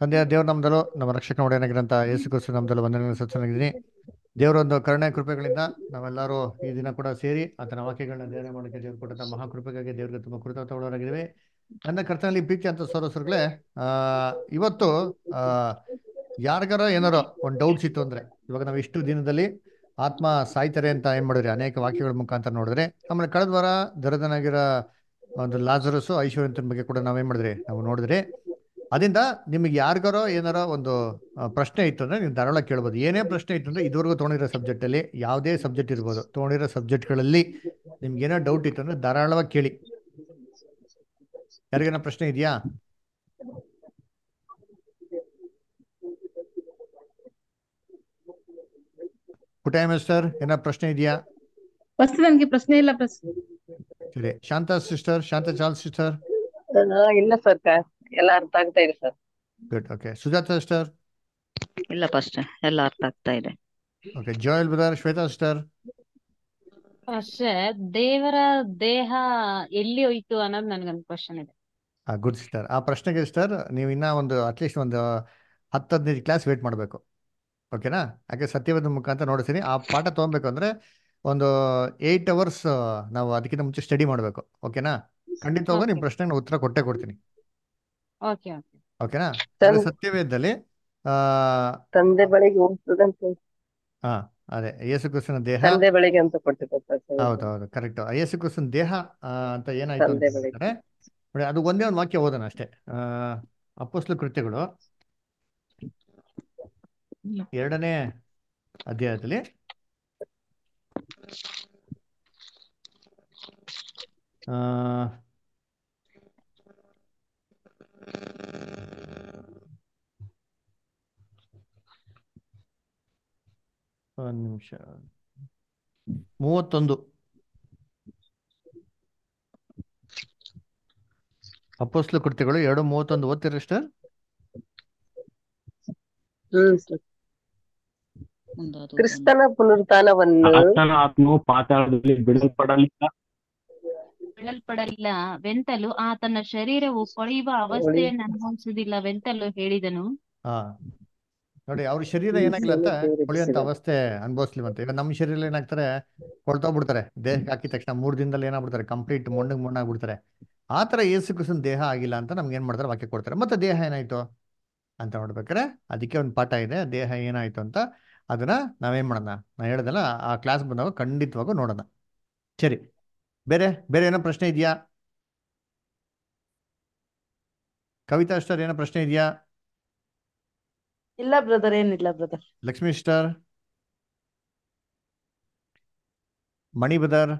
ತಂದೆಯ ದೇವ್ರ ನಮ್ದಲು ನಮ್ಮ ರಕ್ಷಕ ಒಡೆಯನಾಗಿರಂತ ಯೇಸು ಕ್ರಿಸ್ತು ನಮ್ದಲು ವಂದನೆಗಳನ್ನು ಸತ್ಸನಾಗಿದ್ದೀನಿ ದೇವರ ಒಂದು ಕರುಣೆ ಕೃಪೆಗಳಿಂದ ನಾವೆಲ್ಲರೂ ಈ ದಿನ ಕೂಡ ಸೇರಿ ಆತನ ವಾಕ್ಯಗಳನ್ನ ಧ್ಯಾನ ಮಾಡೋಕ್ಕೆ ದೇವ್ರು ಕೊಟ್ಟಂತ ಮಹಾಕೃಪೆಗಾಗಿ ದೇವರಿಗೆ ತುಂಬ ಕೃತಜ್ಞರಾಗಿದ್ದೀವಿ ನನ್ನ ಕರ್ತನಲ್ಲಿ ಪ್ರೀತಿ ಅಂತ ಸೋರಸರುಗಳೇ ಆ ಇವತ್ತು ಆ ಯಾರಿಗಾರ ಏನಾರೋ ಒಂದು ಡೌಟ್ಸ್ ಇತ್ತು ಅಂದ್ರೆ ಇವಾಗ ನಾವು ಇಷ್ಟು ದಿನದಲ್ಲಿ ಆತ್ಮ ಸಾಯ್ತಾರೆ ಅಂತ ಏನ್ ಮಾಡಿದ್ರಿ ಅನೇಕ ವಾಕ್ಯಗಳ ಮುಖಾಂತರ ನೋಡಿದ್ರೆ ಆಮೇಲೆ ಕಳೆದ ವಾರ ದರದನಾಗಿರೋ ಒಂದು ಲಾಜರಸ್ ಐಶ್ವರ್ಯಂತನ ಬಗ್ಗೆ ಕೂಡ ನಾವೇನ್ ಮಾಡಿದ್ರಿ ನಾವು ನೋಡಿದ್ರಿ ಅದರಿಂದ ನಿಮಗೆ ಯಾರಿಗಾರೋ ಏನಾರೋ ಒಂದು ಆ, ಪ್ರಶ್ನೆ ಇತ್ತು ಅಂದ್ರೆ ನೀವು ಧಾರಾಳ ಕೇಳ್ಬೋದು ಏನೇ ಪ್ರಶ್ನೆ ಇತ್ತು ಅಂದ್ರೆ ಇದುವರೆಗೂ ತೊಗೊಂಡಿರೋ ಸಬ್ಜೆಕ್ಟ್ ಅಲ್ಲಿ ಯಾವುದೇ ಸಬ್ಜೆಕ್ಟ್ ಇರ್ಬೋದು ತೊಗೊಂಡಿರೋ ಸಬ್ಜೆಕ್ಟ್ಗಳಲ್ಲಿ ನಿಮ್ಗೆ ಏನೋ ಡೌಟ್ ಇತ್ತು ಅಂದ್ರೆ ಧಾರಾಳವಾಗಿ ಕೇಳಿ ಯಾರಿಗೇನೋ ಪ್ರಶ್ನೆ ಇದೆಯಾ ಪುಟಾಯ ಮಿಸ್ಟರ್ ಏನೋ ಪ್ರಶ್ನೆ ಇದೆಯಾ ಫಸ್ಟ್ ನನ್ಗೆ ಪ್ರಶ್ನೆ ಇಲ್ಲ ಪ್ರಸ್ ಸರಿ ಶಾಂತ ಸಿಸ್ಟರ್ ಶಾಂತ ಚಾಲ್ ಸಿಸ್ಟರ್ ಆ, ಇಲ್ಲ ಸರ್ ಎಲ್ಲ ಅರ್ಥ ಆಗ್ತಾ ಇದೆ sir good okay Sujatha sister ಇಲ್ಲ ಫಸ್ಟ್ ಎಲ್ಲ ಅರ್ಥ ಆಗ್ತಾ ಇದೆ okay Joel brother Shwetha sister ಅಷ್ಟೇ ದೇವರ ದೇಹ ಎಲ್ಲಿ ಹೋಯ್ತು ಅನ್ನೋದು ನನ್ಗೊಂದು ಕ್ವಶನ್ ಇದೆ ಆ ಗುಡ್ ಸಿಸ್ಟರ್ ಆ ಪ್ರಶ್ನೆಗೆ ಸಿಸ್ಟರ್ ನೀವು ಇನ್ನ ಒಂದು ಅಟ್ಲೀಸ್ಟ್ ಒಂದು ಹತ್ತು ಹದಿನೈದು ಕ್ಲಾಸ್ ವೇಟ್ ಮಾಡಬೇಕು ಓಕೆನಾ ಯಾಕೆ ಸತ್ಯವಾದ ಮುಖಾಂತರ ನೋಡಿಸ್ತೀನಿ ಆ ಪಾಠ ತೊಗೊಬೇಕು ಅಂದ್ರೆ ಒಂದು ಏಯ್ಟ್ ಅವರ್ಸ್ ನಾವು ಅದಕ್ಕಿಂತ ಮುಂಚೆ ಸ್ಟಡಿ ಮಾಡಬೇಕು ಓಕೆನಾ ಖಂಡಿತವಾಗೂ ನಿಮ್ಮ Okay. ಪ್ರಶ್ನೆಗೆ ಉತ್ತರ ಕೊಟ್ಟೆ ಕೊಡ್ತೀನಿ ಓಕೆ ಓಕೆ ಓಕೆನಾ ಸರ್. ಅಂದ್ರೆ ಸತ್ಯವೇದದಲ್ಲಿ ಆ ತಂದೆ ಬಳಿಗೆ ಹೋಗ್ತದಂತ ಹಾ ಅದೇ ಯೇಸು ಕ್ರಿಸ್ತನ ದೇಹ ತಂದೆ ಬಳಿಗೆ ಅಂತ ಕೊಟ್ಟಿದ್ದಾರೆ ಸರ್ ಹೌದು ಹೌದು ಕರೆಕ್ಟ್ ಯೇಸು ಕ್ರಿಸ್ತನ ದೇಹ ಆ, ಅಂತ ಏನಾಯ್ತು ಅಂತ ತಂದೆ ಬಳಿಗೆ. ಹೇಳ್ತಾರೆ ನೋಡಿ ಅದು ಒಂದೇ ಒಂದು ವಾಕ್ಯ ಓದೋಣ ಅಷ್ಟೇ ಆ ಅಪ್ಪಸ್ಲು ಕೃತ್ಯಗಳು ಎರಡನೇ ಅಧ್ಯಾಯದಲ್ಲಿ ಆ ಒಂದು ನಿಮಿಷ ಮೂವತ್ತೊಂದು ಅಪ್ಪಸ್ಲು ಕೃತ್ಯಗಳು ಎರಡು ಮೂವತ್ತೊಂದು ಓದ್ತೀರ ಸಿಸ್ಟರ್ ಹ್ಮ್ ಸರ್ ಒಂದು ಅದು ಕ್ರಿಸ್ತನ ಪುನರುತ್ಥಾನವನ್ನು ಆತನ ಆತ್ಮವು ಪಾತಾಳದಲ್ಲಿ ಬಿಡಲ್ಪಡಲಿಲ್ಲ ಬಿಡಲ್ಪಡಲಿಲ್ಲ ವೆಂತಲು ಆತನ ಶರೀರವು ಕೊಳೆಯುವ ಅವಸ್ಥೆಯನ್ನು ಅನುಭವಿಸುವುದಿಲ್ಲವೆಂತಲೂ ಹೇಳಿದನು ಹಾ ನೋಡಿ ಅವ್ರ ಶರೀರ ಏನಾಗಿಲ್ಲ ಅಂತ ಕೊಳೆಯುವಂತ ಅವಸ್ಥೆ ಅನುಭವಿಸ್ಲಿವಂತೆ ಈಗ ನಮ್ಮ ಶರೀರ ಏನಾಗ್ತಾರೆ ಕೊಳ್ತೋಗ್ಬಿಡ್ತಾರೆ ದೇಹಕ್ಕೆ ಹಾಕಿದ ತಕ್ಷಣ ಮೂರ್ ದಿನದಲ್ಲಿ ಏನಾಗ್ಬಿಡ್ತಾರೆ ಕಂಪ್ಲೀಟ್ ಮೊಣ್ಣಗ್ ಮೊಣ್ಣಾಗ್ಬಿಡ್ತಾರೆ ಆ ತರ ಏಸು ಕ್ರಿಸ್ತನ ದೇಹ ಆಗಿಲ್ಲ ಅಂತ ನಮ್ಗೆ ಏನ್ ಮಾಡ್ತಾರೆ ವಾಕ್ಯ ಕೊಡ್ತಾರೆ ಮತ್ತೆ ದೇಹ ಏನಾಯ್ತು ಅಂತ ನೋಡ್ಬೇಕಾರೆ ಅದಕ್ಕೆ ಒಂದು ಪಾಠ ಇದೆ ದೇಹ ಏನಾಯ್ತು ಅಂತ ಅದನ್ನ ನಾವೇನ್ ಮಾಡೋಣ ನಾ ಹೇಳ್ದಲ್ಲ ಆ ಕ್ಲಾಸ್ ಬಂದಾಗ ಖಂಡಿತವಾಗೂ ನೋಡೋಣ ಸರಿ ಬೇರೆ ಬೇರೆ ಏನೋ ಪ್ರಶ್ನೆ ಇದೆಯಾ ಕವಿತಾ ಸ್ಟರ್ ಏನೋ ಪ್ರಶ್ನೆ ಇದೆಯಾ ಇಲ್ಲ ಬ್ರದರ್ ಏನಿಲ್ಲ brother Lakshmi star Mani brother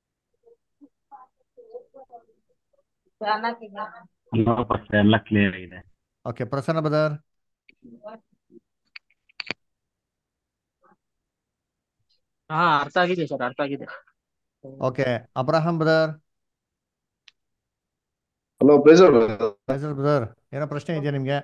ಅಲ್ವಾ ಪಾಸ್ಟರ್? ಎಲ್ಲ ಕ್ಲಿಯರ್ ಆಗಿದೆ ಓಕೆ ಪ್ರಸನ್ನ ಬದರ್ ಹಾ ಅರ್ಥ ಆಗಿದೆ ಸರ್ ಅರ್ಥ ಆಗಿದೆ ಓಕೆ ಅಬ್ರಹಾಂ ಬದರ್ ಹಲೋ ಪ್ರೇಸರ್ ಫೈಸಲ್ ಬದರ್ ಏನೋ ಪ್ರಶ್ನೆ ಇದೆಯಾ ನಿಮ್ಗೆ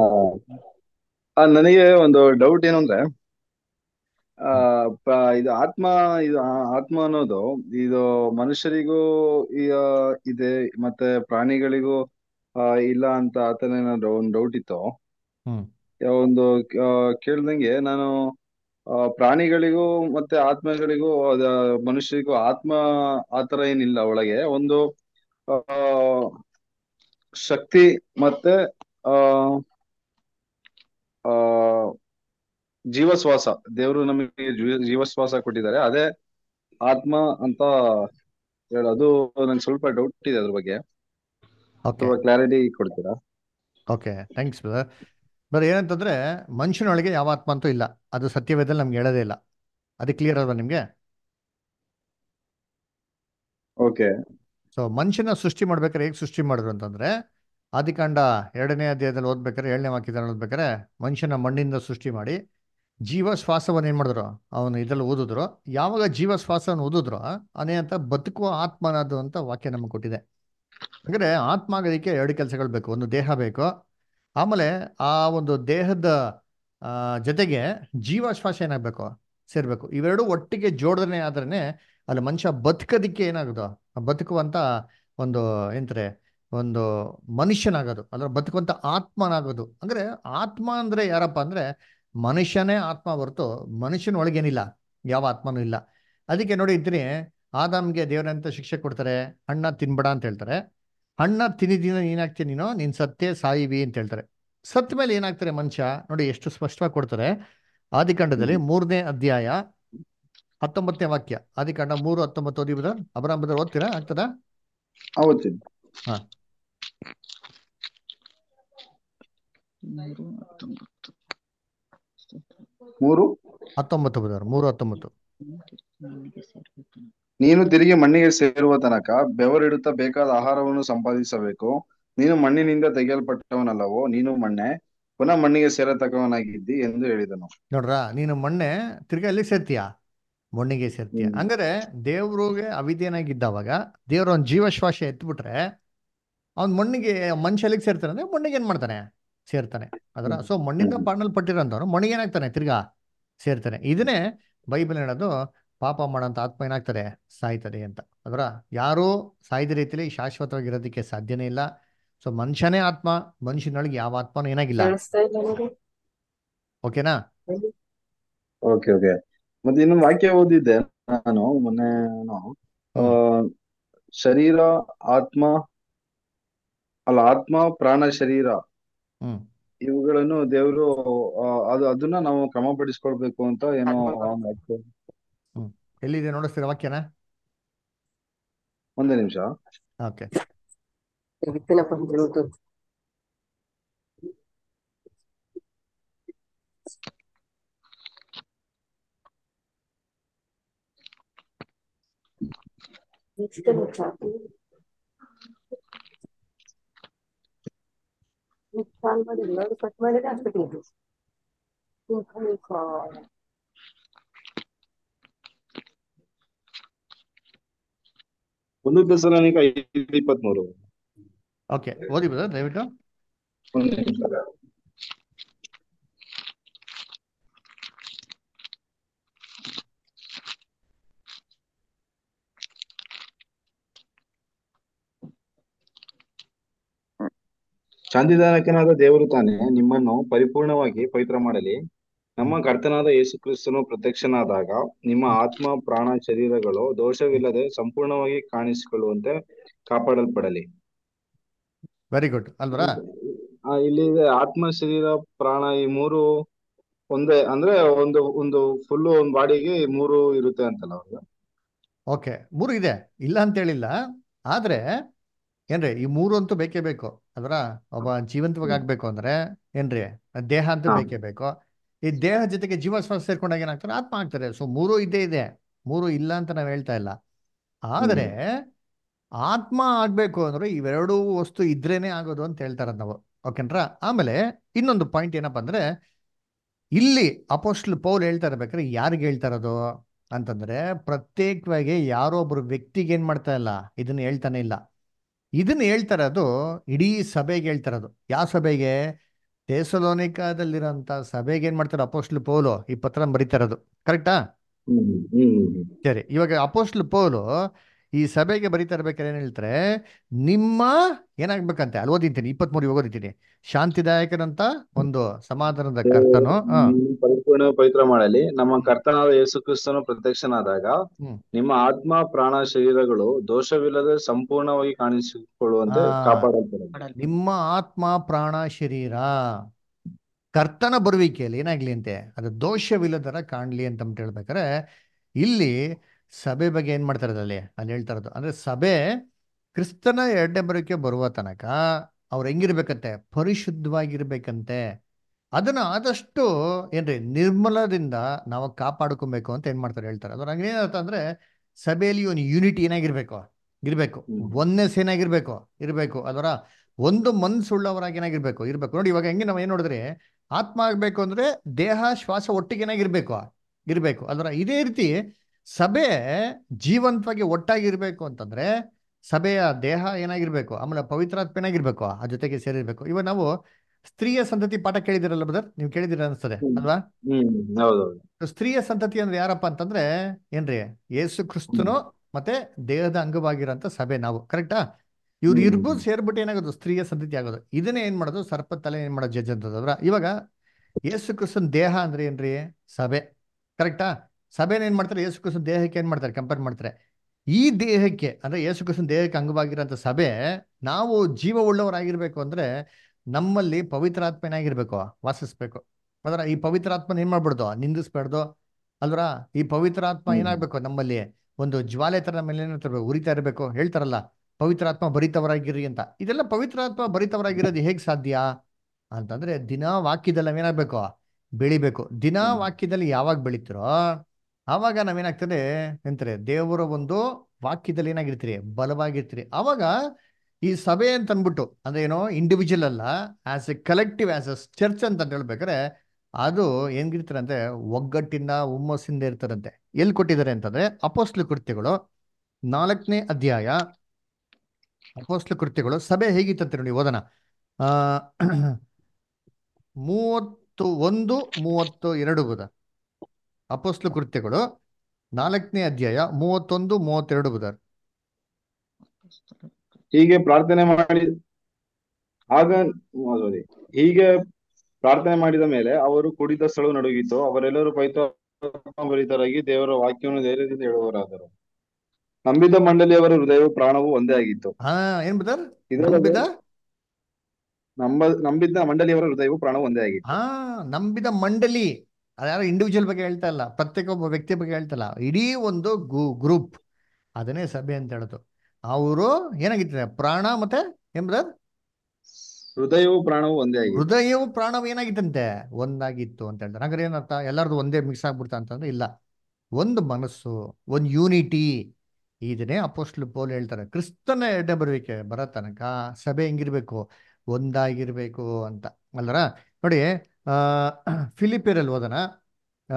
ನನಗೆ ಒಂದು ಡೌಟ್ ಏನು ಅಂದ್ರೆ ಆ, ಪ- ಇದು ಆತ್ಮ ಇದು ಆ- ಆತ್ಮ ಅನ್ನೋದು ಇದು ಮನುಷ್ಯರಿಗೂ ಈ, ಆ, ಇದೆ ಮತ್ತೆ ಪ್ರಾಣಿಗಳಿಗೂ ಆ, ಇಲ್ಲ ಅಂತ ಆತರ ಏನಾದ್ರು ಒಂದು ಡೌಟ್ ಇತ್ತು ಹ್ಮ್ ಯಾವ ಒಂದು ಆ, ಕೇಳ್ದಂಗೆ ನಾನು ಆ, ಪ್ರಾಣಿಗಳಿಗೂ ಮತ್ತೆ ಆತ್ಮಗಳಿಗೂ ಅದ ಮನುಷ್ಯರಿಗೂ ಆತ್ಮ ಆತರ ಏನಿಲ್ಲ ಒಳಗೆ ಒಂದು ಆ ಶಕ್ತಿ ಮತ್ತೆ ಆ ಆ ಜೀವಶ್ವಾಸ ದೇವರು ನಮಗೆ ಜೀವ- ಜೀವಶ್ವಾಸ ಕೊಟ್ಟಿದ್ದಾರೆ ಅದೇ ಆತ್ಮ ಅಂತ ಹೇಳ ಅದು ನಂಗೆ ಸ್ವಲ್ಪ ಡೌಟ್ ಇದೆ ಅದ್ರ ಬಗ್ಗೆ ಓಕೆ ಸ್ವಲ್ಪ ಕ್ಲಾರಿಟಿ ಕೊಡ್ತೀರಾ ಓಕೆ ಥ್ಯಾಂಕ್ಸ್ ಬದರ್ ಬರ್ ಏನಂತಂದ್ರೆ ಮನುಷ್ಯನೊಳಗೆ ಯಾವ ಆತ್ಮ ಅಂತೂ ಇಲ್ಲ ಅದು ಸತ್ಯವೇದಲ್ಲಿ ನಮ್ಗೆ ಹೇಳೋದೇ ಇಲ್ಲ ಅದು ಕ್ಲಿಯರ್ ಅಲ್ವಾ ನಿಮ್ಗೆ ಓಕೆ ಸೊ ಮನುಷ್ಯನ ಸೃಷ್ಟಿ ಮಾಡ್ಬೇಕಾದ್ರೆ ಹೇಗೆ ಸೃಷ್ಟಿ ಮಾಡಿದ್ರು ಅಂತಂದ್ರೆ ಆದಿಕಾಂಡ ಎರಡನೇ ಅಧ್ಯಾಯದಲ್ಲಿ ಓದ್ಬೇಕಾದ್ರೆ ಏಳನೇ ವಾಕ್ಯದಲ್ಲಿ ಓದ್ಬೇಕಾದ್ರೆ ಮನುಷ್ಯನ ಮಣ್ಣಿಂದ ಸೃಷ್ಟಿ ಮಾಡಿ ಜೀವ ಶ್ವಾಸವನ್ನು ಏನ್ ಮಾಡಿದ್ರು ಅವನು ಇದ್ರಲ್ಲಿ ಓದಿದ್ರು ಯಾವಾಗ ಜೀವ ಶ್ವಾಸವನ್ನು ಓದಿದ್ರು ಅದೇ ಅಂತ ಬದುಕುವ ಆತ್ಮ ಅನ್ನೋದು ಅಂತ ವಾಕ್ಯ ನಮಗೆ ಕೊಟ್ಟಿದೆ ಅಂದ್ರೆ ಆತ್ಮ ಆಗೋದಕ್ಕೆ ಎರಡು ಕೆಲಸಗಳು ಬೇಕು ಒಂದು ದೇಹ ಬೇಕು ಆಮೇಲೆ ಆ ಒಂದು ದೇಹದ ಆ, ಜೊತೆಗೆ ಜೀವ ಶ್ವಾಸ ಏನಾಗಬೇಕು ಸೇರ್ಬೇಕು ಇವೆರಡು ಒಟ್ಟಿಗೆ ಜೋಡಣೆ ಆದ್ರೇನೆ ಅಲ್ಲಿ ಮನುಷ್ಯ ಬದುಕೋದಿಕ್ಕೆ ಏನಾಗೋದು ಬದುಕುವಂತ ಒಂದು ಏನಂತಾರೆ ಒಂದು ಮನುಷ್ಯನಾಗೋದು ಅದರ ಬದುಕುವಂತ ಆತ್ಮನಾಗೋದು ಅಂದ್ರೆ ಆತ್ಮ ಅಂದ್ರೆ ಯಾರಪ್ಪ ಅಂದ್ರೆ ಮನುಷ್ಯನೇ ಆತ್ಮ ಹೊರತು ಮನುಷ್ಯನ ಒಳಗೇನಿಲ್ಲ ಯಾವ ಆತ್ಮನೂ ಇಲ್ಲ ಅದಕ್ಕೆ ನೋಡಿ ಇದ್ದೀನಿ ಆದಾಮ್ಗೆ ದೇವರಂತ ಶಿಕ್ಷೆ ಕೊಡ್ತಾರೆ ಹಣ್ಣ ತಿನ್ಬೇಡ ಅಂತ ಹೇಳ್ತಾರೆ ಹಣ್ಣ ತಿನ್ನಿದಿನ ಏನಾಗ್ತೀನಿ ನೀನು ನೀನ್ ಸತ್ತೇ ಸಾಯಿವಿ ಅಂತ ಹೇಳ್ತಾರೆ ಸತ್ತ ಮೇಲೆ ಏನಾಗ್ತಾರೆ ಮನುಷ್ಯ ನೋಡಿ ಎಷ್ಟು ಸ್ಪಷ್ಟವಾಗಿ ಕೊಡ್ತಾರೆ ಆದಿಕಾಂಡದಲ್ಲಿ ಮೂರನೇ ಅಧ್ಯಾಯ ಹತ್ತೊಂಬತ್ತನೇ ವಾಕ್ಯ ಆದಿಕಾಂಡ ಮೂರು ಹತ್ತೊಂಬತ್ತು ಓದಿಬೋದ ಅಬ್ರಾಮ್ ಓದ್ತೀರಾ ಆಗ್ತದಾ ಅವತ್ತಿನ ಹಾ ಮೂರು ಹತ್ತೊಂಬತ್ತು ಮೂರು ಹತ್ತೊಂಬತ್ತು ಬದರ್ ಮೂರು ಹತ್ತೊಂಬತ್ತು ಮಣ್ಣಿಗೆ ಸೇರ್ಬೇಕು ನೀನು ತಿರುಗಿ ಮಣ್ಣಿಗೆ ಸೇರುವ ತನಕ ಬೆವರಿಡುತ್ತಾ ಬೇಕಾದ ಆಹಾರವನ್ನು ಸಂಪಾದಿಸಬೇಕು ನೀನು ಮಣ್ಣಿನಿಂದ ತೆಗೆಯಲ್ಪಟ್ಟವನಲ್ಲವೋ ನೀನು ಮಣ್ಣೆ ಪುನಃ ಮಣ್ಣಿಗೆ ಸೇರತಕ್ಕವನಾಗಿದ್ದಿ ಎಂದು ಹೇಳಿದನು ನೋಡ್ರ ನೀನು ಮೊನ್ನೆ ತಿರ್ಗಾ ಎಲ್ಲಿಗೆ ಸೇರ್ತೀಯ ಮಣ್ಣಿಗೆ ಸೇರ್ತೀಯ ಹ್ಮ್. ಹಂಗಾರೆ ದೇವ್ರಿಗೆ ಅವಿಧೇನಾಗಿದ್ದವಾಗ ದೇವ್ರ ಒಂದು ಜೀವಶ್ವಾಸ ಎತ್ಬಿಟ್ರೆ ಅವ್ನ್ ಮಣ್ಣಿಗೆ ಮನುಷ್ಯ ಎಲ್ಲಿಗೆ ಸೇರ್ತಾನೆ ಅಂದ್ರೆ ಮಣ್ಣಿಗೆ ಏನ್ ಮಾಡ್ತಾನೆ ಸೇರ್ತಾನೆ ಅದರ ಹ್ಮ್. ಸೊ ಮಣ್ಣಿಂದ ಹ್ಮ್. ಪಾಣಲ್ಪಟ್ಟಿರೋಂಥವ್ನು ಮಣ್ಣಿಗೆ ಏನಾಗ್ತಾನೆ ತಿರ್ಗಾ ಸೇರ್ತಾನೆ ಇದನ್ನೇ ಬೈಬಲ್ ಹೇಳೋದು ಪಾಪ ಮಾಡೋಂಥ ಆತ್ಮ ಏನಾಗ್ತದೆ ಸಾಯ್ತದೆ ಅಂತ ಅದರ ಯಾರೂ ಸಾಯ್ದ ರೀತಿಲಿ ಶಾಶ್ವತವಾಗಿರೋದಕ್ಕೆ ಸಾಧ್ಯನೇ ಇಲ್ಲ ಸೊ ಮನುಷ್ಯನೇ ಆತ್ಮ ಮನುಷ್ಯನೊಳಗೆ ಯಾವ ಆತ್ಮನೂ ಏನಾಗಿಲ್ಲ ಓಕೆನಾ ಓಕೆ ಓಕೆ ಮತ್ತೆ ಇನ್ನೊಂದು ವಾಕ್ಯ ಓದಿದ್ದೆ ನಾನು ಮೊನ್ನೆ ನಾನು ಆ, ಶರೀರ ಆತ್ಮ ಅಲ್ಲ ಆತ್ಮ ಪ್ರಾಣ ಶರೀರ ಹ್ಮ್ ಇವುಗಳನ್ನು ದೇವರು ಅದು ಅದನ್ನ ನಾವು ಕ್ರಮಪಡಿಸ್ಕೊಳ್ಬೇಕು ಅಂತ ಏನೋ ಆ ವಾಕ್ಯ- ಎಲ್ಲಿದೆ ನೋಡಿಸ್ತೀರ ವಾಕ್ಯನ ಒಂದೇ ನಿಮಿಷ ಓಕೆ ಒಂದು ದಶಲನಿಕ ಐದು ಇಪ್ಪತ್ಮೂರು ಓಕೆ ಓದಿ ಬ್ರದರ್ ದಯವಿಟ್ಟು ಒಂದೇ ನಿಮಿಷ ಶಾಂತಿದಾಯಕನಾದ ದೇವರು ತಾನೇ ನಿಮ್ಮನ್ನು ಪರಿಪೂರ್ಣವಾಗಿ ಪವಿತ್ರ ಮಾಡಲಿ ನಮ್ಮ ಕರ್ತನಾದ ಯೇಸು ಕ್ರಿಸ್ತನು ಪ್ರತ್ಯಕ್ಷನಾದಾಗ ನಿಮ್ಮ ಆತ್ಮ ಪ್ರಾಣ ಶರೀರಗಳು ದೋಷವಿಲ್ಲದೆ ಸಂಪೂರ್ಣವಾಗಿ ಕಾಣಿಸಿಕೊಳ್ಳುವಂತೆ ಕಾಪಾಡಲ್ಪಡಲಿ ವೆರಿ ಗುಡ್ ಅಲ್ವರಾ ಆ, ಇಲ್ಲಿ ಇದೆ ಆತ್ಮ ಶರೀರ ಪ್ರಾಣ ಈ ಮೂರು ಒಂದೇ ಅಂದ್ರೆ ಒಂದು ಒಂದು ಫುಲ್ ಒಂದು ಬಾಡಿಗೆ ಮೂರು ಇರುತ್ತೆ ಅಂತಲ್ಲ ಅವ್ರಿಗೆ ಓಕೆ ಮೂರು ಇದೆ ಇಲ್ಲ ಅಂತ ಹೇಳಿಲ್ಲ ಆದ್ರೆ ಏನ್ರಿ ಈ ಮೂರು ಅಂತೂ ಬೇಕೇ ಬೇಕು ಅದರ ಒಬ್ಬ ಜೀವಂತವಾಗಿ ಆಗ್ಬೇಕು ಅಂದ್ರೆ ಏನ್ರಿ ದೇಹ ಅಂತೂ ಹಾ. ಬೇಕೇ ಬೇಕು ಈ ದೇಹ ಜೊತೆಗೆ ಜೀವಶ್ವಾಸ ಸೇರ್ಕೊಂಡಾಗ ಏನಾಗ್ತಾರೆ ಆತ್ಮ ಆಗ್ತಾರೆ ಸೊ ಮೂರು ಇದ್ದೇ ಇದೆ ಮೂರು ಇಲ್ಲ ಅಂತ ನಾವು ಹೇಳ್ತಾ ಇಲ್ಲ ಆದ್ರೆ ಆತ್ಮ ಆಗ್ಬೇಕು ಅಂದ್ರೆ ಇವೆರಡೂ ವಸ್ತು ಇದ್ರೇನೆ ಆಗೋದು ಅಂತ ಹೇಳ್ತಾರ ನಾವು ಓಕೆನ್ರಾ ಆಮೇಲೆ ಇನ್ನೊಂದು ಪಾಯಿಂಟ್ ಏನಪ್ಪಾ ಅಂದ್ರೆ ಇಲ್ಲಿ ಅಪೋಸ್ಟ್ಲ್ ಪೌಲ್ ಹೇಳ್ತಾ ಇರ್ಬೇಕಾದ್ರೆ ಯಾರಿಗೆ ಹೇಳ್ತಾ ಇರೋದು ಅಂತಂದ್ರೆ ಪ್ರತ್ಯೇಕವಾಗಿ ಯಾರೋ ಒಬ್ರು ವ್ಯಕ್ತಿಗೆ ಏನ್ ಮಾಡ್ತಾ ಇಲ್ಲ ಇದನ್ನ ಹೇಳ್ತಾನೆ ಇಲ್ಲ ಇದನ್ನ ಹೇಳ್ತಾ ಇರೋದು ಇಡೀ ಸಭೆಗೆ ಹೇಳ್ತಾ ಇರೋದು ಯಾವ ಸಭೆಗೆ ಥೆಸಲೋನಿಕಾದಲ್ಲಿರೋಂಥ ಸಭೆಗೆ ಏನ್ ಮಾಡ್ತಾರೆ ಅಪೋಸ್ಟ್ಲ್ ಪೌಲು ಈ ಪತ್ರ ಬರೀತಾ ಇರೋದು ಕರೆಕ್ಟಾ ಹ್ಮ್ ಹ್ಮ್ ಹ್ಮ್ ಸರಿ ಇವಾಗ ಅಪೋಸ್ಟ್ಲ್ ಪೌಲು ಈ ಸಭೆಗೆ ಬರೀತಾ ಇರ್ಬೇಕಾದ್ರೆ ಏನ್ ಹೇಳ್ತಾರೆ ನಿಮ್ಮ ಏನಾಗ್ಬೇಕಂತೆ ಅಲ್ಲಿ ಓದಿದ್ದೀನಿ ಇಪ್ಪತ್ಮೂರು ಇವಾಗ ಓದಿದ್ದೀನಿ ಶಾಂತಿದಾಯಕನಂತ ಒಂದು ಸಮಾಧಾನದ ಕರ್ತನು ಹಾ ನಿಮ್ಮನ್ನು ಪರಿಪೂರ್ಣ ಪವಿತ್ರ ಮಾಡಲಿ ನಮ್ಮ ಕರ್ತನಾದ ಯೇಸು ಕ್ರಿಸ್ತನು ಪ್ರತ್ಯಕ್ಷನಾದಾಗ ಹ್ಮ್. ನಿಮ್ಮ ಆತ್ಮ ಪ್ರಾಣ ಶರೀರಗಳು ದೋಷವಿಲ್ಲದೆ ಸಂಪೂರ್ಣವಾಗಿ ಕಾಣಿಸಿಕೊಳ್ಳುವಂತೆ ಆ. ಕಾಪಾಡಲ್ಪಡಲಿ ನಿಮ್ಮ ಆತ್ಮ ಪ್ರಾಣ ಶರೀರ ಕರ್ತನ ಬರುವಿಕೆಯಲ್ಲಿ ಏನಾಗ್ಲಿ ಅಂತೆ ಅದು ದೋಷವಿಲ್ಲದರ ಕಾಣ್ಲಿ ಅಂತ ಅಂದ್ಬಿಟ್ಟು ಹೇಳ್ಬೇಕಾರೆ ಇಲ್ಲಿ ಸಭೆ ಬಗ್ಗೆ ಏನ್ ಮಾಡ್ತಾರೆ ಅಲ್ಲಿ ಅಲ್ಲಿ ಹೇಳ್ತಾ ಇರೋದು ಅಂದ್ರೆ ಸಭೆ ಕ್ರಿಸ್ತನ ಎರಡನೇ ಬರುವಿಕೆ ಬರುವ ತನಕ ಅವ್ರು ಹೆಂಗಿರ್ಬೇಕಂತೆ ಪರಿಶುದ್ಧವಾಗಿರ್ಬೇಕಂತೆ ಅದನ್ನ ಆದಷ್ಟು ಏನ್ರಿ ನಿರ್ಮಲದಿಂದ ನಾವು ಕಾಪಾಡ್ಕೊಬೇಕು ಅಂತ ಏನ್ ಮಾಡ್ತಾರೆ ಹೇಳ್ತಾರೆ ಅದ್ರ ಏನರ್ಥ ಅಂದ್ರೆ ಸಭೆಯಲ್ಲಿ ಒಂದು ಯೂನಿಟಿ ಏನಾಗಿರ್ಬೇಕು ಇರ್ಬೇಕು ಹ್ಮ್. ಒನ್ನೆಸ್ ಏನಾಗಿರ್ಬೇಕು ಇರ್ಬೇಕು ಅದರ ಒಂದು ಮನ್ಸುಳ್ಳವರಾಗಿ ಏನಾಗಿರ್ಬೇಕು ಇರ್ಬೇಕು ನೋಡಿ ಇವಾಗ ಹೆಂಗೆ ನಾವು ಏನ್ ನೋಡಿದ್ರೆ ಆತ್ಮ ಆಗ್ಬೇಕು ಅಂದ್ರೆ ದೇಹ ಶ್ವಾಸ ಒಟ್ಟಿಗೆ ಏನಾಗಿರ್ಬೇಕು ಇರ್ಬೇಕು ಅದರ ಇದೇ ರೀತಿ ಸಭೆ ಜೀವಂತವಾಗಿ ಒಟ್ಟಾಗಿರ್ಬೇಕು ಅಂತಂದ್ರೆ ಸಭೆಯ ದೇಹ ಏನಾಗಿರ್ಬೇಕು ಆಮೇಲೆ ಪವಿತ್ರಾತ್ಮ ಏನಾಗಿರ್ಬೇಕು ಆ ಜೊತೆಗೆ ಸೇರಿರ್ಬೇಕು ಇವಾಗ ನಾವು ಸ್ತ್ರೀಯ ಸಂತತಿ ಪಾಠ ಕೇಳಿದಿರಲ್ಲ ಬ್ರದರ್ ನೀವು ಕೇಳಿದಿರ ಅನ್ಸ್ತದೆ ಹ್ಮ್. ಅಲ್ವಾ ಹ್ಮ್ ಹೌದೌದು ಸ್ತ್ರೀಯ ಸಂತತಿ ಅಂದ್ರೆ ಯಾರಪ್ಪ ಅಂತಂದ್ರೆ ಏನ್ರಿ ಯೇಸು ಕ್ರಿಸ್ತನು ಮತ್ತೆ ದೇಹದ ಅಂಗವಾಗಿರೋಂಥ ಸಭೆ ನಾವು ಕರೆಕ್ಟಾ ಇವ್ರು ಹ್ಮ್, ಇರ್ಬೋದು ಹ್ಮ್. ಸೇರ್ಬಿಟ್ಟು ಏನಾಗೋದು ಸ್ತ್ರೀಯ ಸಂತತಿ ಆಗೋದು ಇದನ್ನೇ ಏನ್ ಮಾಡೋದು ಸರ್ಪ ತಲೆ ಏನ್ ಮಾಡೋದು ಜಡ್ಜ್ ಅಂತಂದ್ರ ಇವಾಗ ಯೇಸು ಕ್ರಿಸ್ತನ್ ದೇಹ ಅಂದ್ರೆ ಏನ್ರಿ ಸಭೆ ಕರೆಕ್ಟಾ ಸಭೆನ ಏನ್ ಮಾಡ್ತಾರೆ ಯೇಸು ಕ್ರಿಸ್ತನ್ ದೇಹಕ್ಕೆ ಏನ್ ಮಾಡ್ತಾರೆ ಕಂಪೇರ್ ಮಾಡ್ತಾರೆ ಈ ದೇಹಕ್ಕೆ ಅಂದ್ರೆ ಯೇಸು ಕ್ರಿಸ್ತನ್ ದೇಹಕ್ಕೆ ಅಂಗವಾಗಿರೋಂಥ ಸಭೆ ನಾವು ಜೀವ ಉಳ್ಳವರಾಗಿರ್ಬೇಕು ಅಂದ್ರೆ ನಮ್ಮಲ್ಲಿ ಪವಿತ್ರಾತ್ಮ ಏನಾಗಿರ್ಬೇಕು ವಾಸಿಸ್ಬೇಕು ಅದರ ಈ ಪವಿತ್ರಾತ್ಮನ ಏನ್ ಮಾಡ್ಬಿಡ್ದು ನಿಂದಿಸ್ಬಾರ್ದು ಅಲ್ವರ ಈ ಪವಿತ್ರಾತ್ಮ ಹ್ಮ್. ಏನಾಗ್ಬೇಕು ನಮ್ಮಲ್ಲಿ ಒಂದು ಜ್ವಾಲೆ ತರ ನಮ್ಮ ಮೇಲೆ ಏನಿರ್ಬೇಕು ಉರಿತಾ ಇರಬೇಕು ಹೇಳ್ತಾರಲ್ಲ ಪವಿತ್ರಾತ್ಮ ಭರಿತವರಾಗಿರಿ ಅಂತ ಇದೆಲ್ಲ ಪವಿತ್ರಾತ್ಮ ಭರಿತವರಾಗಿರೋದು ಹೇಗ್ ಸಾಧ್ಯ ಅಂತಂದ್ರೆ ದಿನಾ ವಾಕ್ಯದಲ್ಲಿ ನಾವೇನಾಗ್ಬೇಕು ಬೆಳಿಬೇಕು ದಿನಾ ಹ್ಮ್. ವಾಕ್ಯದಲ್ಲಿ ಯಾವಾಗ ಬೆಳಿತೀರೋ ಆವಾಗ ನಾವೇನಾಗ್ತದೆ ಅಂತಾರೆ ದೇವರ ಒಂದು ವಾಕ್ಯದಲ್ಲಿ ಏನಾಗಿರ್ತೀರಿ ಬಲವಾಗಿರ್ತೀರಿ ಆವಾಗ ಈ ಸಭೆ ಅಂತ ಅಂದ್ಬಿಟ್ಟು ಅಂದ್ರೆ ಏನೋ ಇಂಡಿವಿಜುವಲ್ ಅಲ್ಲ as a collective as a church ಅಂತ ಹೇಳ್ಬೇಕಾದ್ರೆ ಅದು ಹೆಂಗಿರ್ತಾರಂತೆ ಒಗ್ಗಟ್ಟಿಂದ ಹುಮ್ಮಸ್ಸಿಂದ ಇರ್ತಾರಂತೆ ಎಲ್ಲಿ ಕೊಟ್ಟಿದ್ದಾರೆ ಅಂತಂದ್ರೆ ಅಪೋಸ್ಲು ಕೃತ್ಯಗಳು ನಾಲ್ಕನೇ ಅಧ್ಯಾಯ ಅಪೋಸ್ಲು ಕೃತ್ಯಗಳು ಸಭೆ ಹೇಗಿತ್ತಂತೆ ನೋಡಿ ಓದೋಣ ಆ ಮೂವತ್ತು ಒಂದು ಮೂವತ್ತು ಎರಡು ಬುಧ ಅಪೋಸ್ಲು ಕೃತ್ಯಗಳು ನಾಲ್ಕನೇ ಅಧ್ಯಾಯ ಮೂವತ್ತೊಂದು ಮೂವತ್ತೆರಡು ಬುಧ ಹೀಗೆ ಪ್ರಾರ್ಥನೆ ಮಾಡಿ ಆಗ sorry. ಹೀಗೆ ಪ್ರಾರ್ಥನೆ ಮಾಡಿದ ಮೇಲೆ ಅವರು ಕುಡಿದ ಸ್ಥಳ ನಡುಗಿತು ಅವರೆಲ್ಲರೂ ಭರಿತರಾಗಿ ದೇವರ ವಾಕ್ಯವನ್ನು ಧೈರ್ಯದಿಂದ ಹೇಳುವವರಾದರು ನಂಬಿದ ಮಂಡಳಿಯವರ ಹೃದಯವು ಪ್ರಾಣವು ಒಂದೇ ಆಗಿತ್ತು ಹಾ ಏನ್ ಬುಧರ್ ಇದಲ್ಲದೆ ನಂಬಿದ ನಂಬ ನಂಬಿದ್ದ ಮಂಡಳಿಯವರ ಹೃದಯವು ಪ್ರಾಣವು ಒಂದೇ ಆಗಿತ್ತು ಹಾ ನಂಬಿದ ಮಂಡಳಿ ಅದ್ಯಾರೋ ಇಂಡಿವಿಜುವಲ್ ಬಗ್ಗೆ ಹೇಳ್ತಾ ಇಲ್ಲ ಪ್ರತ್ಯೇಕ ಒಬ್ಬ ವ್ಯಕ್ತಿ ಬಗ್ಗೆ ಹೇಳ್ತಾ ಇಲ್ಲ ಇಡೀ ಒಂದು ಗ್ರೂಪ್ ಅದನ್ನೇ ಸಭೆ ಅಂತ ಹೇಳೋದು ಅವರು ಏನಾಗಿತ್ತು ಪ್ರಾಣ ಮತ್ತೆ ಏನ್ ಬ್ರದರ್ ಹೃದಯವು ಪ್ರಾಣವು ಒಂದೇ ಆಗಿತ್ತು ಹೃದಯವು ಪ್ರಾಣವು ಏನಾಗಿತ್ತಂತೆ ಒಂದಾಗಿತ್ತು ಅಂತ ಹೇಳ್ತಾರೆ ಹಾಗಾದ್ರೆ ಏನರ್ಥ ಎಲ್ಲರದು ಒಂದೇ ಮಿಕ್ಸ್ ಆಗ್ಬಿಡ್ತಾ ಅಂತಂದ್ರೆ ಇಲ್ಲ ಒಂದು ಮನಸ್ಸು ಒಂದು ಯೂನಿಟಿ ಇದನ್ನೇ ಅಪೋಸ್ಟ್ಲು ಪೌಲ್ ಹೇಳ್ತಾರೆ ಕ್ರಿಸ್ತನ ಎರಡನೇ ಬರುವಿಕೆ ಬರೋ ತನಕ ಸಭೆ ಹೆಂಗಿರ್ಬೇಕು ಒಂದಾಗಿರ್ಬೇಕು ಅಂತ ಅಲ್ಲರ ನೋಡಿ ಆ ಫಿಲಿಪಿಯರಲ್ಲಿ ಓದೋಣ ಆ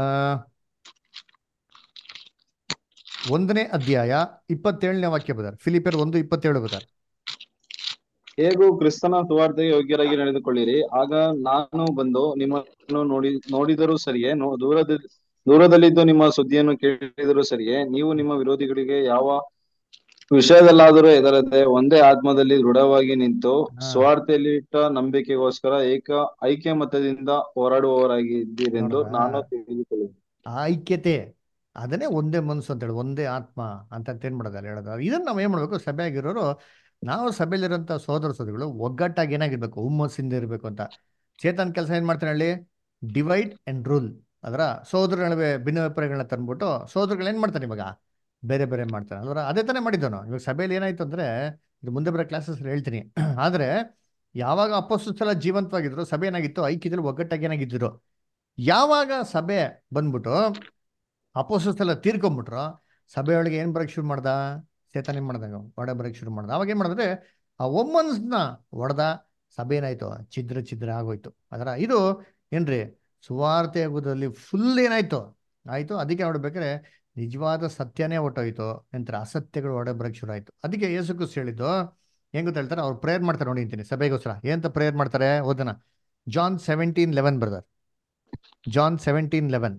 ಒಂದನೇ ಅಧ್ಯಾಯ ಇಪ್ಪತ್ತೇಳನೇ ವಾಕ್ಯ ಬದಾರೆ ಫಿಲಿಪಿಯರ್ ಒಂದು ಇಪ್ಪತ್ತೇಳು ಬದಾರೆ ಹೇಗೂ ಕ್ರಿಸ್ತನ ಸುವಾರ್ತೆಗೆ ಯೋಗ್ಯರಾಗಿ ನಡೆದುಕೊಳ್ಳಿರಿ ಆಗ ನಾನು ಬಂದು ನಿಮ್ಮನ್ನು ನೋಡಿ ನೋಡಿದರೂ ಸರಿಯೇ ನೋ ದೂರದ ದೂರದಲ್ಲಿದ್ದು ನಿಮ್ಮ ಸುದ್ದಿಯನ್ನು ಕೇಳಿದರೂ ಸರಿಯೇ ನೀವು ನಿಮ್ಮ ವಿರೋಧಿಗಳಿಗೆ ಯಾವ ವಿಷಯದಲ್ಲಾದರೂ ಹೆದರದೆ ಒಂದೇ ಆತ್ಮದಲ್ಲಿ ದೃಢವಾಗಿ ನಿಂತು ಹಾ. ಸ್ವಾರ್ಥೆಯಲ್ಲಿ ಇಟ್ಟ ನಂಬಿಕೆಗೋಸ್ಕರ ಏಕ ಐಕ್ಯಮತದಿಂದ ಹೋರಾಡುವವರಾಗಿದ್ದೀರೆಂದು ನೋಡ್ರಾ? ನಾನು ತಿಳಿದುಕೊಳ್ಳುತ್ತೇನೆ ಆ ಐಕ್ಯತೆ ಅದನ್ನೇ ಒಂದೇ ಮನಸ್ಸು ಅಂತ ಹೇಳಿ ಒಂದೇ ಆತ್ಮ ಅಂತ ಏನ್ ಮಾಡೋದಲ್ಲ ಹೇಳೋದು ಇದನ್ನ ನಾವು ಏನ್ ಮಾಡ್ಬೇಕು ಸಭೆ ಆಗಿರೋರು ನಾವು ಸಭೆಯಲ್ಲಿರೋಂಥ ಸೋದರ ಸೋದರಿಗಳು ಒಗ್ಗಟ್ಟಾಗಿ ಏನಾಗಿರ್ಬೇಕು ಹುಮ್ಮಸ್ಸಿಂದ ಇರಬೇಕು ಅಂತ ಚೇತನ್ ಕೆಲಸ ಏನ್ ಮಾಡ್ತಾನೆ ಹೇಳಿ ಡಿವೈಡ್ ಅಂಡ್ ರೂಲ್ ಅದರ ಸೋದರ ನಡುವೆ ಭಿನ್ನಾಭಿಪ್ರಾಯಗಳನ್ನ ತಂದ್ಬಿಟ್ಟು ಸೋದರಗಳು ಏನ್ ಮಾಡ್ತಾನೆ ಇವಾಗ ಬೇರೆ ಬೇರೆ ಮಾಡ್ತಾನೆ ಅದರ ಅದೇ ತಾನೇ ಮಾಡಿದ್ದವನು ಇವಾಗ ಸಭೆಯಲ್ಲಿ ಏನಾಯ್ತು ಅಂದ್ರೆ ಇದು ಮುಂದೆ ಬರೋ ಕ್ಲಾಸಸ್ ಹೇಳ್ತೀನಿ ಆದ್ರೆ ಯಾವಾಗ ಅಪೋಸ್ತಲ ಜೀವಂತವಾಗಿದ್ರು ಸಭೆ ಏನಾಗಿತ್ತು ಐಕ್ಯದಲ್ಲಿ ಒಗ್ಗಟ್ಟಾಗಿ ಏನಾಗಿದ್ರು ಯಾವಾಗ ಸಭೆ ಬಂದ್ಬಿಟ್ಟು ಅಪೋಸ್ತಲ ತೀರ್ಕೊಂಡ್ಬಿಟ್ರು ಸಭೆಯೊಳಗೆ ಏನ್ ಬರಕ್ ಶುರು ಮಾಡ್ದ ಸೇತಾನ ಏನ್ ಮಾಡ್ದಂಗ ಒಡೆ ಬರಕ್ ಶುರು ಮಾಡ್ದ ಅವಾಗ ಏನ್ ಮಾಡಿದ್ರೆ ಆ ಒಮ್ಮನ್ಸ್ನ ಹೊಡೆದ ಸಭೆ ಏನಾಯ್ತು ಛಿದ್ರ ಛಿದ್ರ ಆಗೋಯ್ತು ಅದರ ಇದು ಏನ್ರಿ ಸುವಾರ್ತೆ ಆಗೋದ್ರಲ್ಲಿ ಫುಲ್ ಏನಾಯ್ತು ಆಯ್ತು ಅದಕ್ಕೆ ನೋಡ್ಬೇಕಾದ್ರೆ ನಿಜವಾದ ಸತ್ಯನೇ ಹೊಟ್ಟೋಯ್ತು ನಂತರ ಅಸತ್ಯಗಳು ಹೊಡೆ ಬರಕ್ ಶುರು ಆಯ್ತು ಅದಕ್ಕೆ ಯೇಸು ಕ್ರಿಸ್ತ ಹೇಳಿದ್ದು ಹೆಂಗ್ ಗೊತ್ತಾ ಹೇಳ್ತಾರೆ ಅವ್ರು ಪ್ರೇಯರ್ ಮಾಡ್ತಾರೆ ನೋಡಿ ಅಂತೀನಿ ಸಭೆಗೋಸ್ಕರ ಏನಂತ ಪ್ರೇಯರ್ ಮಾಡ್ತಾರೆ ಓದನ John seventeen eleven brother John seventeen eleven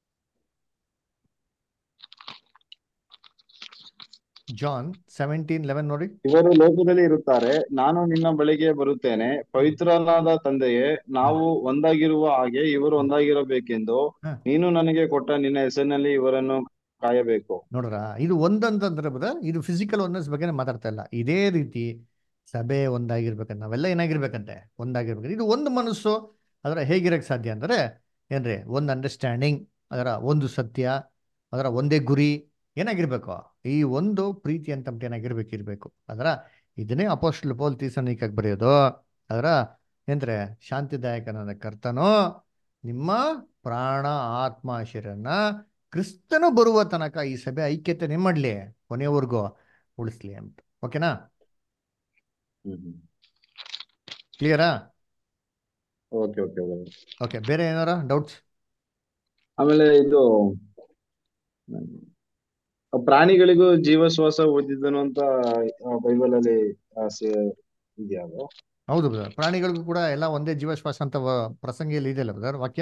John seventeen eleven ನೋಡಿ ಇವರು ಲೋಕದಲ್ಲಿ ಇರುತ್ತಾರೆ ನಾನು ನಿನ್ನ ಬಳಿಗೆ ಬರುತ್ತೇನೆ ಪವಿತ್ರನಾದ ತಂದೆಯೇ ನಾವು ಒಂದಾಗಿರುವ ಹಾಗೆ ಇವರು ಒಂದಾಗಿರಬೇಕೆಂದು ಹ. ನೀನು ನನಗೆ ಕೊಟ್ಟ ನಿನ್ನ ಹೆಸರಿನಲ್ಲಿ ಇವರನ್ನು ಕಾಯಬೇಕು ನೋಡ್ರ ಇದು ಒಂದಂತಂದ್ರೆ ಬದ ಇದು ಫಿಸಿಕಲ್ ಒಂದಸ್ ಬಗ್ಗೆ ಮಾತಾಡ್ತಾ ಇಲ್ಲ ಇದೇ ರೀತಿ ಸಭೆ ಒಂದಾಗಿರ್ಬೇಕಂತ ನಾವೆಲ್ಲ ಏನಾಗಿರ್ಬೇಕಂತೆ ಒಂದಾಗಿರ್ಬೇಕು ಇದು ಒಂದು ಮನಸ್ಸು ಅದರ ಹೇಗಿರಕ್ ಸಾಧ್ಯ ಅಂದ್ರೆ ಏನ್ರಿ ಒಂದು ಅಂಡರ್ಸ್ಟ್ಯಾಂಡಿಂಗ್ ಅದರ ಒಂದು ಸತ್ಯ ಅದರ ಒಂದೇ ಗುರಿ ಏನಾಗಿರ್ಬೇಕು ಈ ಒಂದು ಪ್ರೀತಿ ಅಂತ ಏನಾಗಿರ್ಬೇಕು ಇರ್ಬೇಕು ಅದರ ಇದನ್ನೇ ಅಪೋಸ್ಟಲ್ ಪೋಲ್ ತೀಸನಿಕಾಗಿ ಬರೆಯೋದು ಅದರ ಏನ್ರೆ ಶಾಂತಿದಾಯಕನಾದ ಕರ್ತನೋ ನಿಮ್ಮ ಪ್ರಾಣ ಆತ್ಮ ಶರೀರನ ಕ್ರಿಸ್ತನು ಬರುವ ತನಕ ಈ ಸಭೆ ಐಕ್ಯತೆ ಏನ್ ಮಾಡ್ಲಿ ಕೊನೆಯವರೆಗೂ ಉಳಿಸ್ಲಿ ಅಂತ ಓಕೆನಾ ಕ್ಲಿಯರಾ ಓಕೆ ಓಕೆ ಓಕೆ ಬೇರೆ ಏನಾರ ಡೌಟ್ಸ್ ಆಮೇಲೆ ಇದು ಹ್ಮ್, ಪ್ರಾಣಿಗಳಿಗೂ ಜೀವಶ್ವಾಸ ಓದಿದನು ಅಂತ ಬೈಬಲ್ ಅಲ್ಲಿ ಆ, ಸೆ- ಇದೆಯಾ ಅದು ಹೌದು ಬ್ರದರ್ ಪ್ರಾಣಿಗಳಿಗೂ ಕೂಡ ಎಲ್ಲ ಒಂದೇ ಜೀವಶ್ವಾಸ ಅಂತ ವ- ಪ್ರಸಂಗಿಯಲ್ಲಿ ಇದೆಯಲ್ಲ ಬ್ರದರ್ ವಾಕ್ಯ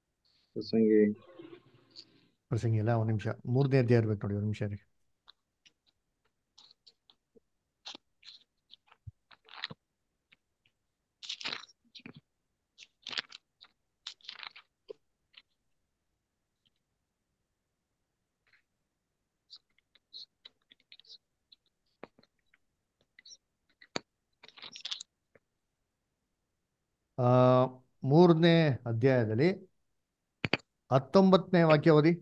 ಪ್ರಸಂಗಿ ಪ್ರಸಂಗಿ ಇಲ್ಲ ಒಂದ್ ನಿಮಿಷ ಮೂರನೇ ಅಧ್ಯಾಯ ಇರ್ಬೇಕು ನೋಡಿ ಒಂದ್ ನಿಮಿಷ ರೀ ಆ ಮೂರನೇ ಅಧ್ಯಾಯದಲ್ಲಿ ಹತ್ತೊಂಬತ್ತನೇ ವಾಕ್ಯ ಓದಿ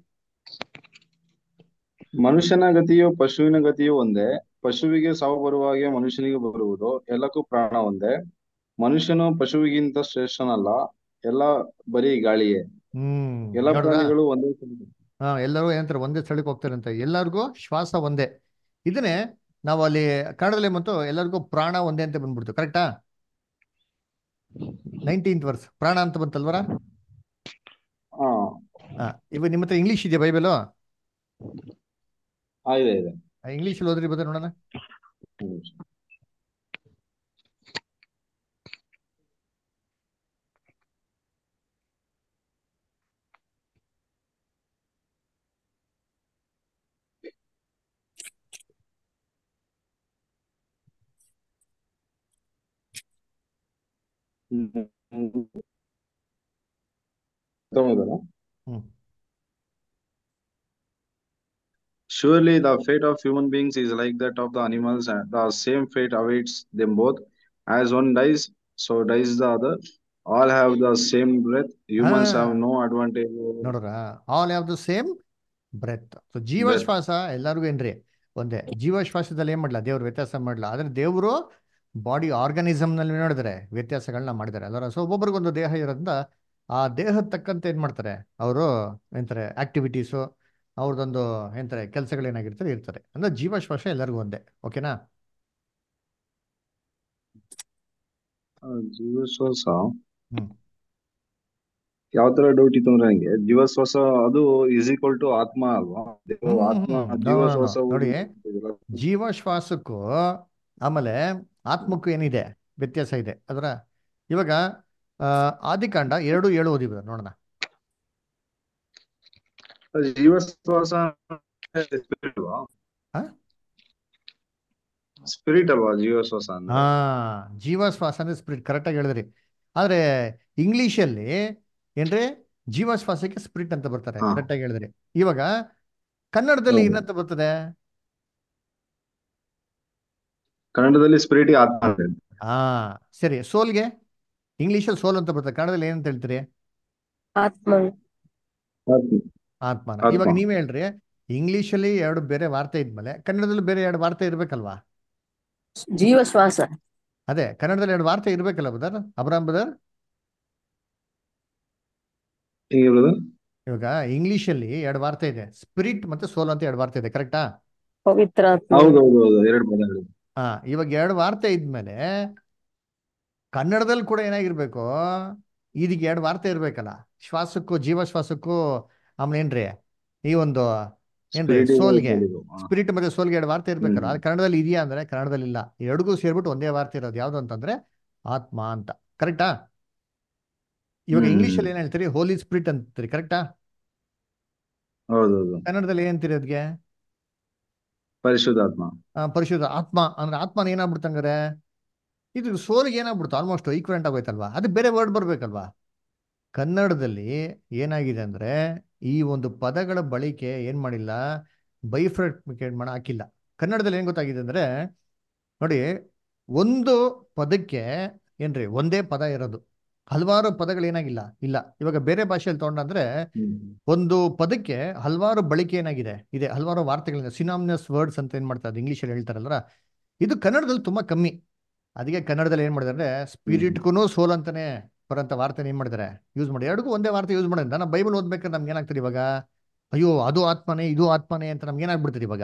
ಮನುಷ್ಯನ ಗತಿಯು ಪಶುವಿನ ಗತಿಯು ಒಂದೇ ಪಶುವಿಗೆ ಸಾವು ಬರುವ ಹಾಗೆ ಮನುಷ್ಯನಿಗೆ ಬರುವುದು ಎಲ್ಲಕ್ಕೂ ಪ್ರಾಣ ಒಂದೇ ಮನುಷ್ಯನು ಪಶುವಿಗಿಂತ ಶ್ರೇಷ್ಠನಲ್ಲ ಎಲ್ಲ ಬರೀ ಗಾಳಿಯೇ ಹ್ಮ್ ಎಲ್ಲ ನೋಡ್ರಾ ಪ್ರಾಣಿಗಳು ಒಂದೇ ಸ್ಥಳದಲ್ಲಿ- ಹಾ ಎಲ್ಲರೂ ಏನಂತಾರೆ ಒಂದೇ ಸ್ಥಳಕ್ಕೆ ಹೋಗ್ತಾರೆ ಅಂತ ಎಲ್ಲರಿಗೂ ಶ್ವಾಸ ಒಂದೇ ಇದನ್ನೇ ನಾವು ಅಲ್ಲಿ ಕನ್ನಡದಲ್ಲಿ ಮತ್ತು ಎಲ್ಲರಿಗೂ ಪ್ರಾಣ ಒಂದೇ ಅಂತ ಬಂದ್ಬಿಡ್ತು ಕರೆಕ್ಟಾ ನೈನ್ಟೀನ್ತ್ ವರ್ಸ್ ಪ್ರಾಣ ಅಂತ ಬಂತಲ್ವರ ಹಾ ಹಾ ಇವಾಗ ನಿಮ್ಮ ಹತ್ರ ಇಂಗ್ಲೀಷ್ ಇದೆಯಾ ಬೈಬಲು ಆ, ಇದೆ ಇದೆ ಇಂಗ್ಲೀಷಲ್ಲಿ ಓದ್ರಿ ಬದ ನೋಡೋಣ ಹ್ಮ್. ಹ್ಮ್. ತಗೊಂಡದಲ್ಲ? ಹ್ಮ್ Surely the fate of human beings is like that of the animals, and the same fate awaits them both. As one dies, so dies the other. All have the same breath. Humans ಹಾ have no advantage over ನೋಡ್ರ all have the same breath so ಜೀವಶ್ವಾಸ ಎಲ್ಲರಿಗೂ ಏನ್ರಿ ಒಂದೇ ಜೀವಶ್ವಾಸದಲ್ಲಿ ಏನ್ ಮಾಡಲ್ಲ ದೇವ್ರು ವ್ಯತ್ಯಾಸ ಮಾಡಲ್ಲ ಆದ್ರೆ ದೇವರು ಬಾಡಿ ಆರ್ಗನಿಸಮ್ ನಲ್ಲಿ ನೋಡಿದ್ರೆ ವ್ಯತ್ಯಾಸಗಳನ್ನ ಮಾಡಿದ್ದಾರೆ ಅದರ ಸೊ ಒಬ್ಬೊಬ್ರಿಗೊಂದು ದೇಹ ಇರೋದ್ರಿಂದ ಆ ದೇಹದ ತಕ್ಕಂತೆ ಏನ್ ಮಾಡ್ತಾರೆ ಅವರು ಏನಂತಾರೆ ಆಕ್ಟಿವಿಟೀಸು ಅವ್ರದ್ದೊಂದು ಏನಂತಾರೆ ಕೆಲಸಗಳೇನಾಗಿರ್ತಾರೆ ಇರ್ತಾರೆ ಅಂದ್ರೆ ಜೀವಶ್ವಾಸ ಎಲ್ಲರಿಗೂ ಒಂದೇ ಓಕೆನಾ ಆ, ಜೀವಶ್ವಾಸ ಹ್ಮ್ ಯಾವ ತರ ಡೌಟ್ ಇತ್ತು ಅಂದ್ರೆ ನಂಗೆ ಜೀವಶ್ವಾಸ ಅದು ಇಸ್ ಈಕ್ವಲ್ ಟು ಆತ್ಮ ಅಲ್ವಾ ದೇವ ಹ್ಮ್, ಆತ್ಮ ಹ್ಮ್. No, no, no. ಜೀವಶ್ವಾಸ ನೋಡಿ ಜೀವಶ್ವಾಸಕ್ಕೂ ಆಮೇಲೆ ಆತ್ಮಕ್ಕೂ ಏನಿದೆ ವ್ಯತ್ಯಾಸ ಇದೆ ಅದರ ಇವಾಗ ಆ, ಆದಿಕಾಂಡ ಎರಡು ಏಳು ಓದಿಬೋದು ನೋಡೋಣ ಜೀವಶ್ವಾಸ ಸ್ಪಿರಿಟ್ ಅಲ್ವಾ ಹಾ? ಸ್ಪಿರಿಟ್ ಅಲ್ವಾ ಜೀವಶ್ವಾಸ ಅಂದ್ರೆ ಹಾ ಜೀವಶ್ವಾಸ ಅಂದ್ರೆ ಸ್ಪಿರಿಟ್ ಕರೆಕ್ಟಾಗಿ ಹೇಳಿದ್ರಿ ಆದ್ರೆ ಇಂಗ್ಲಿಷಲ್ಲಿ ಏನ್ರಿ ಜೀವಶ್ವಾಸಕ್ಕೆ ಸ್ಪಿರಿಟ್ ಅಂತ ಬರ್ತಾರೆ ಹಾ. ಕರೆಕ್ಟಾಗಿ ಹೇಳಿದ್ರಿ ಇವಾಗ ಕನ್ನಡದಲ್ಲಿ ಹೌದು. ಏನಂತ ಬರ್ತದೆ ಕನ್ನಡದಲ್ಲಿ ಸ್ಪಿರಿಟ್ ಆತ್ಮ ಅಂತ ಇದೆ. ಹಾ ಸರಿ ಸೋಲ್ಗೆ ಇಂಗ್ಲಿಷಲ್ಲಿ ಸೋಲ್ ಅಂತ ಬರ್ತದೆ ಕನ್ನಡದಲ್ಲಿ ಏನಂತ ಹೇಳ್ತೀರಿ ಆತ್ಮ ಆತ್ಮ ಆತ್ಮನ ಆತ್ಮ. ಇವಾಗ ನೀವ್ ಹೇಳ್ರಿ ಇಂಗ್ಲಿಷಲ್ಲಿ ಎರಡು ಬೇರೆ ವಾರ್ತೆ ಇದ್ಮೇಲೆ ಕನ್ನಡದಲ್ಲಿ ಬೇರೆ ಎರಡು ವಾರ್ತೆ ಇರ್ಬೇಕಲ್ವಾ ಜೀವ ಶ್ವಾಸ ಅದೇ ಕನ್ನಡದಲ್ಲಿ ಎರಡು ವಾರ್ತೆ ಇರ್ಬೇಕಲ್ಲ ಬದರ್ ಅಬ್ರಾಮ್ ಬದರ್ ಹೇಗೆ brother? ಇವಾಗ ಇಂಗ್ಲಿಷಲ್ಲಿ ಎರಡು ವಾರ್ತೆ ಇದೆ ಸ್ಪಿರಿಟ್ ಮತ್ತೆ ಸೋಲ್ ಅಂತ ಎರಡು ವಾರ್ತೆ ಇದೆ ಕರೆಕ್ಟಾ ಪವಿತ್ರ ಆತ್ಮ ಹೌದು ಹೌದು ಹೌದು ಎರಡು ಪದ ಹೇಳಿದ್ರು ಹಾ ಇವಾಗ ಎರಡು ವಾರ್ತೆ ಇದ್ಮೇಲೆ ಕನ್ನಡದಲ್ಲಿ ಕೂಡ ಏನಾಗಿರ್ಬೇಕು ಇದಕ್ಕೆ ಎರಡು ವಾರ್ತೆ ಇರ್ಬೇಕಲ್ಲ ಶ್ವಾಸಕ್ಕೂ ಜೀವಶ್ವಾಸಕ್ಕೂ ಆಮೇಲೆ ಏನ್ರಿ ಈ ಒಂದು ಏನ್ರಿ Spirit ಇದೆ ಸೋಲ್ಗೆ ಹೇಳಿದ್ರು. ಹಾ. ಸ್ಪಿರಿಟ್ ಮತ್ತೆ ಸೋಲ್ಗೆ ಎರಡು ವಾರ್ತೆ ಇರ್ಬೇಕಲ್ಲ ಹ್ಮ್. ಅದು ಕನ್ನಡದಲ್ಲಿ ಇದೆಯಾ ಅಂದ್ರೆ ಕನ್ನಡದಲ್ಲಿ ಇಲ್ಲ ಎರಡಿಗೂ ಸೇರ್ಬಿಟ್ಟು ಒಂದೇ ವಾರ್ತೆ ಇರೋದು ಯಾವ್ದು ಅಂತಂದ್ರೆ ಆತ್ಮ ಅಂತ ಕರೆಕ್ಟಾ ಇವಾಗ ಹ್ಮ್. ಇಂಗ್ಲಿಷಲ್ಲಿ ಏನ್ ಹೇಳ್ತೀರಿ ಹೋಲಿ ಸ್ಪಿರಿಟ್ ಅಂತೀರಿ ಕರೆಕ್ಟಾ ಹೌದು ಹೌದು ಕನ್ನಡದಲ್ಲಿ ಏನಂತೀರಿ ಅದಕ್ಕೆ ಪರಿಶುದ್ಧಾತ್ಮ ಆ, ಪರಿಶುದ್ಧ ಆತ್ಮ ಅಂದ್ರೆ ಆತ್ಮನ ಏನಾಗ್ಬಿಡ್ತು ಹಂಗಾರೆ ಇದು ಸೋಲಿಗೆ ಏನಾಗ್ಬಿಡ್ತು ಆಲ್ಮೋಸ್ಟ್ ಈಕ್ವಲೆಂಟ್ ಆಗೋಯ್ತಲ್ವಾ ಅದು ಬೇರೆ ವರ್ಡ್ ಬರ್ಬೇಕಲ್ವಾ ಕನ್ನಡದಲ್ಲಿ ಏನಾಗಿದೆ ಅಂದ್ರೆ ಈ ಒಂದು ಪದಗಳ ಬಳಕೆ ಏನ್ ಮಾಡಿಲ್ಲ ಬೈಫ್ರಿಕೇಟ್ ಮಾಡ ಹಾಕಿಲ್ಲ ಕನ್ನಡದಲ್ಲಿ ಏನ್ ಗೊತ್ತಾಗಿದೆ ಅಂದ್ರೆ ನೋಡಿ ಒಂದು ಪದಕ್ಕೆ ಏನ್ರಿ ಒಂದೇ ಪದ ಇರೋದು ಹಲವಾರು ಪದಗಳು ಏನಾಗಿಲ್ಲ ಇಲ್ಲ ಇವಾಗ ಬೇರೆ ಭಾಷೆಯಲ್ಲಿ ತಗೊಂಡಂದ್ರೆ ಹ್ಮ್. ಒಂದು ಪದಕ್ಕೆ ಹಲವಾರು ಬಳಕೆ ಏನಾಗಿದೆ ಇದೆ ಹಲವಾರು ವಾರ್ತೆಗಳಿದೆ ಸಿನಾಮ್ನಸ್ ವರ್ಡ್ಸ್ ಅಂತ ಏನ್ ಮಾಡ್ತಾರೆ ಇಂಗ್ಲೀಷಲ್ಲಿ ಹೇಳ್ತಾರಲ್ರ ಇದು ಕನ್ನಡದಲ್ಲಿ ತುಂಬಾ ಕಮ್ಮಿ ಅದಕ್ಕೆ ಕನ್ನಡದಲ್ಲಿ ಏನ್ ಮಾಡಿದ್ದಾರೆ ಅಂದ್ರೆ ಸ್ಪಿರಿಟ್ಗೂ ಸೋಲ್ ಅಂತಾನೆ ಬರೋಂಥ ವಾರ್ತೆ ಏನ್ ಮಾಡಿದ್ದಾರೆ ಯೂಸ್ ಮಾಡಿ ಎರಡಕ್ಕೂ ಒಂದೇ ವಾರ್ತೆ ಯೂಸ್ ಮಾಡಿದ್ರೆ ನಾವು ಬೈಬಲ್ ಓದ್ಬೇಕಾದ್ರೆ ನಮ್ಗೆ ಏನಾಗ್ತದೆ ಇವಾಗ ಅಯ್ಯೋ ಅದು ಆತ್ಮನೇ ಇದು ಆತ್ಮನೇ ಅಂತ ನಮ್ಗೆ ಏನಾಗ್ಬಿಡ್ತದೆ ಇವಾಗ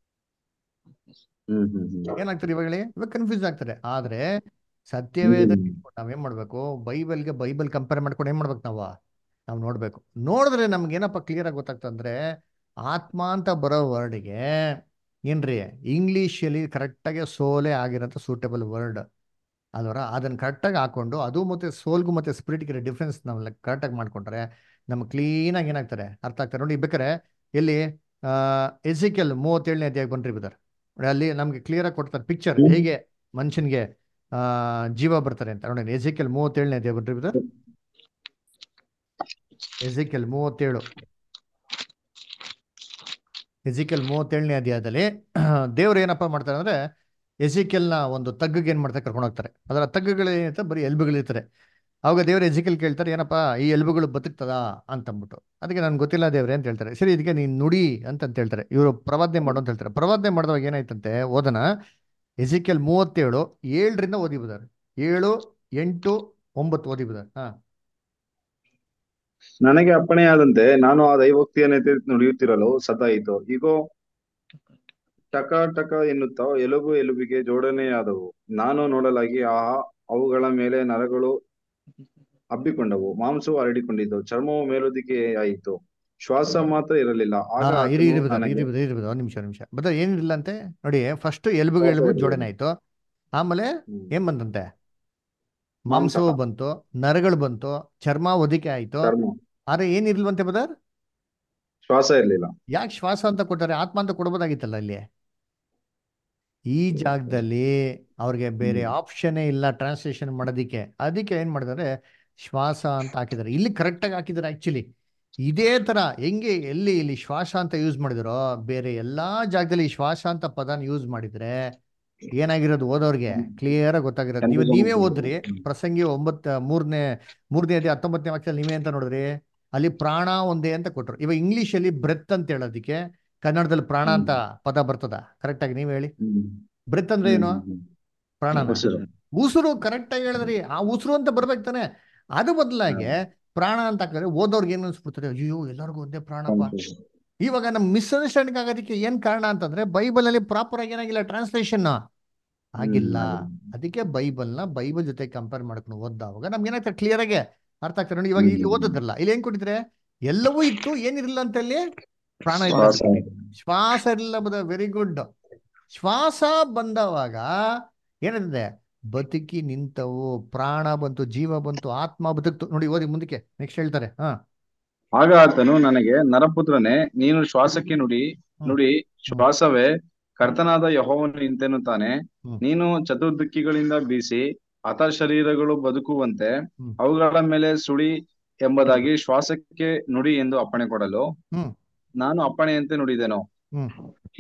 ಹ್ಮ್ ಹ್ಮ್ ಹ್ಮ್ ಏನಾಗ್ತದೆ ಇವಾಗ ಹೇಳಿ ಇವಾಗ ಕನ್ಫ್ಯೂಸ್ ಆಗ್ತದೆ ಆದ್ರೆ ಸತ್ಯವೇದ ಹ್ಮ್. ನಾವೇನ್ ಮಾಡ್ಬೇಕು ಬೈಬಲ್ಗೆ ಬೈಬಲ್ ಕಂಪೇರ್ ಮಾಡ್ಕೊಂಡು ಏನ್ ಮಾಡ್ಬೇಕು ನಾವು ನಾವು ನೋಡ್ಬೇಕು ನೋಡಿದ್ರೆ ನಮ್ಗೆ ಏನಪ್ಪ ಕ್ಲಿಯರ್ ಆಗಿ ಗೊತ್ತಾಗ್ತಂದ್ರೆ ಆತ್ಮ ಅಂತ ಬರೋ ವರ್ಡ್ಗೆ ಏನ್ರಿ ಇಂಗ್ಲಿಷಲ್ಲಿ ಕರೆಕ್ಟಾಗಿ ಸೋಲೆ ಆಗಿರೋಂಥ ಸೂಟಬಲ್ ವರ್ಡ್ ಅದರ ಅದನ್ನ ಕರೆಕ್ಟಾಗಿ ಹಾಕೊಂಡು ಅದು ಮತ್ತೆ ಸೋಲ್ಗೂ ಮತ್ತೆ ಸ್ಪಿರಿಟ್ಗೆ ಡಿಫ್ರೆನ್ಸ್ ನಾವು ಕರೆಕ್ಟಾಗಿ ಮಾಡ್ಕೊಂಡ್ರೆ ನಮ್ಗೆ ಕ್ಲೀನಾಗಿ ಏನಾಗ್ತಾರೆ ಅರ್ಥ ಆಗ್ತಾರೆ ನೋಡಿ ಬೇಕಾರೆ ಎಲ್ಲಿ ಎಸಿಕೆಲ್ ಮೂವತ್ತೇಳನೇ ಅಧ್ಯಾಯ ಬನ್ರಿ ಬದರ್ ಅಲ್ಲಿ ನಮ್ಗೆ ಕ್ಲಿಯರ್ ಆಗಿ ಕೊಡ್ತಾರೆ ಪಿಕ್ಚರ್ ಹ್ಮ್. ಹೇಗೆ ಮನುಷ್ಯನ್ಗೆ ಆ ಜೀವ ಬರ್ತಾರೆ ಅಂತ ನೋಡಿ ಎಸಿಕೆಲ್ ಮೂವತ್ತೇಳನೇ ಅಧ್ಯಾಯ ಬನ್ರಿ ಬದರ್ ಎಸಿಕೆಲ್ ಮೂವತ್ತೇಳು ಎಸಿಕೆಲ್ ಮೂವತ್ತೇಳನೇ ಅಧ್ಯಾಯದಲ್ಲಿ ದೇವ್ರು ಏನಪ್ಪ ಮಾಡ್ತಾರೆ ಅಂದ್ರೆ ಎಸಿಕೆಲ್ನ ಒಂದು ತಗ್ಗಿಗೆ ಏನ್ ಮಾಡ್ತಾರೆ ಕರ್ಕೊಂಡು ಹೋಗ್ತಾರೆ ಅದರ ತಗ್ಗುಗಳು ಏನಿರುತ್ತೆ ಬರೀ ಎಲ್ಬುಗಳಿರ್ತಾರೆ ಅವಾಗ ದೇವ್ರ ಎಜಿಕಲ್ ಕೇಳ್ತಾರೆ ಏನಪ್ಪ ಈ ಎಲುಬುಗಳು ಬದುಕ್ತದ ಅಂತಂದ್ಬಿಟ್ಟು ಅದಕ್ಕೆ ನನ್ಗೆ ಗೊತ್ತಿಲ್ಲ ದೇವ್ರೆ ಅಂತ ಹೇಳ್ತಾರೆ ಸರಿ ಇದಕ್ಕೆ ನೀನು ನುಡಿ ಅಂತಂತ ಹೇಳ್ತಾರೆ ಇವರು ಪ್ರವಾದನೆ ಮಾಡು ಅಂತ ಹೇಳ್ತಾರೆ ಪ್ರವಾದನೆ ಮಾಡಿದವಾಗ ಏನಾಯ್ತಂತೆ ಓದನ ಎಜಿಕಲ್ ಮೂವತ್ತೇಳು ಏಳರಿಂದ ಓದಿಬಿದ್ದಾರೆ ಏಳು ಎಂಟು ಒಂಬತ್ತು ಓದಿಬಿದ್ದಾರೆ ಹಾ ನನಗೆ ಅಪ್ಪಣೆಯಾದಂತೆ ನಾನು ಆ ದೈವೋಕ್ತಿಯನ್ನೇ ನುಡಿಯುತ್ತಿರಲು ಸದ್ದಾಯಿತು ಈಗೋ ಟಕ ಟಕ ಎನ್ನುತ್ತಾ ಎಲುಬು ಎಲುಬಿಗೆ ಜೋಡಣೆಯಾದವು ನಾನು ನೋಡಲಾಗಿ ಆ ಅವುಗಳ ಮೇಲೆ ನರಗಳು ಹಬ್ಬಿಕೊಂಡವು ಮಾಂಸವು ಹರಡಿಕೊಂಡಿದ್ದು ಚರ್ಮವು ಮೇಲುದಿಗೆ ಆಯಿತು ಶ್ವಾಸ ಮಾತ್ರ ಇರಲಿಲ್ಲ ಆಗ ಹಾ ಇರಿ ಆತನು ಇರಿ ಬದ ನನಗೆ ಇರಿ ಬದ ಇರಿ ಬದ ಒಂದು ನಿಮಿಷ ನಿಮಿಷ ಬದ ಏನಿಲ್ಲ ಅಂತೆ ನೋಡಿ ಫಸ್ಟ್ ಎಲುಬುಗೆ ಶ್ವಾಸ ಎಲುಬು ಇರಲಿಲ್ಲ ಜೋಡಣೆ ಆಯ್ತು ಆಮೇಲೆ ಹ್ಮ್. ಏನ್ ಬಂತಂತೆ ಮಾಂಸ ಮಾಂಸವು ಬಂತು ನರಗಳು ಬಂತು ಚರ್ಮ ಒದಿಕೆ ಆಯ್ತು ಚರ್ಮ ಆದ್ರೆ ಏನಿರ್ಲ್ವಂತೆ ಬದರ್ ಶ್ವಾಸ ಇರಲಿಲ್ಲ ಯಾಕೆ ಶ್ವಾಸ ಅಂತ ಕೊಟ್ಟಾರೆ ಆತ್ಮ ಅಂತ ಕೊಡ್ಬೋದಾಗಿತ್ತಲ್ಲ ಇಲ್ಲಿ ಈ ಜಾಗದಲ್ಲಿ ಅವ್ರಿಗೆ ಬೇರೆ ಹ್ಮ್. ಆಪ್ಷನ್ನೇ ಇಲ್ಲ ಟ್ರಾನ್ಸ್ಲೇಷನ್ ಮಾಡೋದಿಕ್ಕೆ ಅದಕ್ಕೆ ಏನ್ ಮಾಡಿದಾರೆ ಶ್ವಾಸ ಅಂತ ಹಾಕಿದ್ದಾರೆ ಇಲ್ಲಿ ಕರೆಕ್ಟಾಗಿ ಹಾಕಿದ್ದಾರೆ ಆಕ್ಚುಲಿ ಇದೇ ತರ ಹೆಂಗೆ ಎಲ್ಲಿ ಇಲ್ಲಿ ಶ್ವಾಸ ಅಂತ ಯೂಸ್ ಮಾಡಿದಾರೋ ಬೇರೆ ಎಲ್ಲಾ ಜಾಗದಲ್ಲಿ ಈ ಶ್ವಾಸ ಅಂತ ಪದನ ಯೂಸ್ ಮಾಡಿದ್ರೆ ಏನಾಗಿರೋದು ಓದೋರ್ಗೆ ಕ್ಲಿಯರ್ ಆಗಿ ಗೊತ್ತಾಗಿರೋದು ನೀವು ನೀವೇ ಓದ್ರಿ ಪ್ರಸಂಗಿ ಒಂಬತ್ತ ಮೂರನೇ ಮೂರನೇ ಅದೇ ಹತ್ತೊಂಬತ್ತನೇ ವಾಕ್ಯದಲ್ಲಿ ನೀವೇ ಅಂತ ನೋಡಿದ್ರಿ ಅಲ್ಲಿ ಪ್ರಾಣ ಒಂದೇ ಅಂತ ಕೊಟ್ರು ಇವಾಗ ಇಂಗ್ಲಿಷ್ ಅಲ್ಲಿ ಬ್ರೆತ್ ಅಂತ ಹೇಳೋದಕ್ಕೆ ಕನ್ನಡದಲ್ಲಿ ಪ್ರಾಣ ಅಂತ ಪದ ಬರ್ತದ ಕರೆಕ್ಟ್ ಆಗಿ ನೀವ್ ಹೇಳಿ ಹ್ಮ್. ಬ್ರೆತ್ ಅಂದ್ರೆ ಏನು ಹ್ಮ್, ಹ್ಮ್. ಪ್ರಾಣನ ಉಸಿರು. ಉಸಿರು ಕರೆಕ್ಟ್ ಆಗಿ ಹೇಳಿದ್ರಿ ಆ ಉಸಿರು ಅಂತ ಬರ್ಬೇಕು ತಾನೆ ಅದು ಬದಲಾಗಿ ಪ್ರಾಣ ಅಂತ ಹಾಕಿದ್ರೆ ಓದೋರ್ಗೆ ಏನ್ ಅನ್ಸ್ಬಿಡ್ತಾರೆ ಅಯ್ಯೋ ಎಲ್ಲರಿಗೂ ಒಂದೇ ಪ್ರಾಣಪ್ಪ ಸಂತೋಷ. ಇವಾಗ ನಮ್ ಮಿಸ್ಅಂಡರ್ಸ್ಟ್ಯಾಂಡಿಂಗ್ ಆಗೋದಕ್ಕೆ ಏನ್ ಕಾರಣ ಅಂತಂದ್ರೆ ಬೈಬಲ್ ಅಲ್ಲಿ ಪ್ರಾಪರ್ ಆಗಿ ಏನಾಗಿಲ್ಲ ಟ್ರಾನ್ಸ್ಲೇಷನ್ ಆಗಿಲ್ಲ ಹ್ಮ್. ಅದಕ್ಕೆ ಬೈಬಲ್ನ ಬೈಬಲ್ ಜೊತೆ ಕಂಪೇರ್ ಮಾಡ್ಕೊಂಡು ಓದ್ದಾವಾಗ ನಮ್ಗೆ ಏನಾಗ್ತದೆ ಕ್ಲಿಯರ್ ಆಗಿ ಅರ್ಥ ಆಗ್ತದೆ ನೋಡಿ ಇವಾಗ ಇಲ್ಲಿ ಹ್ಮ್. ಓದಿದ್ರಲ್ಲ ಇಲ್ಲಿ ಏನ್ ಕೊಟ್ಟಿದ್ರೆ ಎಲ್ಲವೂ ಇತ್ತು ಏನಿರಲಿಲ್ಲ ಅಂತ ಅಲ್ಲಿ ಪ್ರಾಣ ಇಲ್ಲ ಶ್ವಾಸ ಶ್ವಾಸ ಇರಲಿಲ್ಲ ಬದ ವೆರಿ ಗುಡ್ ಶ್ವಾಸ ಬಂದವಾಗ ಏನಿದೆ ಬದುಕಿ ನಿಂತವು ಪ್ರಾಣ ಬಂತು ಜೀವ ಬಂತು ಆತ್ಮ ಬದುಕ್ತು ನೋಡಿ ಓದಿ ಮುಂದಕ್ಕೆ ನೆಕ್ಸ್ಟ್ ಹೇಳ್ತಾರೆ ಹಾ ಆಗ ಆತನು ನನಗೆ ನರಪುತ್ರನೇ ನೀನು ಶ್ವಾಸಕ್ಕೆ ನುಡಿ ಹ್ಮ್. ನುಡಿ ಶ್ವಾಸವೇ ಕರ್ತನಾದ ಯಹೋವನು ಇಂತೆನ್ನುತ್ತಾನೆ ಹ್ಮ್. ನೀನು ಚತುರ್ದಿಕ್ಕಿಗಳಿಂದ ಬೀಸಿ ಹತ ಶರೀರಗಳು ಬದುಕುವಂತೆ ಹ್ಮ್. ಅವುಗಳ ಮೇಲೆ ಸುಳಿ ಎಂಬುದಾಗಿ ಶ್ವಾಸಕ್ಕೆ ನುಡಿ ಎಂದು ಅಪ್ಪಣೆ ಕೊಡಲು ಹ್ಮ್. ನಾನು ಅಪ್ಪಣೆಯಂತೆ ನುಡಿದೆನು ಹ್ಮ್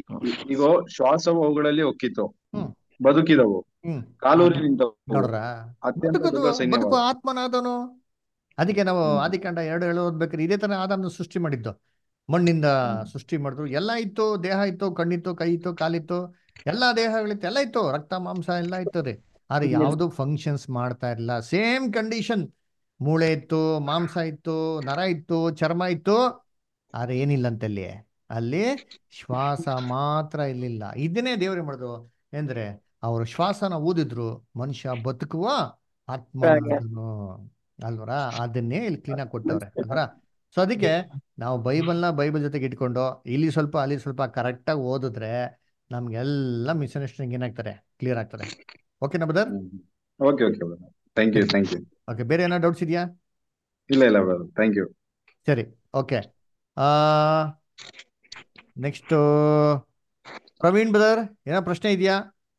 ಇಗೋ ಶ್ವಾಸವು ಅವುಗಳಲ್ಲಿ ಒಕ್ಕಿತು ಹ್ಮ್. ಬದುಕಿದವು ಹ್ಮ್ ಕಾಲೂರಿ ನಿಂತವು ನೋಡ್ರ ಅತ್ಯಂತ ಬದುಕದು ದೊಡ್ಡ ಬದುಕು ಸೈನ್ಯವಾದ ಆತ್ಮನಾದನು ಅದಕ್ಕೆ ನಾವು ಹ್ಮ್. ಆದಿಕಾಂಡ ಎರಡು ಹೇಳು ಓದ್ಬೇಕಾದ್ರೆ ಇದೇ ತರ ಆದಾಮ್ನ ಸೃಷ್ಟಿ ಮಾಡಿದ್ದು ಮಣ್ಣಿಂದ ಹ್ಮ್. ಸೃಷ್ಟಿ ಮಾಡಿದ್ರು ಎಲ್ಲ ಇತ್ತು ದೇಹ ಇತ್ತು ಕಣ್ಣಿತ್ತು ಕೈ ಇತ್ತು ಕಾಲಿತ್ತು ಎಲ್ಲಾ ದೇಹಗಳಿತ್ತು ಎಲ್ಲ ಇತ್ತು ರಕ್ತ ಮಾಂಸ ಎಲ್ಲ ಇತ್ತು ರೀ ಆದ್ರೆ ಯಾವುದು ಫಂಕ್ಷನ್ಸ್ ಮಾಡ್ತಾ ಇರಲಿಲ್ಲ ಸೇಮ್ ಕಂಡೀಷನ್ ಮೂಳೆ ಇತ್ತು ಮಾಂಸ ಇತ್ತು ನರ ಇತ್ತು ಚರ್ಮ ಇತ್ತು ಆದ್ರೆ ಏನಿಲ್ಲ ಅಂತಲ್ಲಿ ಅಲ್ಲಿ ಶ್ವಾಸ ಮಾತ್ರ ಇರ್ಲಿಲ್ಲ ಇದನ್ನೇ ದೇವ್ರು ಮಾಡಿದ್ರು ಅಂದ್ರೆ ಅವರು ಶ್ವಾಸನ ಊದಿದ್ರು ಮನುಷ್ಯ ಬದುಕುವ ಆತ್ಮನಾದನು ಅಲ್ವರ ಅದನ್ನೇ ಇಲ್ಲಿ ಕ್ಲೀನ್ ಆಗಿ ಕೊಟ್ಟವ್ರೆ ಅಲ್ವರ ಸೊ ಅದಕ್ಕೆ ನಾವು ಬೈಬಲ್ನ ಬೈಬಲ್ ಜೊತೆಗೆ ಇಟ್ಕೊಂಡು ಇಲ್ಲಿ ಸ್ವಲ್ಪ ಅಲ್ಲಿ ಸ್ವಲ್ಪ ಕರೆಕ್ಟಾಗಿ ಓದಿದ್ರೆ ನಮ್ಗೆಲ್ಲ ಮಿಸ್ಅಂಡರ್ಸ್ಟ್ಯಾಂಡಿಂಗ್ ಏನಾಗ್ತಾರೆ ಕ್ಲಿಯರ್ ಆಗ್ತದೆ ಓಕೆನಾ brother okay okay thank you thank you okay ಬೇರೆ ಏನೋ ಡೌಟ್ಸ್ ಇದೆಯಾ ಇಲ್ಲ ಇಲ್ಲ ಬ್ರದರ್ ಥ್ಯಾಂಕ್ ಯು ಸರಿ ಓಕೆ ನೆಕ್ಸ್ಟ್ ಪ್ರವೀಣ್ ಬ್ರದರ್ ಏನೋ ಪ್ರಶ್ನೆ ಇದೆಯಾ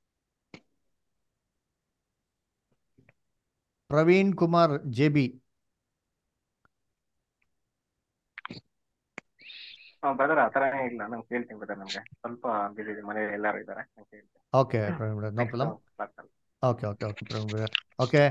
Praveen Kumar J B brother ಆತರ ಇಲ್ಲ ನಾನು ಕೇಳ್ತೀನಿ ಬ್ರದರ್ ನಮ್ಗೆ ಸ್ವಲ್ಪ ಬಿಸಿ ಮನೇಲಿ ಎಲ್ಲಾರು ಇದ್ದಾರೆ ನಾನ್ ಕೇಳ್ತೀನಿ okay Praveen brother no problem Next class ಅಲ್ಲಿ. Okay okay okay Praveen brother okay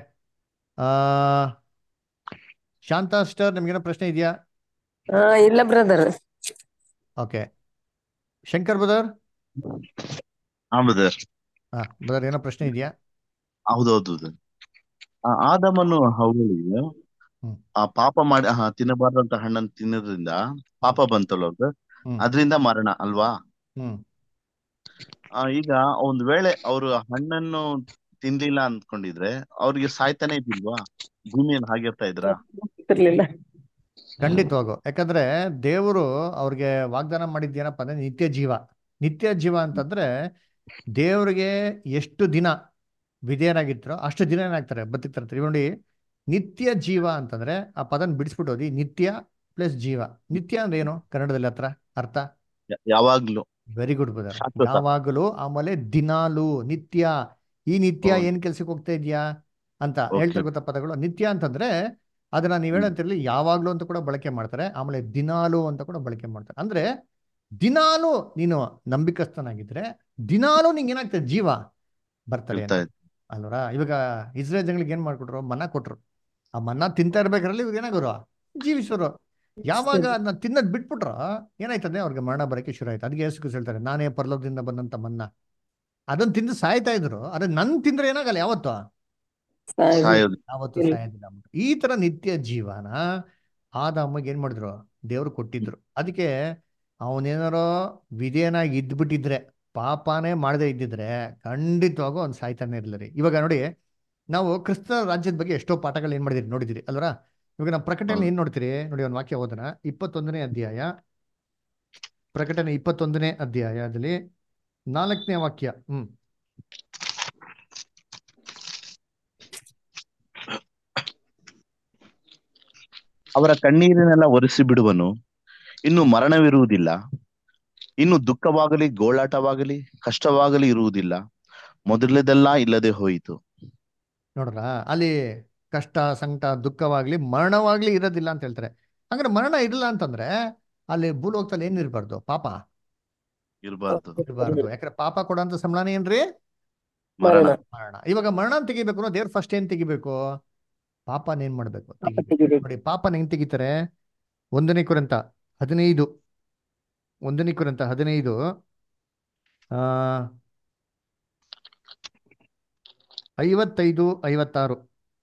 Shanta sister ನಿಮ್ಗೇನೋ ಪ್ರಶ್ನೆ ಇದೆಯಾ ಆ, ಇಲ್ಲ ಬ್ರದರ್ ಓಕೆ ಶಂಕರ್ ಬ್ರದರ್ ಹಾ ಬ್ರದರ್ ಹಾ ಬ್ರದರ್ ಏನೋ ಪ್ರಶ್ನೆ ಇದೆಯಾ ಹೌದೌದು brother. ಆ ಆದಾಮನು ಹವ್ವಳಿಗೆ ಹ್ಮ್. ಆ ಪಾಪ ಮಾಡಿ ಆ, ತಿನ್ನಬಾರ್ದಂತ ಹಣ್ಣನ್ನು ತಿನ್ನೋದ್ರಿಂದ ಪಾಪ ಬಂತಲ್ಲ ಅವ್ರಿಗೆ ಹ್ಮ್. ಅದರಿಂದ ಮರಣ ಅಲ್ವಾ ಹ್ಮ್ ಆ, ಈಗ ಒಂದ್ ವೇಳೆ ಅವರು ಹಣ್ಣನ್ನು ತಿನ್ಲಿಲ್ಲ ಅಂದ್ಕೊಂಡಿದ್ರೆ ಅವ್ರಿಗೆ ಸಾಯ್ತಾನೆ ಇದ್ದಿಲ್ವಾ ಭೂಮಿಯಲ್ಲಿ ಹಾಗಿರ್ತಾ ಇದ್ರ ಗೊತ್ತಿರ್ಲಿಲ್ಲ ಖಂಡಿತವಾಗೂ ಯಾಕಂದ್ರೆ ದೇವರು ಅವ್ರಿಗೆ ವಾಗ್ದಾನ ಮಾಡಿದ್ದೇನಪ್ಪ ಅಂದ್ರೆ ನಿತ್ಯ ಜೀವ ನಿತ್ಯ ಜೀವ ಅಂತಂದ್ರೆ ದೇವ್ರಿಗೆ ಎಷ್ಟು ದಿನ ವಿಧೇಯರಾಗಿರ್ತಾರೋ ಅಷ್ಟು ದಿನ ಏನಾಗ್ತಾರೆ ಬದುಕ್ತಾರೆ ಅಂತ ನೋಡಿ ನಿತ್ಯ ಜೀವ ಅಂತಂದ್ರೆ ಆ ಪದನ ಬಿಡಿಸ್ಬಿಟ್ಟು ಓದಿ ನಿತ್ಯ ಪ್ಲಸ್ ಜೀವ ನಿತ್ಯ ಅಂದ್ರೆ ಏನು ಕನ್ನಡದಲ್ಲಿ ಹತ್ರ ಅರ್ಥ ಯ- ಯಾವಾಗ್ಲೂ ವೆರಿ ಗುಡ್ ಬ್ರದರ್ ಶಾಶ್ವತ. ಯಾವಾಗಲೂ ಆಮೇಲೆ ದಿನಾಲು ನಿತ್ಯ ಈ ನಿತ್ಯ ಹೌದು. ಏನ್ ಕೆಲ್ಸಕ್ಕೆ ಹೋಗ್ತಾ ಇದೆಯಾ ಅಂತ Okay. ಹೇಳ್ತಾರೆ ಗೊತ್ತಾ ಪದಗಳು ನಿತ್ಯ ಅಂತಂದ್ರೆ ಅದನ್ನ ನೀವ್ ಹ್ಮ್. ಹೇಳಂತಿರ್ಲಿ ಯಾವಾಗ್ಲೂ ಅಂತ ಕೂಡ ಬಳಕೆ ಮಾಡ್ತಾರೆ ಆಮೇಲೆ ದಿನಾಲು ಅಂತ ಕೂಡ ಬಳಕೆ ಮಾಡ್ತಾರೆ ಅಂದ್ರೆ ದಿನಾಲು ನೀನು ನಂಬಿಕಸ್ಥನಾಗಿದ್ರೆ ದಿನಾಲು ನಿಂಗೆ ಏನಾಗ್ತದೆ ಜೀವ ಬರ್ತಾರೆ ಇರ್ತಾ ಇತ್ತು. ಅಲ್ವರಾ ಇವಾಗ ಇಸ್ರೇಲ್ ಜನಗಳಿಗೆ ಏನ್ ಮಾಡ್ಕೊಟ್ರು ಮನ ಕೊಟ್ರು ಆ ಮನ್ನ ತಿಂತಾ ಇರ್ಬೇಕಾರಲ್ಲಿ ಇವ್ರು ಏನಾಗೋರು ಜೀವಿಸೋರು ಯಾವಾಗ ಅದನ್ನ ತಿನ್ನೋದ್ ಬಿಟ್ಬಿಟ್ರ ಏನಾಯ್ತದೆ ಅವ್ರಿಗೆ ಮರಣ ಬರಕ್ಕೆ ಶುರು ಆಯ್ತು ಅದಕ್ಕೆ ಯೇಸು ಕ್ರಿಸ್ತ ಹೇಳ್ತಾರೆ ನಾನೇ ಪರಲೋಕದಿಂದ ಬಂದಂತ ಮನ್ನ ಅದನ್ನ ತಿಂದು ಸಾಯ್ತಾ ಇದ್ರು ಅದ್ರ ನನ್ ತಿಂದ್ರೆ ಏನಾಗಲ್ಲ ಯಾವತ್ತು ಸಾಯೋದು ಯಾವತ್ತು ಸಾಯೋದಿಲ್ಲ ಅಂದ್ಬಿಟ್ಟು. ಈ ತರ ನಿತ್ಯ ಜೀವನ ಆದಾಮಗೆ ಏನ್ ಮಾಡಿದ್ರು ದೇವ್ರು ಕೊಟ್ಟಿದ್ರು ಅದಕ್ಕೆ ಅವನೇನಾರೋ ವಿಧೇಯನಾಗಿ ಇದ್ಬಿಟ್ಟಿದ್ರೆ ಪಾಪನೇ ಮಾಡದೇ ಇದ್ದಿದ್ರೆ ಖಂಡಿತವಾಗೂ ಅವ್ನು ಸಾಯ್ತಾನೆ ಇರ್ಲಿಲ್ಲ ರೀ ಇವಾಗ ನೋಡಿ ನಾವು ಕ್ರಿಸ್ತ ರಾಜ್ಯದ ಬಗ್ಗೆ ಎಷ್ಟೋ ಪಾಠಗಳು ಏನ್ ಮಾಡಿದಿರಿ ನೋಡಿದಿರಿ ಅಲ್ವರ ಇವಾಗ ನಾವು ಪ್ರಕಟಣೆ ಏನ್ ನೋಡ್ತೀರಿ ನೋಡಿ ಒಂದು ವಾಕ್ಯ ಓದೋಣ ಇಪ್ಪತ್ತೊಂದನೇ ಅಧ್ಯಾಯ ಪ್ರಕಟಣೆ ಇಪ್ಪತ್ತೊಂದನೇ ಅಧ್ಯಾಯದಲ್ಲಿ ನಾಲ್ಕನೇ ವಾಕ್ಯ ಹ್ಮ್ ಅವರ ಕಣ್ಣೀರನ್ನೆಲ್ಲ ಒರೆಸಿ ಬಿಡುವನು ಇನ್ನು ಮರಣವಿರುವುದಿಲ್ಲ ಇನ್ನು ದುಃಖವಾಗಲಿ ಗೋಳಾಟವಾಗಲಿ ಕಷ್ಟವಾಗಲಿ ಇರುವುದಿಲ್ಲ ಮೊದಲದೆಲ್ಲ ಇಲ್ಲದೆ ಹೋಯಿತು ನೋಡ್ರ ಅಲ್ಲಿ ಕಷ್ಟ ಸಂಕಟ ದುಃಖವಾಗ್ಲಿ ಮರಣವಾಗ್ಲಿ ಇರೋದಿಲ್ಲ ಅಂತ ಹೇಳ್ತಾರೆ ಹಂಗಾರೆ ಮರಣ ಇರಲ್ಲ ಅಂತಂದ್ರೆ ಅಲ್ಲಿ ಭೂಲೋಕದಲ್ಲಿ ಏನ್ ಇರಬಾರ್ದು ಪಾಪ ಇರಬಾರ್ದು ಇರಬಾರ್ದು ಯಾಕಂದ್ರೆ ಪಾಪ ಕೊಡೋಂತ ಸಂಬಳನೇ ಏನ್ರಿ ಮರಣ ಮರಣ ಇವಾಗ ಮರಣ ತೆಗಿಬೇಕು ಅಂದ್ರೆ ದೇವ್ರು ಫಸ್ಟ್ ಏನ್ ತೆಗಿಬೇಕು ಪಾಪನ ಏನ್ ಮಾಡ್ಬೇಕು ತೆಗಿಬೇಕು ನೋಡಿ ಪಾಪನ ಹೆಂಗ್ ತೆಗಿತಾರೆ ಒಂದನೇ ಕುರಿತ ಹದಿನೈದು ಒಂದನೇ ಕುರಿತ ಹದಿನೈದು ಆ ಐವತ್ತೈದು ಐವತ್ತಾರು